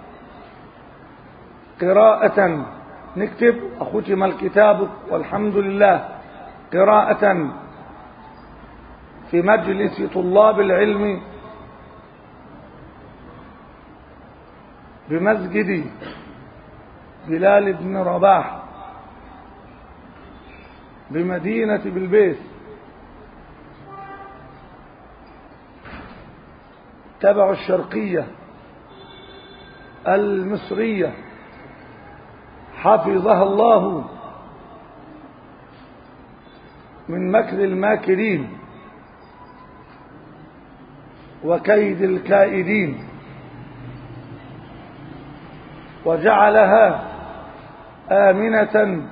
Speaker 1: قراءة نكتب ختم الكتاب والحمد لله قراءة في مجلس طلاب العلم بمسجد بلال بن رباح بمدينة بلبيس تبع الشرقية المصرية حفظها الله من مكر الماكرين وكيد الكائدين وجعلها آمنة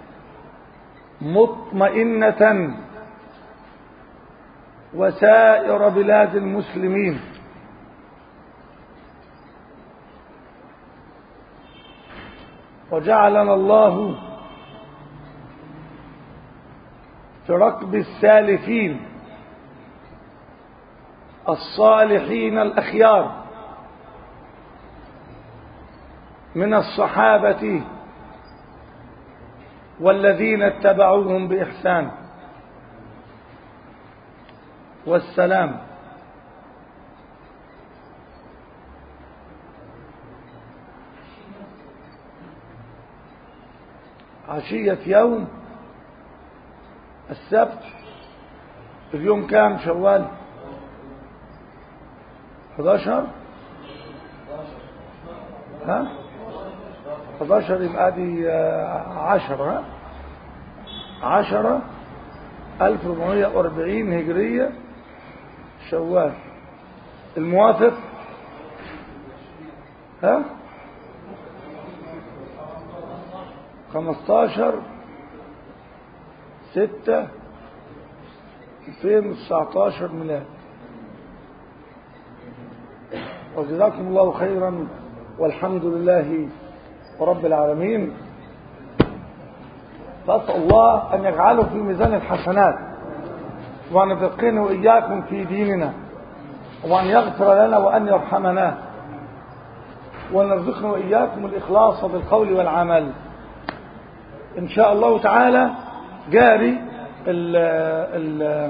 Speaker 1: مطمئنة وسائر بلاد المسلمين وجعلنا الله في ركب السالفين الصالحين الأخيار من الصحابة والذين اتبعوهم بإحسان والسلام عشية يوم السبت اليوم كام شوال 11 ها 11 يبقى دي 10 10 1440 هجرية شوال الموافق ها 15 6 2019 ميلاد وجزاكم الله خيرا والحمد لله رب العالمين فأسأل الله أن يجعله في ميزان الحسنات وأن يفقهنا وإياكم في ديننا وأن يغفر لنا وأن يرحمنا وأن يرزقنا وإياكم الإخلاص بالقول والعمل إن شاء الله تعالى جاري ال ال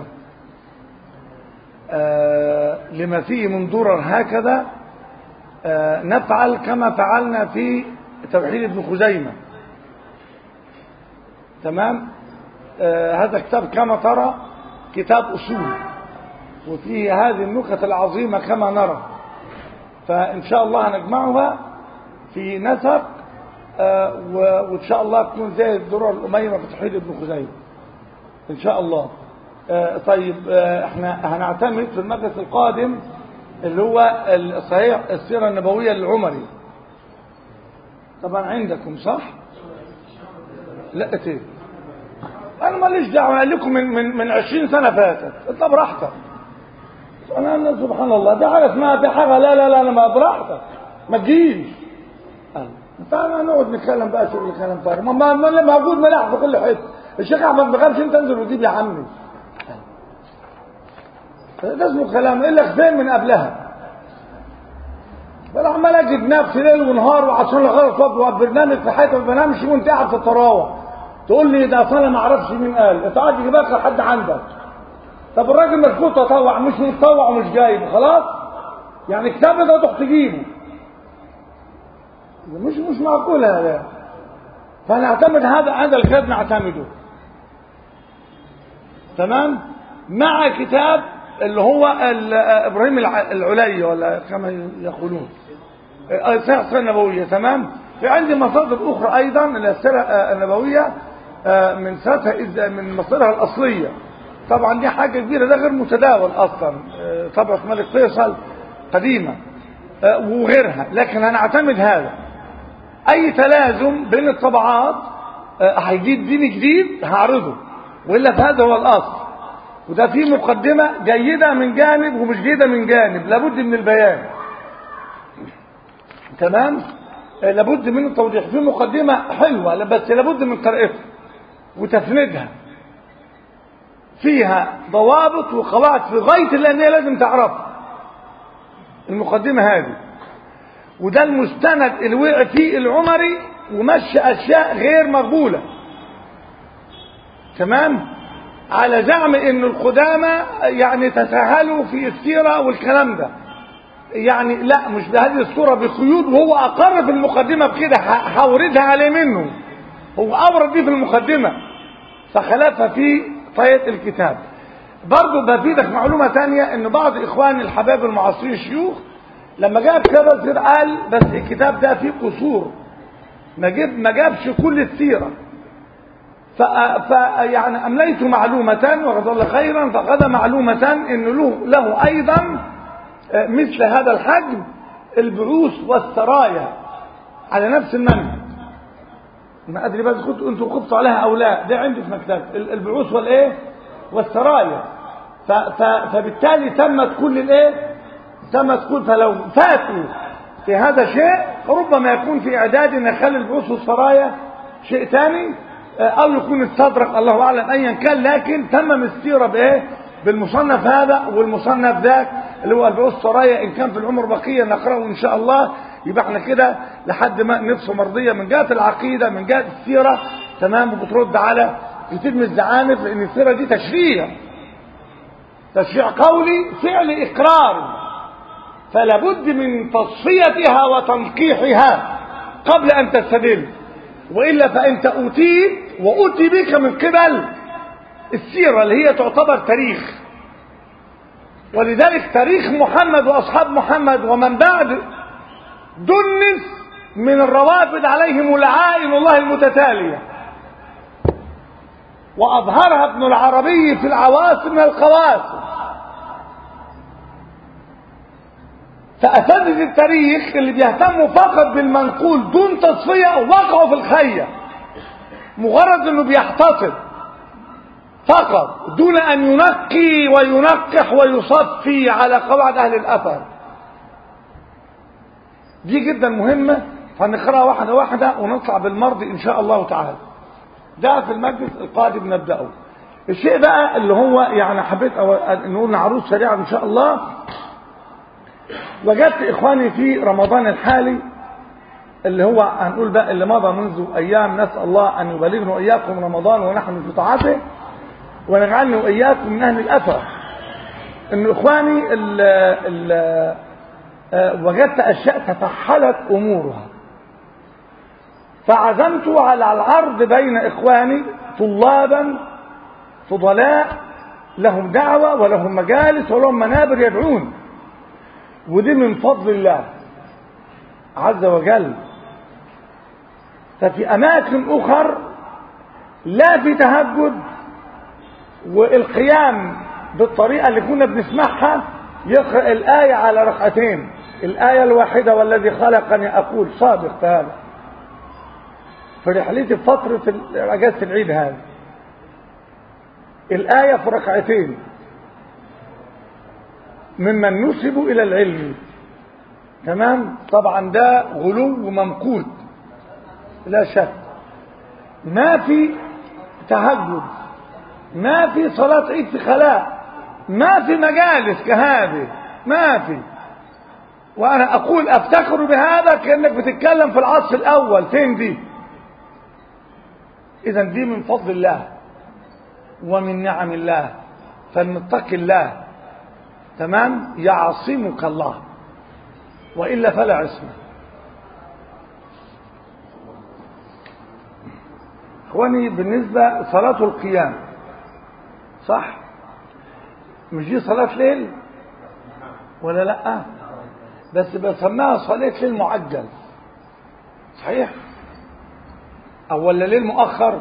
Speaker 1: آه لما فيه من ضرر هكذا آه نفعل كما فعلنا في توحيد ابن خزيمة تمام آه هذا كتاب كما ترى كتاب أصول وفيه هذه النكت العظيمة كما نرى فإن شاء الله هنجمعها في نسق آه وإن شاء الله تكون زي الدرر الأميمة في توحيد ابن خزيمة إن شاء الله آه طيب آه احنا هنعتمد في المجلس القادم اللي هو الصحيح السيرة النبوية للعمري طبعا عندكم صح لا ايه انا ماليش دعوه قال لكم من من من 20 سنه فاتت انت براحتك انا أنا سبحان الله دي حاجه اسمها في حاجه لا لا لا انا ما براحتك ما تجيش تعالى نقعد نتكلم بقى شغل كلام فارغ ما ما ما- موجود ملاح في كل حته الشيخ احمد ما قالش انت انزل وجيب يا عمي ده اسمه كلام الا فين من قبلها فانا عمال اجد نفسي ليل ونهار وعشان غلط وبرنامج في حياتي ما بنامش وانت قاعد في الطراوه تقول لي ده اصل انا ما اعرفش مين قال انت قاعد تجيب لك لحد عندك طب الراجل مرفوض تطوع مش متطوع ومش جايب خلاص يعني كتاب ده تروح تجيبه مش مش معقول هذا فنعتمد هذا هذا الكتاب نعتمده تمام مع كتاب اللي هو ال- ابراهيم الع- العلي ولا كما يقولون السيرة السيرة النبوية تمام في عندي مصادر أخرى أيضا السيرة آه، النبوية آه، من ساتها إذ- من مصادرها الأصلية طبعا دي حاجة كبيرة ده غير متداول أصلا آه، طبعة ملك فيصل قديمة آه، وغيرها لكن هنعتمد هذا أي تلازم بين الطبعات آه، هيجيب دين جديد هعرضه وإلا فهذا هو الأصل وده فيه مقدمة جيدة من جانب ومش جيدة من جانب لابد من البيان تمام آه، لابد من التوضيح في مقدمة حلوة بس لابد من قراءتها وتفندها فيها ضوابط وقواعد في غاية الأهمية لازم تعرفها المقدمة هذه وده المستند اللي وقع فيه العمري ومشى أشياء غير مقبولة تمام على زعم ان القدامى يعني تساهلوا في السيرة والكلام ده يعني لا مش بهذه الصورة بقيود وهو أقر في المقدمة بكده ه- هوردها عليه منه هو أورد دي في المقدمة فخلفها في طية الكتاب برضه بفيدك معلومة تانية ان بعض اخواني الحباب المعاصرين الشيوخ لما جاب كتاب السيرة قال بس الكتاب ده فيه قصور ما جاب ما جابش كل السيرة ف ف يعني امليت معلومة وجزاه الله خيرا فقد معلومة ان له له ايضا آه، مثل هذا الحجم البعوث والسرايا على نفس المنهج ما ادري بس كنت انتوا خفتوا عليها او لا ده عندي في مكتبي ال- البعوث والايه والسرايا ف ف فبالتالي تمت كل الايه تمت كل فلو فاتوا في هذا شيء ربما يكون في اعداد ان يخلي البعوث والسرايا شيء ثاني آه، او يكون استدرك الله اعلم ايا كان لكن تمم السيره بايه بالمصنف هذا والمصنف ذاك اللي هو البعوث سرايا ان كان في العمر بقيه نقراه ان شاء الله يبقى احنا كده لحد ما نفسه مرضيه من جهه العقيده من جهه السيره تمام وبترد على كتير من الزعانف لان السيره دي تشريع تشريع قولي فعل اقرار فلا بد من تصفيتها وتنقيحها قبل ان تستدل والا فانت اوتيت واتي بك من قبل السيره اللي هي تعتبر تاريخ ولذلك تاريخ محمد واصحاب محمد ومن بعد دنس من الروافد عليهم لعائن الله المتتاليه واظهرها ابن العربي في العواصم من القواسم فاساتذه التاريخ اللي بيهتموا فقط بالمنقول دون تصفيه وقعوا في الخيه مجرد انه بيحتفظ فقط دون ان ينقي وينقح ويصفي على قواعد اهل الاثر دي جدا مهمه فنقراها واحده واحده ونطلع بالمرضي ان شاء الله تعالى ده في المجلس القادم نبداه الشيء بقى اللي هو يعني حبيت أو- نقول نعرض سريعا ان شاء الله وجدت اخواني في رمضان الحالي اللي هو هنقول بقى اللي مضى منذ ايام نسال الله ان يبلغنا واياكم رمضان ونحن في طاعته ونجعلني واياكم من اهل الاثر ان اخواني ال ال وجدت اشياء تفحلت امورها فعزمت على العرض بين اخواني طلابا فضلاء لهم دعوه ولهم مجالس ولهم منابر يدعون ودي من فضل الله عز وجل ففي اماكن اخر لا في تهجد والقيام بالطريقه اللي كنا بنسمعها يقرا الايه على ركعتين الايه الواحده والذي خلقني اقول صادق في هذا في رحلتي في فتره اجازه العيد هذه الايه في ركعتين ممن نسبوا إلى العلم تمام طبعا ده غلو ممقوت لا شك ما في تهجد ما في صلاة عيد في خلاء ما في مجالس كهذه ما في وأنا أقول أفتخر بهذا كأنك بتتكلم في العصر الأول فين دي إذا دي من فضل الله ومن نعم الله فلنتق الله تمام يعصمك الله وإلا فلا عصمة اخواني بالنسبة صلاة القيام صح مش دي صلاة ليل ولا لا بس بسميها صلاة ليل معجل صحيح او ولا ليل مؤخر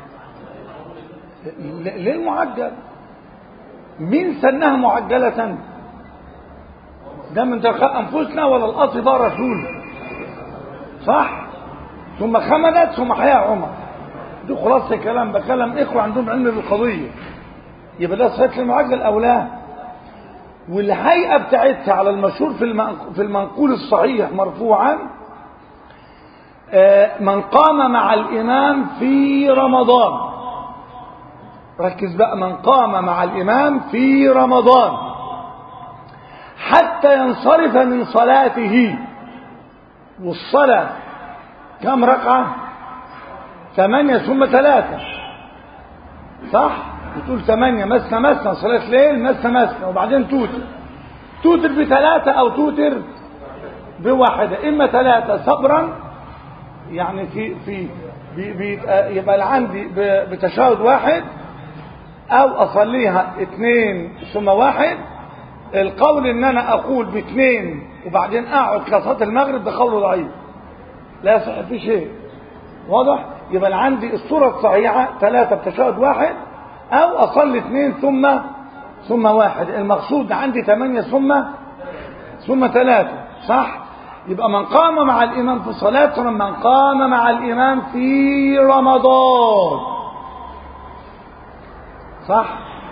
Speaker 1: ليل معجل مين سنها معجلة ده من تلقاء انفسنا ولا الاصل ده رسول صح ثم خمدت ثم حيا عمر دي خلاصة الكلام بكلم اخوة عندهم علم بالقضية يبقى ده صحيح المعجل او لا والهيئة بتاعتها على المشهور في في المنقول الصحيح مرفوعا من قام مع الإمام في رمضان ركز بقى من قام مع الإمام في رمضان حتى ينصرف من صلاته والصلاة كم ركعة ثمانية ثم ثلاثة صح بتقول ثمانية مثنى مثنى صلاة ليل مثنى مثنى وبعدين توتر توتر بثلاثة أو توتر بواحدة إما ثلاثة صبرا يعني في في بي بي يبقى عندي بتشهد واحد او اصليها اثنين ثم واحد القول ان انا اقول باثنين وبعدين اقعد كصلاه المغرب ده قول ضعيف لا يصح فيه شيء واضح يبقى انا عندي الصوره الصحيحه ثلاثه بتشهد واحد او اصلي اثنين ثم ثم واحد المقصود عندي ثمانيه ثم ثم ثلاثه صح يبقى من قام مع الإمام في صلاة من قام مع الإمام في رمضان صح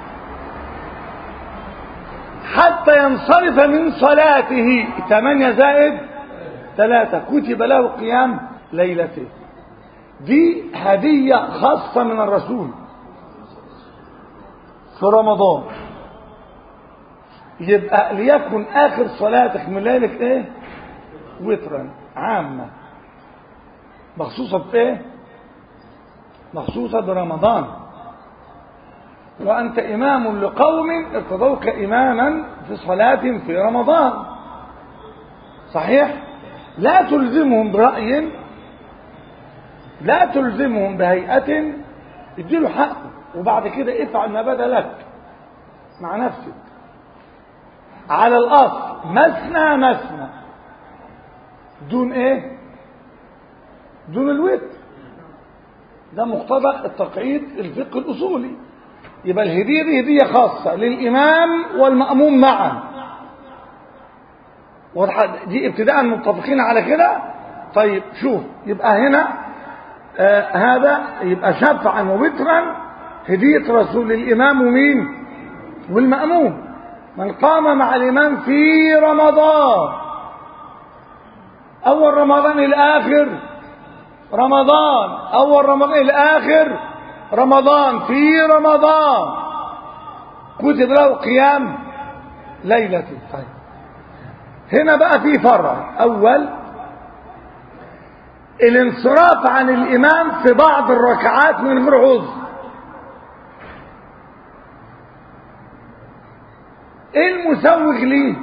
Speaker 1: حتى ينصرف من صلاته ثمانية زائد ثلاثة كتب له قيام ليلته دي هدية خاصة من الرسول في رمضان يبقى ليكن آخر صلاتك من ليلة ايه وترا عامة مخصوصة بإيه؟ مخصوصة برمضان وأنت إمام لقوم ارتضوك إماما في صلاة في رمضان صحيح؟ لا تلزمهم برأي لا تلزمهم بهيئة اديله حقه وبعد كده افعل ما بدا لك مع نفسك على الأصل مثنى مثنى دون ايه دون الوتر ده مقتضى التقعيد الفقه الاصولي يبقى الهديه دي هديه خاصه للامام والماموم معا دي ابتداء متفقين على كده طيب شوف يبقى هنا آه هذا يبقى شفعا ووترا هديه رسول الامام ومين والماموم من قام مع الامام في رمضان أول رمضان الآخر رمضان أول رمضان الآخر رمضان في رمضان كتب له قيام ليلة طيب هنا بقى في فرع أول الانصراف عن الإمام في بعض الركعات من غير عذر ايه المسوغ ليه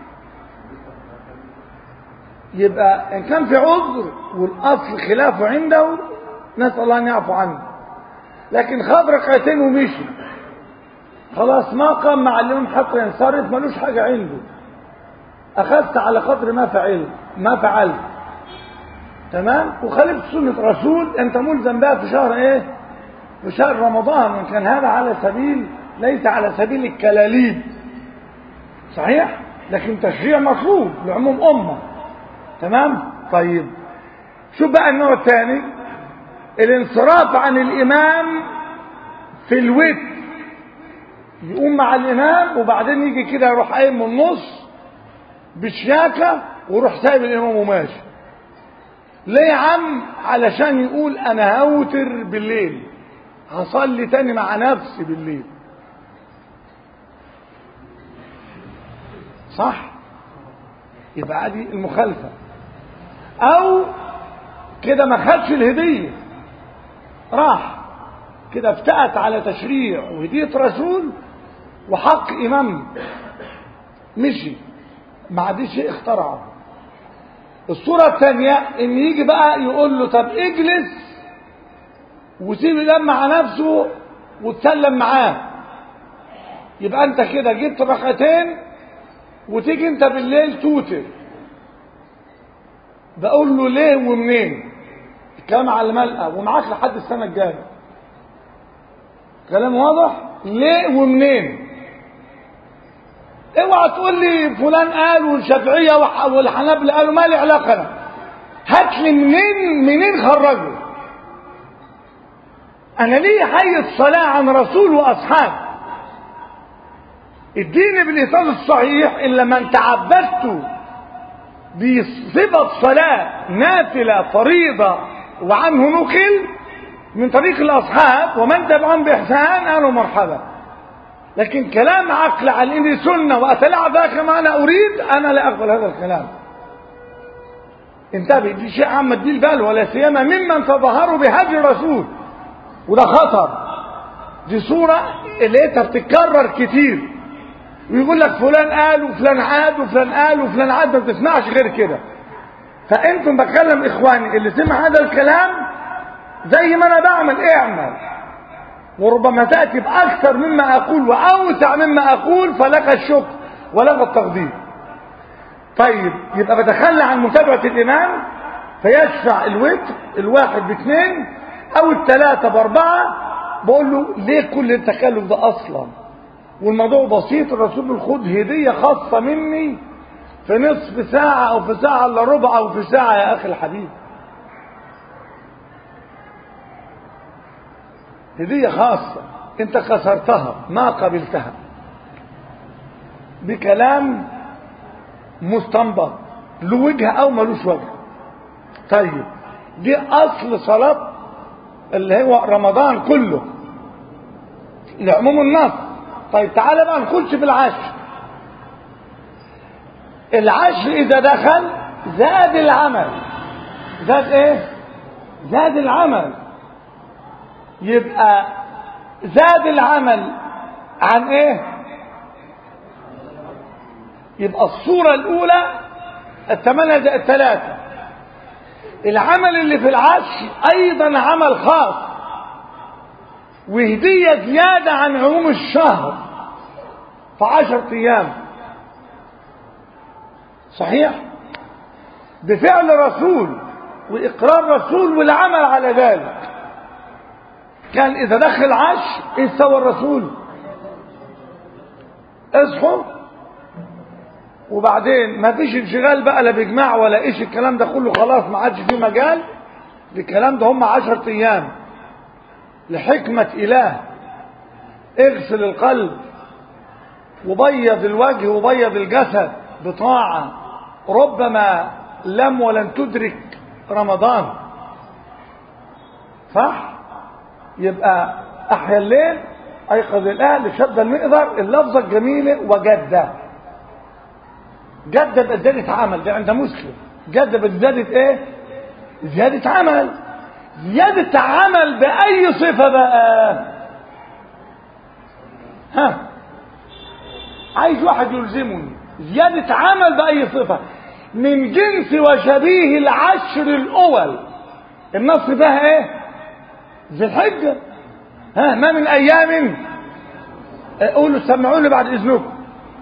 Speaker 1: يبقى إن كان في عذر والأصل خلافه عنده نسأل الله أن يعفو عنه لكن خد ركعتين ومشي خلاص ما قام مع الإمام حتى ينصرف ملوش حاجة عنده أخذت على قدر ما فعل ما فعلت تمام وخالفت سنة رسول أنت ملزم بها في شهر إيه؟ في شهر رمضان وإن كان هذا على سبيل ليس على سبيل الكلاليب صحيح؟ لكن تشريع مطلوب لعموم أمة تمام طيب شوف بقى النوع الثاني الانصراف عن الامام في الوتر يقوم مع الإمام وبعدين يجي كده يروح قايم من النص بشياكة ويروح سايب الإمام وماشي ليه يا عم علشان يقول أنا هوتر بالليل هصلي تاني مع نفسي بالليل صح يبقى دي المخالفة أو كده ما خدش الهدية راح كده افتأت على تشريع وهدية رسول وحق إمام مشي ما عادش شيء اخترعه الصورة الثانية ان يجي بقى يقول له طب اجلس وسيب الامام مع نفسه وتسلم معاه يبقى انت كده جبت ركعتين وتيجي انت بالليل توتر بقول له ليه ومنين الكلام على الملقى ومعاك لحد السنة الجاية كلام واضح ليه ومنين اوعى تقول لي فلان قال والشافعية والحنابلة قالوا ما لي علاقة انا هات لي منين منين خرجوا انا ليه حية صلاة عن رسول واصحاب الدين بالإيصال الصحيح إلا من تعبدت بصفة صلاة نافلة فريضة وعنه نقل من طريق الأصحاب ومن تبعهم بإحسان قالوا مرحبا لكن كلام عقل على إني سنة وأتلاعب ذاك ما أنا أريد أنا لا أقبل هذا الكلام انتبه دي شيء عام دي البال ولا سيما ممن تظاهروا بهدي الرسول وده خطر دي صورة اللي انت بتتكرر كتير ويقول لك فلان قال وفلان عاد وفلان قال وفلان عاد ما بتسمعش غير كده فانتم بكلم اخواني اللي سمع هذا الكلام زي ما انا بعمل اعمل وربما تأتي بأكثر مما أقول وأوسع مما أقول فلك الشكر ولك التقدير طيب يبقى بتخلى عن متابعة الإمام فيشفع الوتر الواحد باثنين أو الثلاثة بأربعة بقول له ليه كل التكلف ده أصلا والموضوع بسيط الرسول الخد هدية خاصة مني في نصف ساعة أو في ساعة إلا ربع أو في ساعة يا أخي الحبيب هدية خاصة انت خسرتها ما قبلتها بكلام مستنبط له وجه او ملوش وجه طيب دي اصل صلاة اللي هو رمضان كله لعموم النص طيب تعالى بقى نخش في العشر العشر اذا دخل زاد العمل زاد ايه زاد العمل يبقى زاد العمل عن ايه يبقى الصورة الاولى الثمانية زائد الثلاثة العمل اللي في العشر ايضا عمل خاص وهدية زيادة عن عموم الشهر في عشرة ايام صحيح بفعل رسول واقرار رسول والعمل على ذلك كان اذا دخل عش ايه سوى الرسول اصحوا وبعدين ما فيش انشغال بقى لا بجماع ولا ايش الكلام ده كله خلاص ما عادش فيه مجال الكلام ده هم عشرة ايام لحكمة اله اغسل القلب وبيض الوجه وبيض الجسد بطاعة ربما لم ولن تدرك رمضان صح يبقى احيا الليل ايقظ الاهل شد المئذر اللفظه الجميله وجد جد بزياده عمل ده عند مسلم جد بزياده ايه زياده عمل زياده عمل باي صفه بقى ها عايز واحد يلزمني زياده عمل باي صفه من جنس وشبيه العشر الاول النص ده ايه ذي الحجة ها ما من أيام قولوا سمعوني بعد إذنكم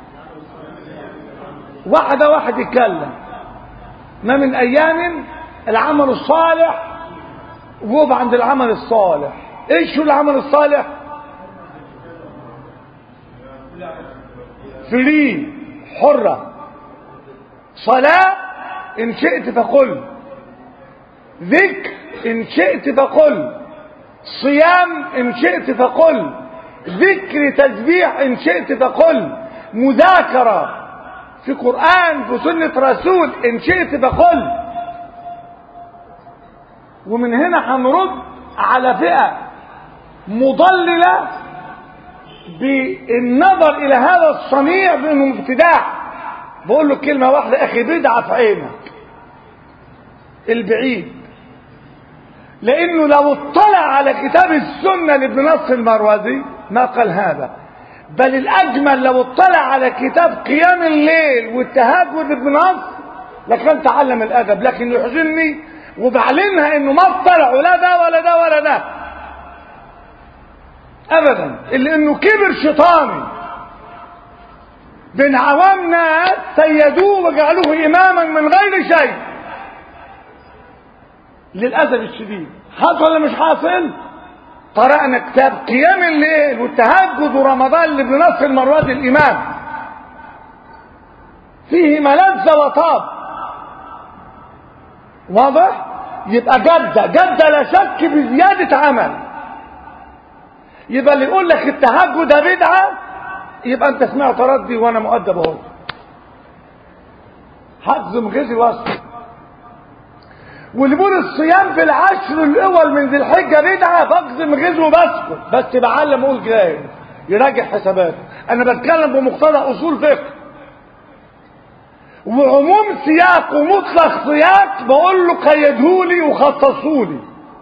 Speaker 1: واحدة واحد يتكلم ما من أيام العمل الصالح وقف عند العمل الصالح ايش هو العمل الصالح فري حرة صلاة إن شئت فقل ذكر إن شئت فقل صيام إن شئت فقل ذكر تسبيح إن شئت فقل مذاكرة في قرآن في سنة رسول إن شئت فقل ومن هنا هنرد على فئة مضللة بالنظر إلى هذا الصنيع بأنه ابتداع بقول له كلمة واحدة أخي بدعة في عينك البعيد لأنه لو اطلع على كتاب السنة لابن نصر المروزي ما قال هذا بل الأجمل لو اطلع على كتاب قيام الليل والتهجد ابن نصر لكان تعلم الأدب لكن يحزنني وبعلنها انه ما اطلعوا لا ده ولا ده ولا ده ابدا اللي انه كبر شيطاني بين عوام ناس سيدوه وجعلوه اماما من غير شيء للاسف الشديد حصل ولا مش حاصل قرأنا كتاب قيام الليل والتهجد ورمضان لابن نصر المروزي الامام فيه ملذة وطاب واضح يبقى جدة جدة لا شك بزيادة عمل يبقى اللي يقول لك التهجد ده بدعة يبقى انت سمعت ردي وانا مؤدب اهو حفظ غزي وصف واللي بيقول الصيام في العشر الاول من ذي الحجه بدعه بقسم غزي وبسكت بس بعلم اقول جاي يراجع حساباته انا بتكلم بمقتضى اصول فقه وعموم سياق ومطلق سياق بقول له قيدهولي وخصصولي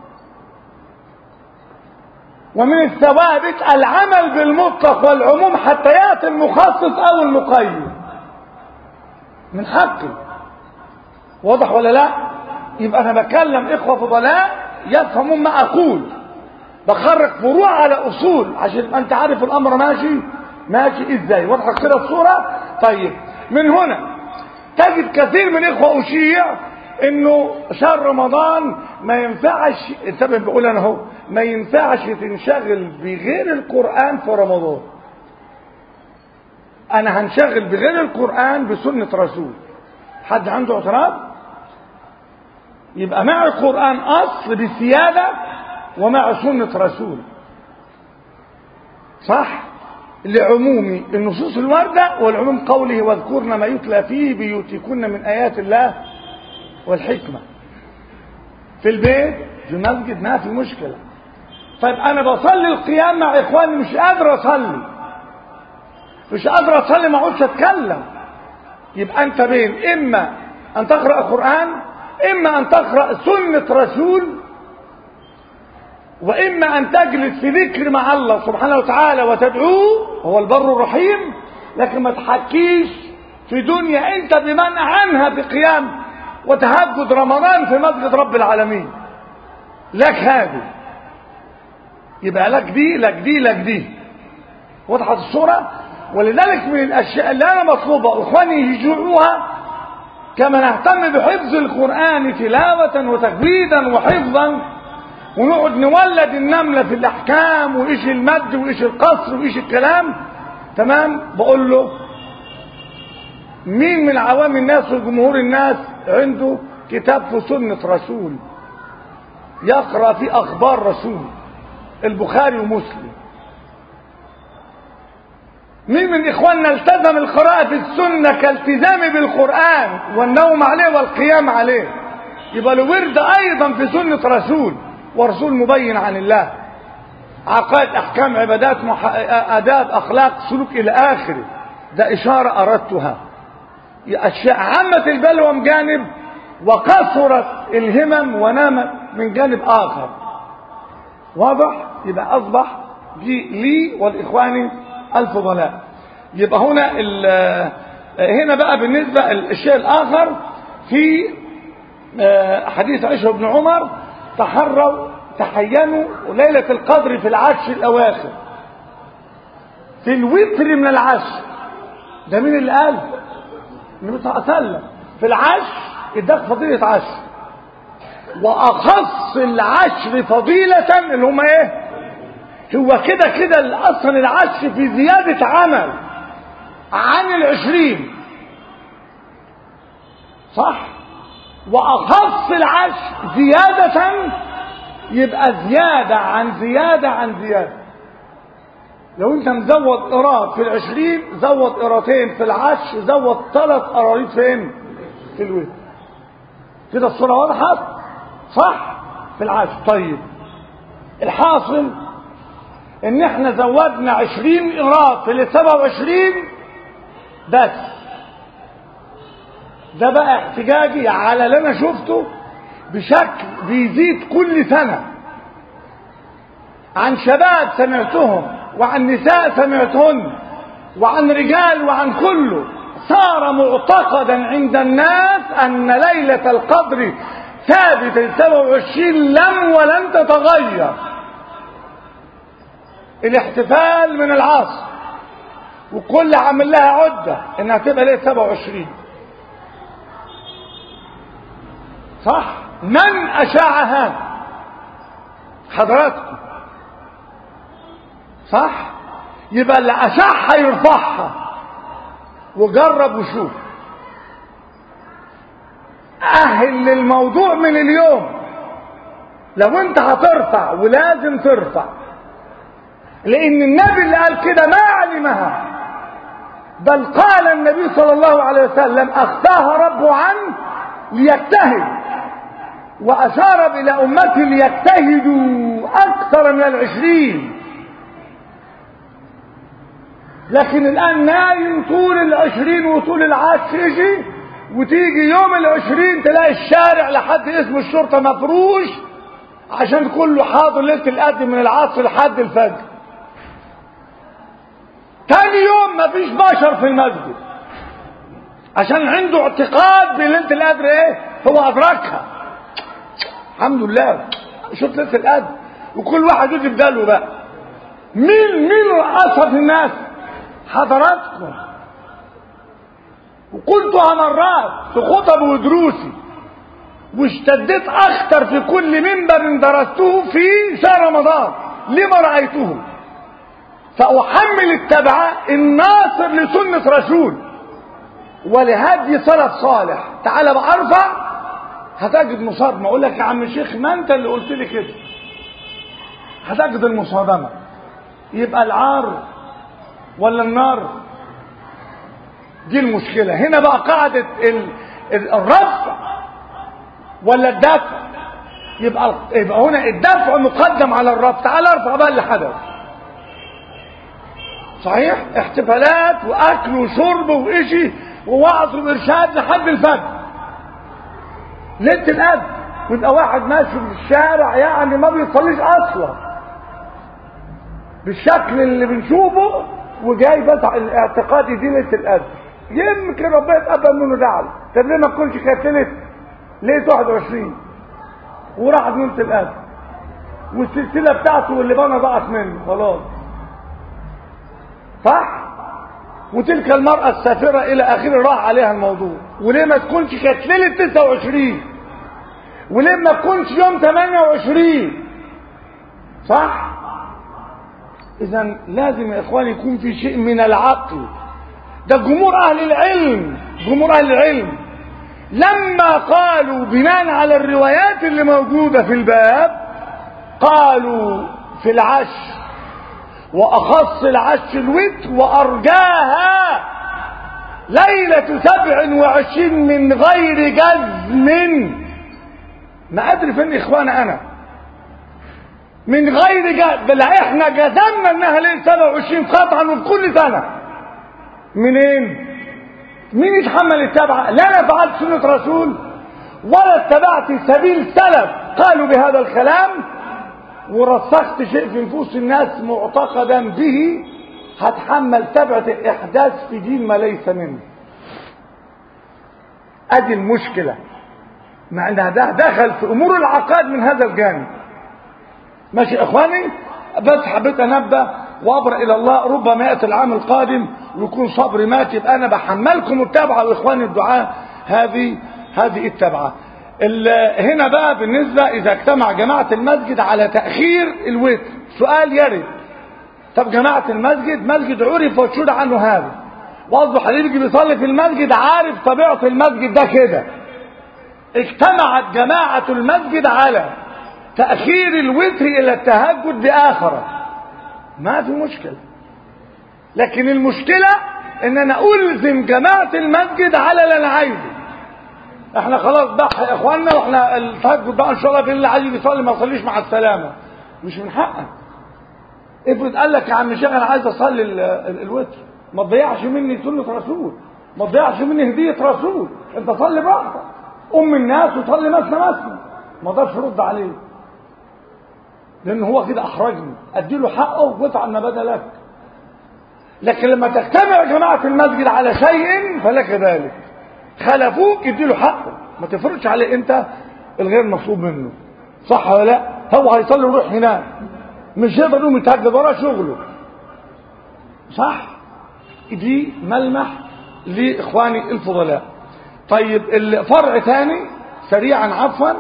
Speaker 1: ومن الثوابت العمل بالمطلق والعموم حتى ياتي المخصص او المقيد من حقي واضح ولا لا يبقى انا بكلم اخوه فضلاء يفهمون ما اقول بخرج فروع على اصول عشان انت عارف الامر ماشي ماشي ازاي واضحه كده الصوره طيب من هنا تجد كثير من اخوة اشيع انه شهر رمضان ما ينفعش انتبه بقول انا اهو ما ينفعش تنشغل بغير القرآن في رمضان انا هنشغل بغير القرآن بسنة رسول حد عنده اعتراض يبقى مع القرآن اصل بسيادة ومع سنة رسول صح لعموم النصوص الواردة والعموم قوله واذكرن ما يتلى فيه بيوتكن من آيات الله والحكمة في البيت في المسجد ما في مشكلة طيب أنا بصلي القيام مع إخواني مش قادر أصلي مش قادر أصلي ما أقعدش أتكلم يبقى أنت بين إما أن تقرأ قرآن إما أن تقرأ سنة رسول وإما أن تجلس في ذكر مع الله سبحانه وتعالى وتدعوه هو البر الرحيم لكن ما تحكيش في دنيا أنت بمنع عنها بقيام وتهجد رمضان في مسجد رب العالمين لك هذه يبقى لك دي لك دي لك دي وضحت الصورة ولذلك من الأشياء اللي أنا مطلوبة إخواني يجوعوها كما نهتم بحفظ القرآن تلاوة وتجويدا وحفظا ونقعد نولد النملة في الأحكام وإيش المد وإيش القصر وإيش الكلام تمام بقول له مين من عوام الناس وجمهور الناس عنده كتاب في سنة رسول يقرأ في أخبار رسول البخاري ومسلم مين من إخواننا التزم القراءة في السنة كالتزام بالقرآن والنوم عليه والقيام عليه يبقى له ورد أيضا في سنة رسول ورسول مبين عن الله عقائد احكام عبادات مح... اداب اخلاق سلوك الى اخره ده اشاره اردتها اشياء عامه البلوى من جانب وكثرت الهمم ونامت من جانب اخر واضح يبقى اصبح دي لي والاخوان الفضلاء يبقى هنا ال... هنا بقى بالنسبه الشيء الاخر في حديث عائشه بن عمر تحروا تحينوا ليلة القدر في العشر الأواخر في الوتر من العشر ده مين اللي قال؟ النبي صلى الله عليه وسلم في العشر اداك فضيلة عشر وأخص العشر فضيلة اللي هم ايه؟ هو كده كده أصلا العشر في زيادة عمل عن العشرين صح؟ وأخص العشر زيادة يبقى زيادة عن زيادة عن زيادة لو انت مزود قراط في العشرين زود قراطين في العش زود ثلاث قراريط فين في الوتر كده الصورة وضحت صح في العش طيب الحاصل ان احنا زودنا عشرين قراط في السبعة وعشرين بس ده بقى احتجاجي على اللي انا شفته بشكل بيزيد كل سنة عن شباب سمعتهم وعن نساء سمعتهن وعن رجال وعن كله صار معتقدا عند الناس ان ليلة القدر ثابتة 27 لم ولن تتغير الاحتفال من العصر وكل عامل لها عدة انها تبقى ليلة 27 صح من اشاع هذا حضراتكم صح يبقى اللي اشاعها يرفعها وجرب وشوف اهل للموضوع من اليوم لو انت هترفع ولازم ترفع لان النبي اللي قال كده ما علمها بل قال النبي صلى الله عليه وسلم اخفاها ربه عنه ليجتهد واشار الى امته ليجتهدوا اكثر من العشرين لكن الان نايم طول العشرين وطول العشر يجي وتيجي يوم العشرين تلاقي الشارع لحد اسم الشرطة مفروش عشان كله حاضر ليلة القدر من العصر لحد الفجر تاني يوم مفيش بشر في المسجد عشان عنده اعتقاد بليلة القدر ايه هو ادركها الحمد لله شوف ليلة القدر وكل واحد يجي بداله بقى مين مين اسف الناس حضراتكم وقلتها مرات في خطب ودروسي واشتديت اخطر في كل منبر درسته في شهر رمضان لما رايته فاحمل التبع الناصر لسنه رسول ولهدي سلف صالح تعال بقى ارفع هتجد مصادمه اقول لك يا عم الشيخ ما انت اللي قلت لي كده هتجد المصادمه يبقى العار ولا النار دي المشكلة هنا بقى قاعدة الرفع ولا الدفع يبقى يبقى هنا الدفع مقدم على الرفع تعال ارفع بقى اللي حدث صحيح احتفالات واكل وشرب وإشي ووعظ وارشاد لحد الفجر ليله القدر ويبقى واحد ماشي في الشارع يعني ما بيصليش اصلا بالشكل اللي بنشوفه وجاي بس الاعتقادي دي ليله القدر يمكن ربنا يتقبل منه دعوه طب ليه ما تكونش كانت ليله ليله 21 وراحت ليله القدر والسلسله بتاعته واللي بنى ضاعت منه خلاص صح وتلك المرأة السافرة إلى آخره راح عليها الموضوع وليه ما تكونش كانت ليلة 29 وليه ما تكونش يوم 28 صح إذا لازم يا إخواني يكون في شيء من العقل ده جمهور أهل العلم جمهور أهل العلم لما قالوا بناء على الروايات اللي موجودة في الباب قالوا في العش وأخص العش الوتر وأرجاها ليلة سبع وعشرين من غير جزم ما أدري فين إخوانا أنا من غير جزم لا إحنا جزمنا إنها ليلة سبع وعشرين قطعا وفي كل سنة منين؟ مين يتحمل التبعة؟ لا أنا فعلت سنة رسول ولا اتبعت سبيل سلف قالوا بهذا الكلام ورسخت شيء في نفوس الناس معتقدا به هتحمل تبعة الإحداث في دين ما ليس منه أدي المشكلة مع أنها ده دخل في أمور العقائد من هذا الجانب ماشي إخواني بس حبيت أنبه وأبرأ إلى الله ربما يأتي العام القادم ويكون صبري مات يبقى أنا بحملكم التبعة وإخواني الدعاء هذه هذه التبعة هنا بقى بالنسبة إذا اجتمع جماعة المسجد على تأخير الوتر سؤال يرد طب جماعة المسجد مسجد عرف وشود عنه هذا واصبح اللي يجي بيصلي في المسجد عارف طبيعة المسجد ده كده اجتمعت جماعة المسجد على تأخير الوتر إلى التهجد بآخرة ما في مشكلة لكن المشكلة ان انا الزم جماعة المسجد على اللي انا عايزه احنا خلاص بقى يا اخوانا واحنا التهجد بقى ان شاء الله في اللي عايز يصلي ما يصليش مع السلامة مش من حقك افرض قال لك يا عم شيخ انا عايز اصلي ال- ال- الوتر ما تضيعش مني سنة رسول ما تضيعش مني هدية رسول انت صلي براحتك ام الناس وصلي مثنى مثنى ما اقدرش ارد عليه لان هو كده احرجني اديله حقه وافعل ما بدا لك لكن لما تجتمع جماعة المسجد على شيء فلك ذلك خلفوك اديله حقه ما تفرضش عليه انت الغير مطلوب منه صح ولا لا هو هيصلي ويروح هناك مش يقدر يقوم يتهجد وراه شغله صح دي ملمح لاخواني الفضلاء طيب الفرع ثاني سريعا عفوا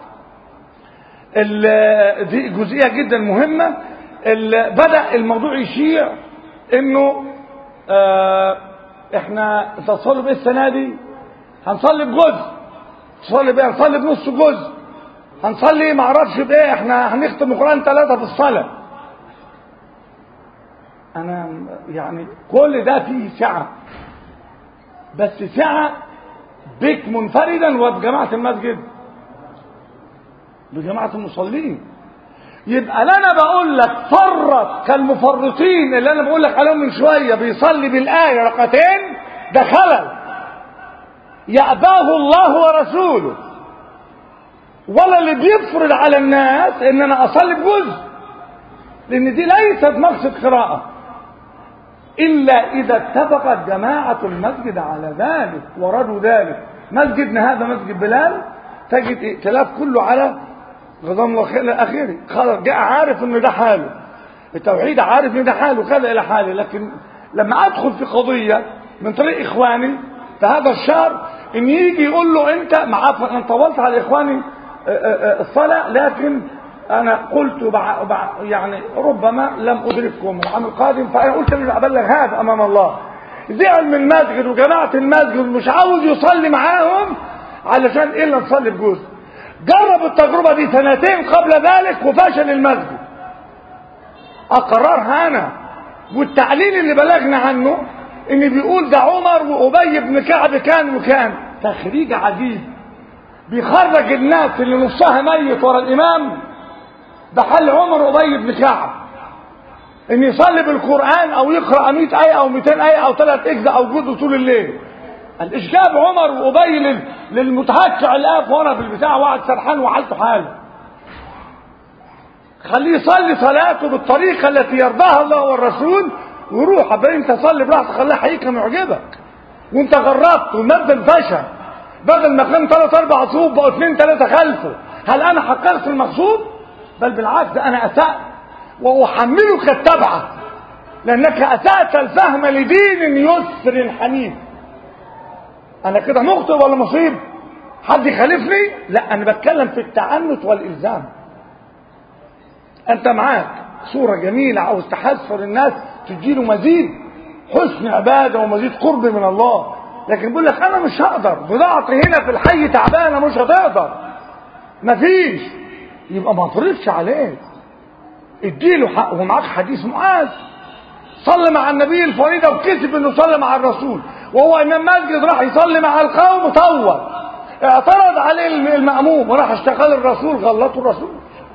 Speaker 1: ال- دي جزئيه جدا مهمه ال- بدا الموضوع يشيع انه آه احنا تصلي بايه السنه دي هنصلي بجزء تصلي بايه هنصلي بنص جزء هنصلي ما اعرفش بايه احنا هنختم القران ثلاثه في الصلاه انا يعني كل ده فيه سعه بس سعه بك منفردا وبجماعه المسجد بجماعه المصلين يبقى لا انا بقول لك فرط كالمفرطين اللي انا بقول لك عليهم من شويه بيصلي بالايه ركعتين ده خلل يأباه الله ورسوله ولا اللي بيفرض على الناس ان انا اصلي بجزء لان دي ليست مقصد قراءه الا اذا اتفقت جماعه المسجد على ذلك ورضوا ذلك مسجدنا هذا مسجد بلال تجد ائتلاف كله على غضام الله خير الى اخره خلاص جاء عارف ان ده حاله التوحيد عارف ان ده حاله كذا الى حاله لكن لما ادخل في قضيه من طريق اخواني في هذا الشهر ان يجي يقول له انت معاف انا طولت على اخواني آه، آه، آه، الصلاه لكن انا قلت بع... بع... يعني ربما لم ادرككم العام القادم فانا قلت لازم ابلغ هذا امام الله زعل من المسجد وجماعه المسجد مش عاوز يصلي معاهم علشان ايه اللي نصلي بجزء جرب التجربة دي سنتين قبل ذلك وفشل المسجد أقررها أنا والتعليل اللي بلغنا عنه إن بيقول ده عمر وأبي بن كعب كان وكان تخريج عجيب بيخرج الناس اللي نصها ميت ورا الإمام بحل عمر وأبي بن كعب إن يصلي بالقرآن أو يقرأ 100 آية أو 200 آية أو ثلاث أجزاء أو جزء طول الليل الإشجاب عمر وأبي لل- للمتهكع اللي قاف ورا في البتاع وقعد سرحان وحالته حاله خليه يصلي صلاته بالطريقة التي يرضاها الله والرسول ويروح أبقى انت صلي براحتك خليها حقيقة معجبك وانت جربت والمبدأ فشل بدل ما كان ثلاث اربع صوب بقوا اثنين ثلاثة خلفه هل انا حققت المقصود؟ بل بالعكس ده انا اسأت واحملك التبعة لانك اسأت الفهم لدين يسر حنيف انا كده مخطئ ولا مصيب حد يخالفني لا انا بتكلم في التعنت والالزام انت معاك صورة جميلة عاوز تحسر الناس تديله مزيد حسن عبادة ومزيد قرب من الله لكن بيقول لك انا مش هقدر بضاعتي هنا في الحي تعبانة مش هتقدر مفيش يبقى ما تفرضش عليه اديله حقه ومعاك حديث معاذ صلى مع النبي الفريضة وكسب انه صلى مع الرسول وهو امام مسجد راح يصلي مع القوم طول اعترض عليه المأموم وراح اشتغل الرسول غلطه الرسول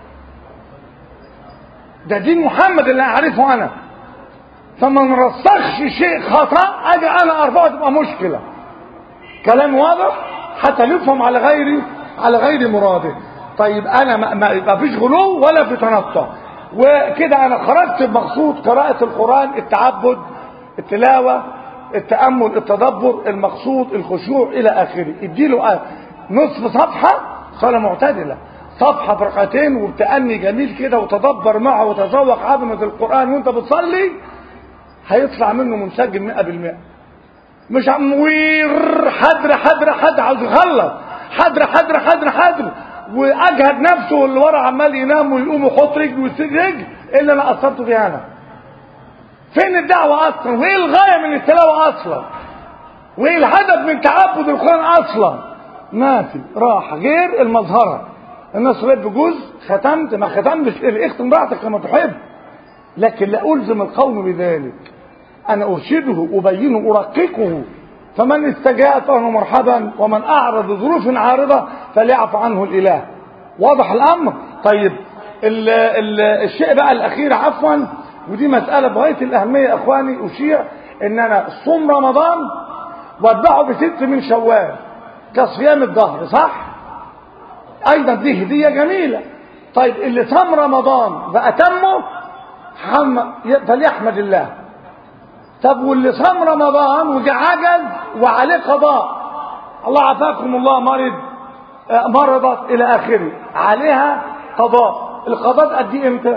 Speaker 1: ده دين محمد اللي اعرفه انا فما نرسخش شيء خطأ اجي انا ارفعه تبقى مشكلة كلام واضح حتى يفهم على غير على غير مراده طيب انا ما, ما, ما فيش غلو ولا في تنطع وكده انا خرجت بمقصود قراءة القرآن التعبد التلاوة التأمل التدبر المقصود الخشوع الى اخره اديله نصف صفحة صلاة معتدلة صفحة بركتين وبتأني جميل كده وتدبر معه وتذوق عظمة القرآن وانت بتصلي هيطلع منه منسجم مئة بالمئة مش عموير حدر حدر حدر عاوز يخلص حدر حدر حدر حدر واجهد نفسه واللي ورا عمال ينام ويقوم ويحط رجل ويسيب رجل الا انا قصرت فيها انا فين الدعوة اصلا وايه الغاية من التلاوة اصلا وايه الهدف من تعبد القرآن اصلا ما في راحة غير المظهرة الناس صليت بجزء ختمت ما ختمتش اختم براحتك كما تحب لكن لا ألزم القوم بذلك أنا أرشده أبينه أرققه فمن استجاء فهو مرحبا ومن أعرض ظروف عارضة فليعف عنه الإله واضح الأمر طيب ال ال الشيء بقى الأخير عفوا ودي مسألة بغاية الأهمية يا إخواني أشيع إن أنا صوم رمضان واتبعه بست من شوال كصيام الظهر صح؟ أيضا دي هدية جميلة طيب اللي صام رمضان فأتمه فليحمد الله طب واللي صام رمضان وجا عجز وعليه قضاء الله عافاكم الله مرض مرضت الى اخره عليها قضاء القضاء قد ايه امتى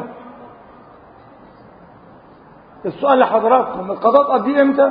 Speaker 1: السؤال لحضراتكم القضاء قد ايه امتى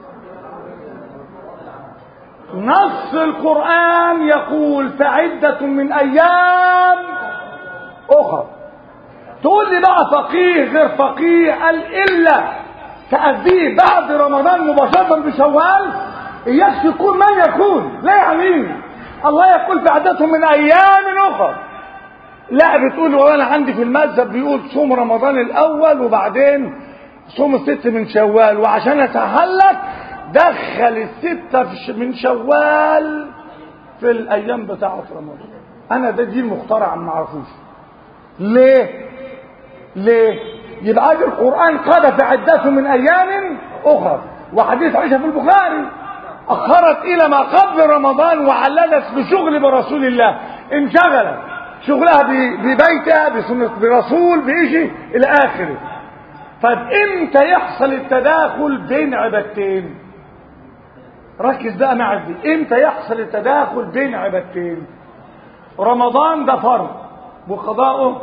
Speaker 1: نص القرآن يقول فعدة من أيام أخرى تقول لي بقى فقيه غير فقيه قال إلا تأديه بعد رمضان مباشرة بشوال إياك يكون من يكون لا يعني الله يقول بعدته من أيام أخرى لا بتقول وانا عندي في المذهب بيقول صوم رمضان الأول وبعدين صوم الست من شوال وعشان أسهل لك دخل الستة من شوال في الأيام بتاعة رمضان أنا ده دي المخترع ما اعرفوش ليه؟ ليه؟ يبقى ادي القرآن قال فعدته من أيام أخرى وحديث عائشة في البخاري أخرت إلى ما قبل رمضان وعللت بشغل برسول الله انشغلت شغلها ببيتها بسنة برسول بإشي إلى آخره طيب إمتى يحصل التداخل بين عبادتين ركز بقى معي دي إمتى يحصل التداخل بين عبادتين رمضان ده فرض وقضاؤه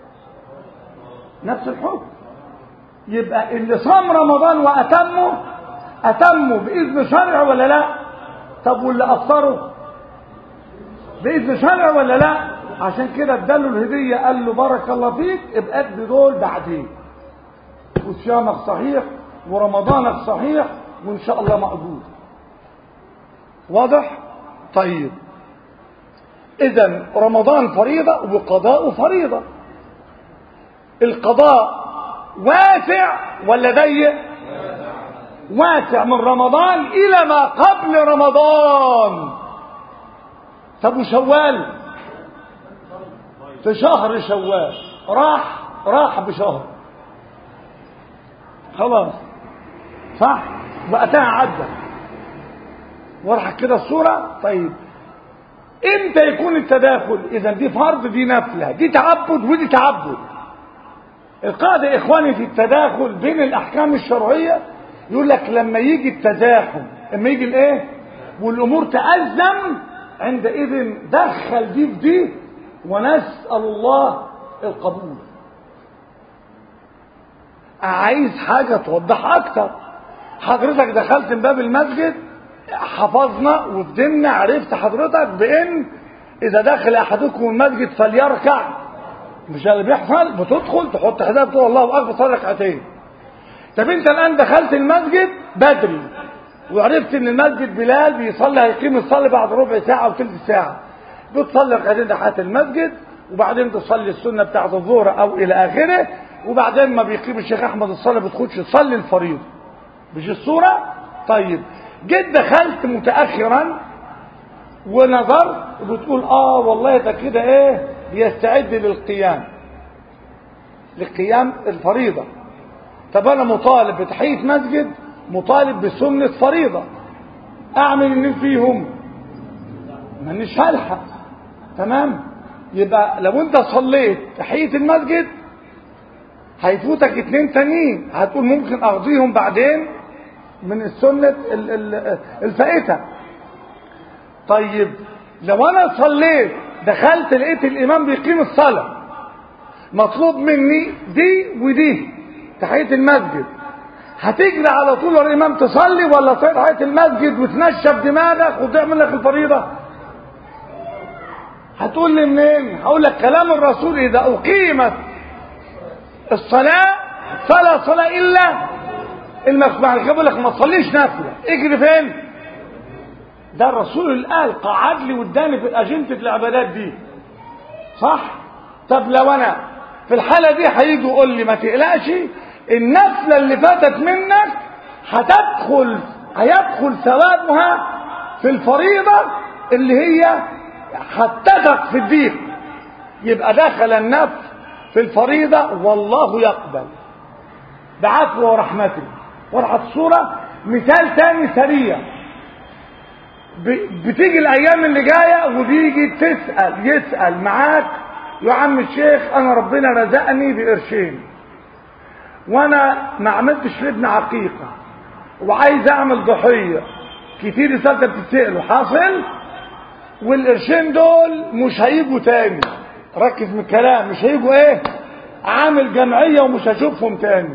Speaker 1: نفس الحكم يبقى اللي صام رمضان وأتمه أتمه بإذن شرع ولا لا طب واللي أفطره بإذن شرع ولا لا عشان كده اداله الهدية قال له بارك الله فيك ابقى ادي دول بعدين وصيامك صحيح ورمضانك صحيح وإن شاء الله مقبول واضح طيب إذا رمضان فريضة وقضاء فريضة القضاء واسع ولا ضيق واسع من رمضان الى ما قبل رمضان طب وشوال في شهر شوال راح راح بشهر خلاص صح وقتها عدى وراح كده الصورة طيب امتى يكون التداخل اذا دي فرض دي نفلة دي تعبد ودي تعبد القاعدة إخواني في التداخل بين الأحكام الشرعية يقول لك لما يجي التزاحم لما يجي الإيه والأمور تأزم عندئذ دخل دي في دي ونسأل الله القبول عايز حاجة توضح أكتر حضرتك دخلت من باب المسجد حفظنا وفهمنا عرفت حضرتك بأن إذا دخل أحدكم المسجد فليركع مش اللي بيحصل بتدخل تحط حساب تقول الله اكبر صلي ركعتين طب انت الان دخلت المسجد بدري وعرفت ان المسجد بلال بيصلي هيقيم الصلاه بعد ربع ساعه او ثلث ساعه بتصلي ركعتين تحت المسجد وبعدين تصلي السنه بتاعت الظهر او الى اخره وبعدين ما بيقيم الشيخ احمد الصلاه بتخش تصلي الفريضه مش الصوره طيب جيت دخلت متاخرا ونظرت وبتقول اه والله ده كده ايه بيستعد للقيام للقيام الفريضة طب أنا مطالب بتحية مسجد مطالب بسنة فريضة أعمل مين فيهم مانيش هلحق تمام يبقى لو أنت صليت تحية المسجد هيفوتك اتنين تانيين هتقول ممكن أقضيهم بعدين من السنة الفائتة طيب لو أنا صليت دخلت لقيت الامام بيقيم الصلاة مطلوب مني دي ودي تحية المسجد هتجري على طول الامام تصلي ولا تحية المسجد وتنشف دماغك وتعمل لك الفريضة هتقول لي منين هقول لك كلام الرسول اذا اقيمت الصلاة فلا صلاة الا المكتوبة بقول لك ما تصليش نافلة اجري فين ده الرسول اللي قال قعد لي قدامي في الاجنده العبادات دي صح طب لو انا في الحاله دي هيجي يقول لي ما تقلقش النفله اللي فاتت منك هتدخل هيدخل ثوابها في الفريضة اللي هي هتثق في الدين يبقى دخل النفس في الفريضة والله يقبل بعفو ورحمته ورحت الصورة مثال تاني سريع بتيجي الايام اللي جايه وبيجي تسال يسال معاك يا عم الشيخ انا ربنا رزقني بقرشين وانا ما عملتش لابن عقيقه وعايز اعمل ضحيه كتير رسالة بتتسأله حاصل والقرشين دول مش هيجوا تاني ركز من الكلام مش هيجوا ايه عامل جمعية ومش هشوفهم تاني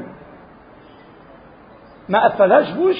Speaker 1: ما قفلهاش بوش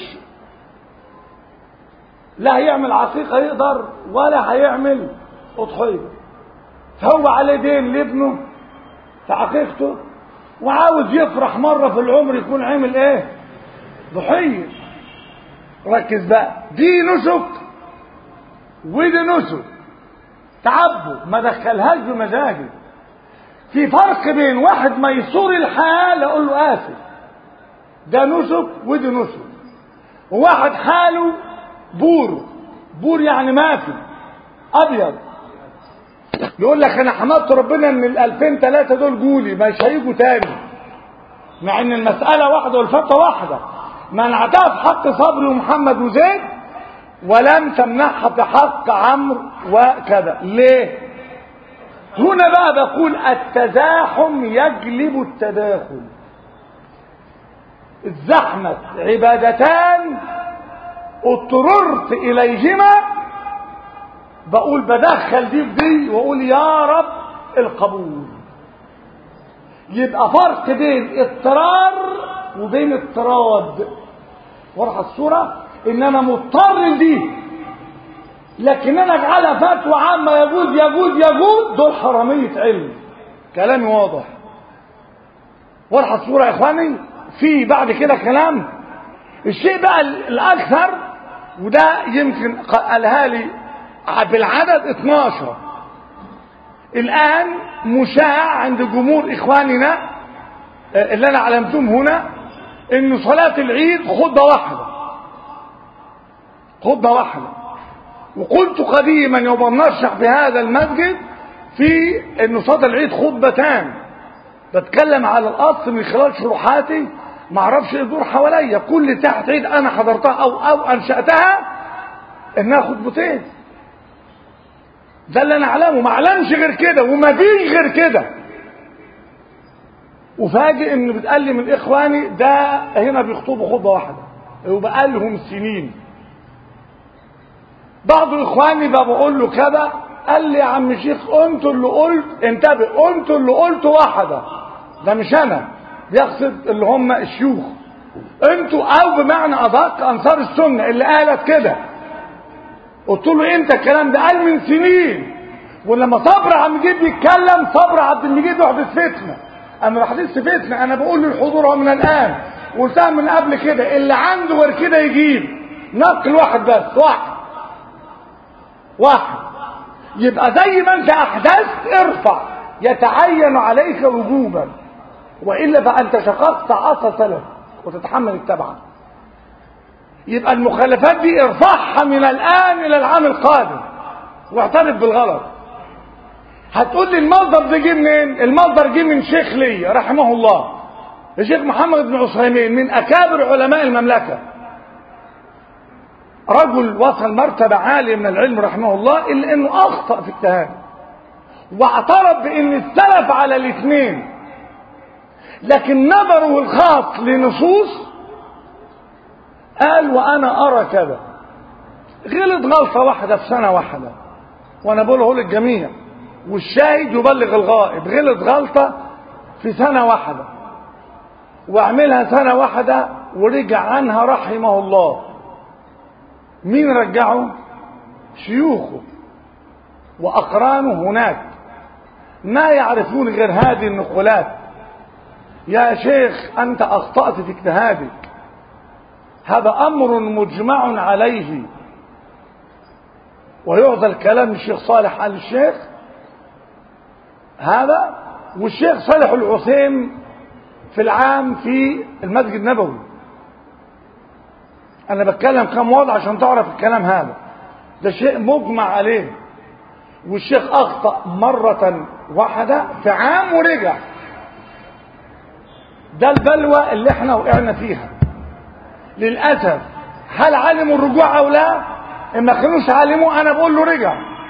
Speaker 1: لا هيعمل عقيقة يقدر ولا هيعمل أضحية فهو عليه دين لابنه في عقيقته وعاوز يفرح مرة في العمر يكون عامل ايه ضحية ركز بقى دي نسك ودي نسك تعبه ما دخلهاش بمزاجه في فرق بين واحد ميسور الحال اقول له اسف ده نسك ودي نسك وواحد حاله بور بور يعني ما في ابيض يقول لك انا حمدت ربنا ان ال 2000 3 دول جولي مش هيجوا تاني مع ان المساله واحده والفتوى واحده منعتها في حق صبري ومحمد وزيد ولم تمنعها في حق عمرو وكذا ليه هنا بقى بقول التزاحم يجلب التداخل الزحمة عبادتان اضطررت إليهما بقول بدخل دي في دي وأقول يا رب القبول يبقى فرق بين اضطرار وبين اضطراد واضحه الصوره ان انا مضطر لدي لكن انا اجعلها فتوى عامه يجوز يجوز يجوز دول حراميه علم كلامي واضح واضحه الصوره يا اخواني في بعد كده كلام الشيء بقى الاكثر وده يمكن قالها لي بالعدد 12 الان مشاع عند جمهور اخواننا اللي انا علمتهم هنا ان صلاة العيد خطبة واحدة خطبة واحدة وقلت قديما يوم نرشح في هذا المسجد في ان صلاة العيد خطبتان بتكلم على الاصل من خلال شروحاتي ما اعرفش يدور حواليا كل ساعة عيد انا حضرتها او او انشأتها انها خطبتين ده اللي انا اعلمه ما اعلمش غير كده وما فيش غير كده وفاجئ ان بتقلي من اخواني ده هنا بيخطبوا خطبه واحده وبقى لهم سنين بعض اخواني بقى بقول له كده قال لي يا عم شيخ انتوا اللي قلت انتبه انتوا اللي قلتوا واحده ده مش انا بيقصد اللي هم الشيوخ انتوا او بمعنى ادق انصار السنه اللي قالت كده قلت له انت الكلام ده قال من سنين ولما صبر عبد المجيد بيتكلم صبر عبد المجيد يحدث فتنه اما بحدث فتنه انا بقول للحضور من الان قلتها من قبل كده اللي عنده غير كده يجيب نقل واحد بس واحد واحد يبقى زي ما انت احدثت ارفع يتعين عليك وجوبا والا فانت شققت عصا سلف وتتحمل التبعه يبقى المخالفات دي ارفعها من الان الى العام القادم واعترف بالغلط هتقول لي المصدر ده جه منين المصدر جه من شيخ لي رحمه الله الشيخ محمد بن عثيمين من اكابر علماء المملكه رجل وصل مرتبة عالية من العلم رحمه الله إلا أنه أخطأ في اجتهاده واعترف بأن السلف على الاثنين لكن نظره الخاص لنصوص قال وأنا أرى كذا غلط غلطة واحدة في سنة واحدة وأنا بقوله للجميع والشاهد يبلغ الغائب غلط غلطة في سنة واحدة واعملها سنة واحدة ورجع عنها رحمه الله مين رجعه شيوخه وأقرانه هناك ما يعرفون غير هذه النقولات يا شيخ أنت أخطأت في اجتهادك هذا أمر مجمع عليه ويعطى الكلام للشيخ صالح آل الشيخ هذا والشيخ صالح العثيم في العام في المسجد النبوي انا بتكلم كم وضع عشان تعرف الكلام هذا ده شيء مجمع عليه والشيخ اخطأ مرة واحدة في عام ورجع ده البلوى اللي احنا وقعنا فيها للأسف هل علموا الرجوع او لا ان ما كانوش علموا انا بقول له رجع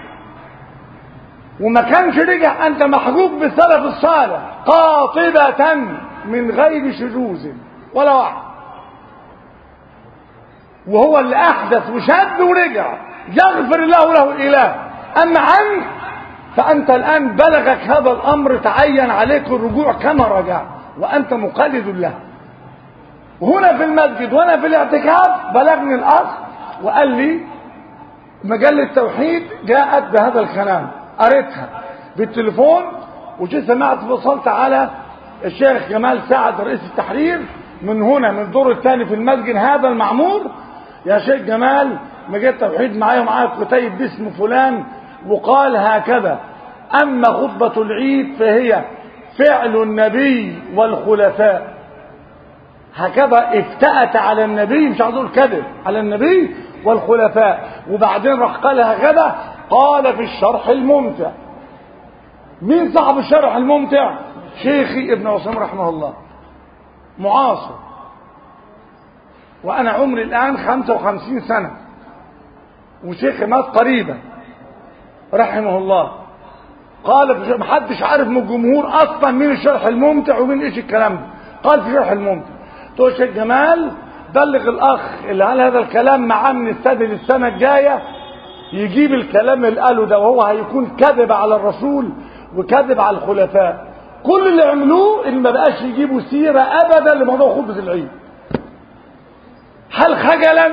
Speaker 1: وما كانش رجع انت محجوب بالسلف الصالح قاطبة من غير شذوذ ولا واحد وهو اللي احدث وشد ورجع يغفر الله له الاله اما عنك فانت الان بلغك هذا الامر تعين عليك الرجوع كما رجع وانت مقلد له وهنا في المسجد وانا في الاعتكاف بلغني الاخ وقال لي مجلة التوحيد جاءت بهذا الكلام قريتها بالتليفون وجيت سمعت وصلت على الشيخ جمال سعد رئيس التحرير من هنا من الدور الثاني في المسجد هذا المعمور يا شيخ جمال مجلة التوحيد معايا ومعايا كتيب باسم فلان وقال هكذا أما خطبة العيد فهي فعل النبي والخلفاء هكذا افتأت على النبي مش عاوز اقول كذب على النبي والخلفاء وبعدين راح قال هكذا قال في الشرح الممتع مين صاحب الشرح الممتع شيخي ابن عثيمين رحمه الله معاصر وانا عمري الان 55 سنة وشيخي مات قريبا رحمه الله قال في محدش عارف من الجمهور اصلا مين الشرح الممتع ومين ايش الكلام ده قال في شرح الممتع تقول شيخ جمال بلغ الاخ اللي قال هذا الكلام معاه من السنه للسنه الجايه يجيب الكلام اللي قاله ده وهو هيكون كذب على الرسول وكذب على الخلفاء كل اللي عملوه ان ما بقاش يجيبوا سيره ابدا لموضوع خطبه العيد هل خجلا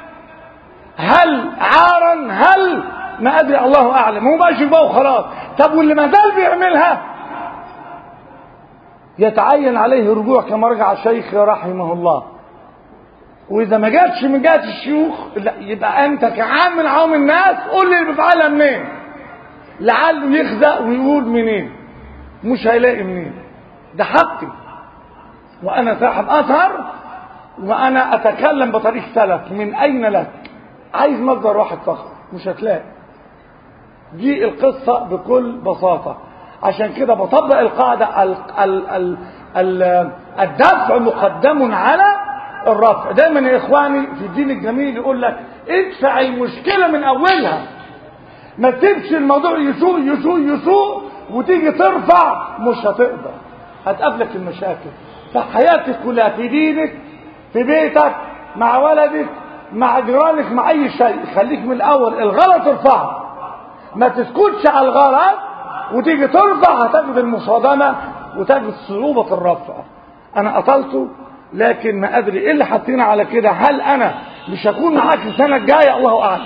Speaker 1: هل عارا هل ما ادري الله اعلم هو بقاش يبقى وخلاص طب واللي ما زال بيعملها يتعين عليه الرجوع كما رجع الشيخ رحمه الله واذا ما جاتش من جهه الشيوخ لا يبقى انت كعام من عوام الناس قول لي اللي بيفعلها منين لعله يخزق ويقول منين مش هيلاقي منين ده حقي وانا صاحب اثر وانا اتكلم بطريق سلف من اين لك عايز مصدر واحد فقط مش هتلاقي دي القصة بكل بساطة عشان كده بطبق القاعدة ال ال ال ال الدفع مقدم على الرفع دايما يا اخواني في الدين الجميل يقول لك ادفع المشكلة من اولها ما تسيبش الموضوع يسوء يسوء يسوء وتيجي ترفع مش هتقدر هتقابلك المشاكل في حياتك كلها في دينك في بيتك مع ولدك مع جيرانك مع اي شيء خليك من الاول الغلط ارفعه ما تسكتش على الغلط وتيجي ترفع هتجد المصادمه وتجد صعوبه الرفع انا قتلته لكن ما ادري ايه اللي حاطيني على كده هل انا مش هكون معاك السنه الجايه الله اعلم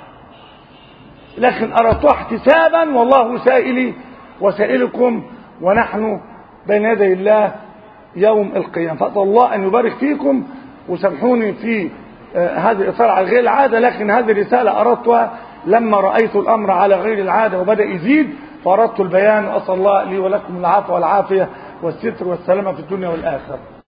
Speaker 1: لكن اردتها احتسابا والله سائلي وسائلكم ونحن بين يدي الله يوم القيامه فاسال الله ان يبارك فيكم وسامحوني في آه هذه الاثاره على غير العاده لكن هذه الرساله اردتها لما رايت الامر على غير العاده وبدا يزيد فاردت البيان واسال الله لي ولكم العفو والعافيه والستر والسلامه في الدنيا والاخره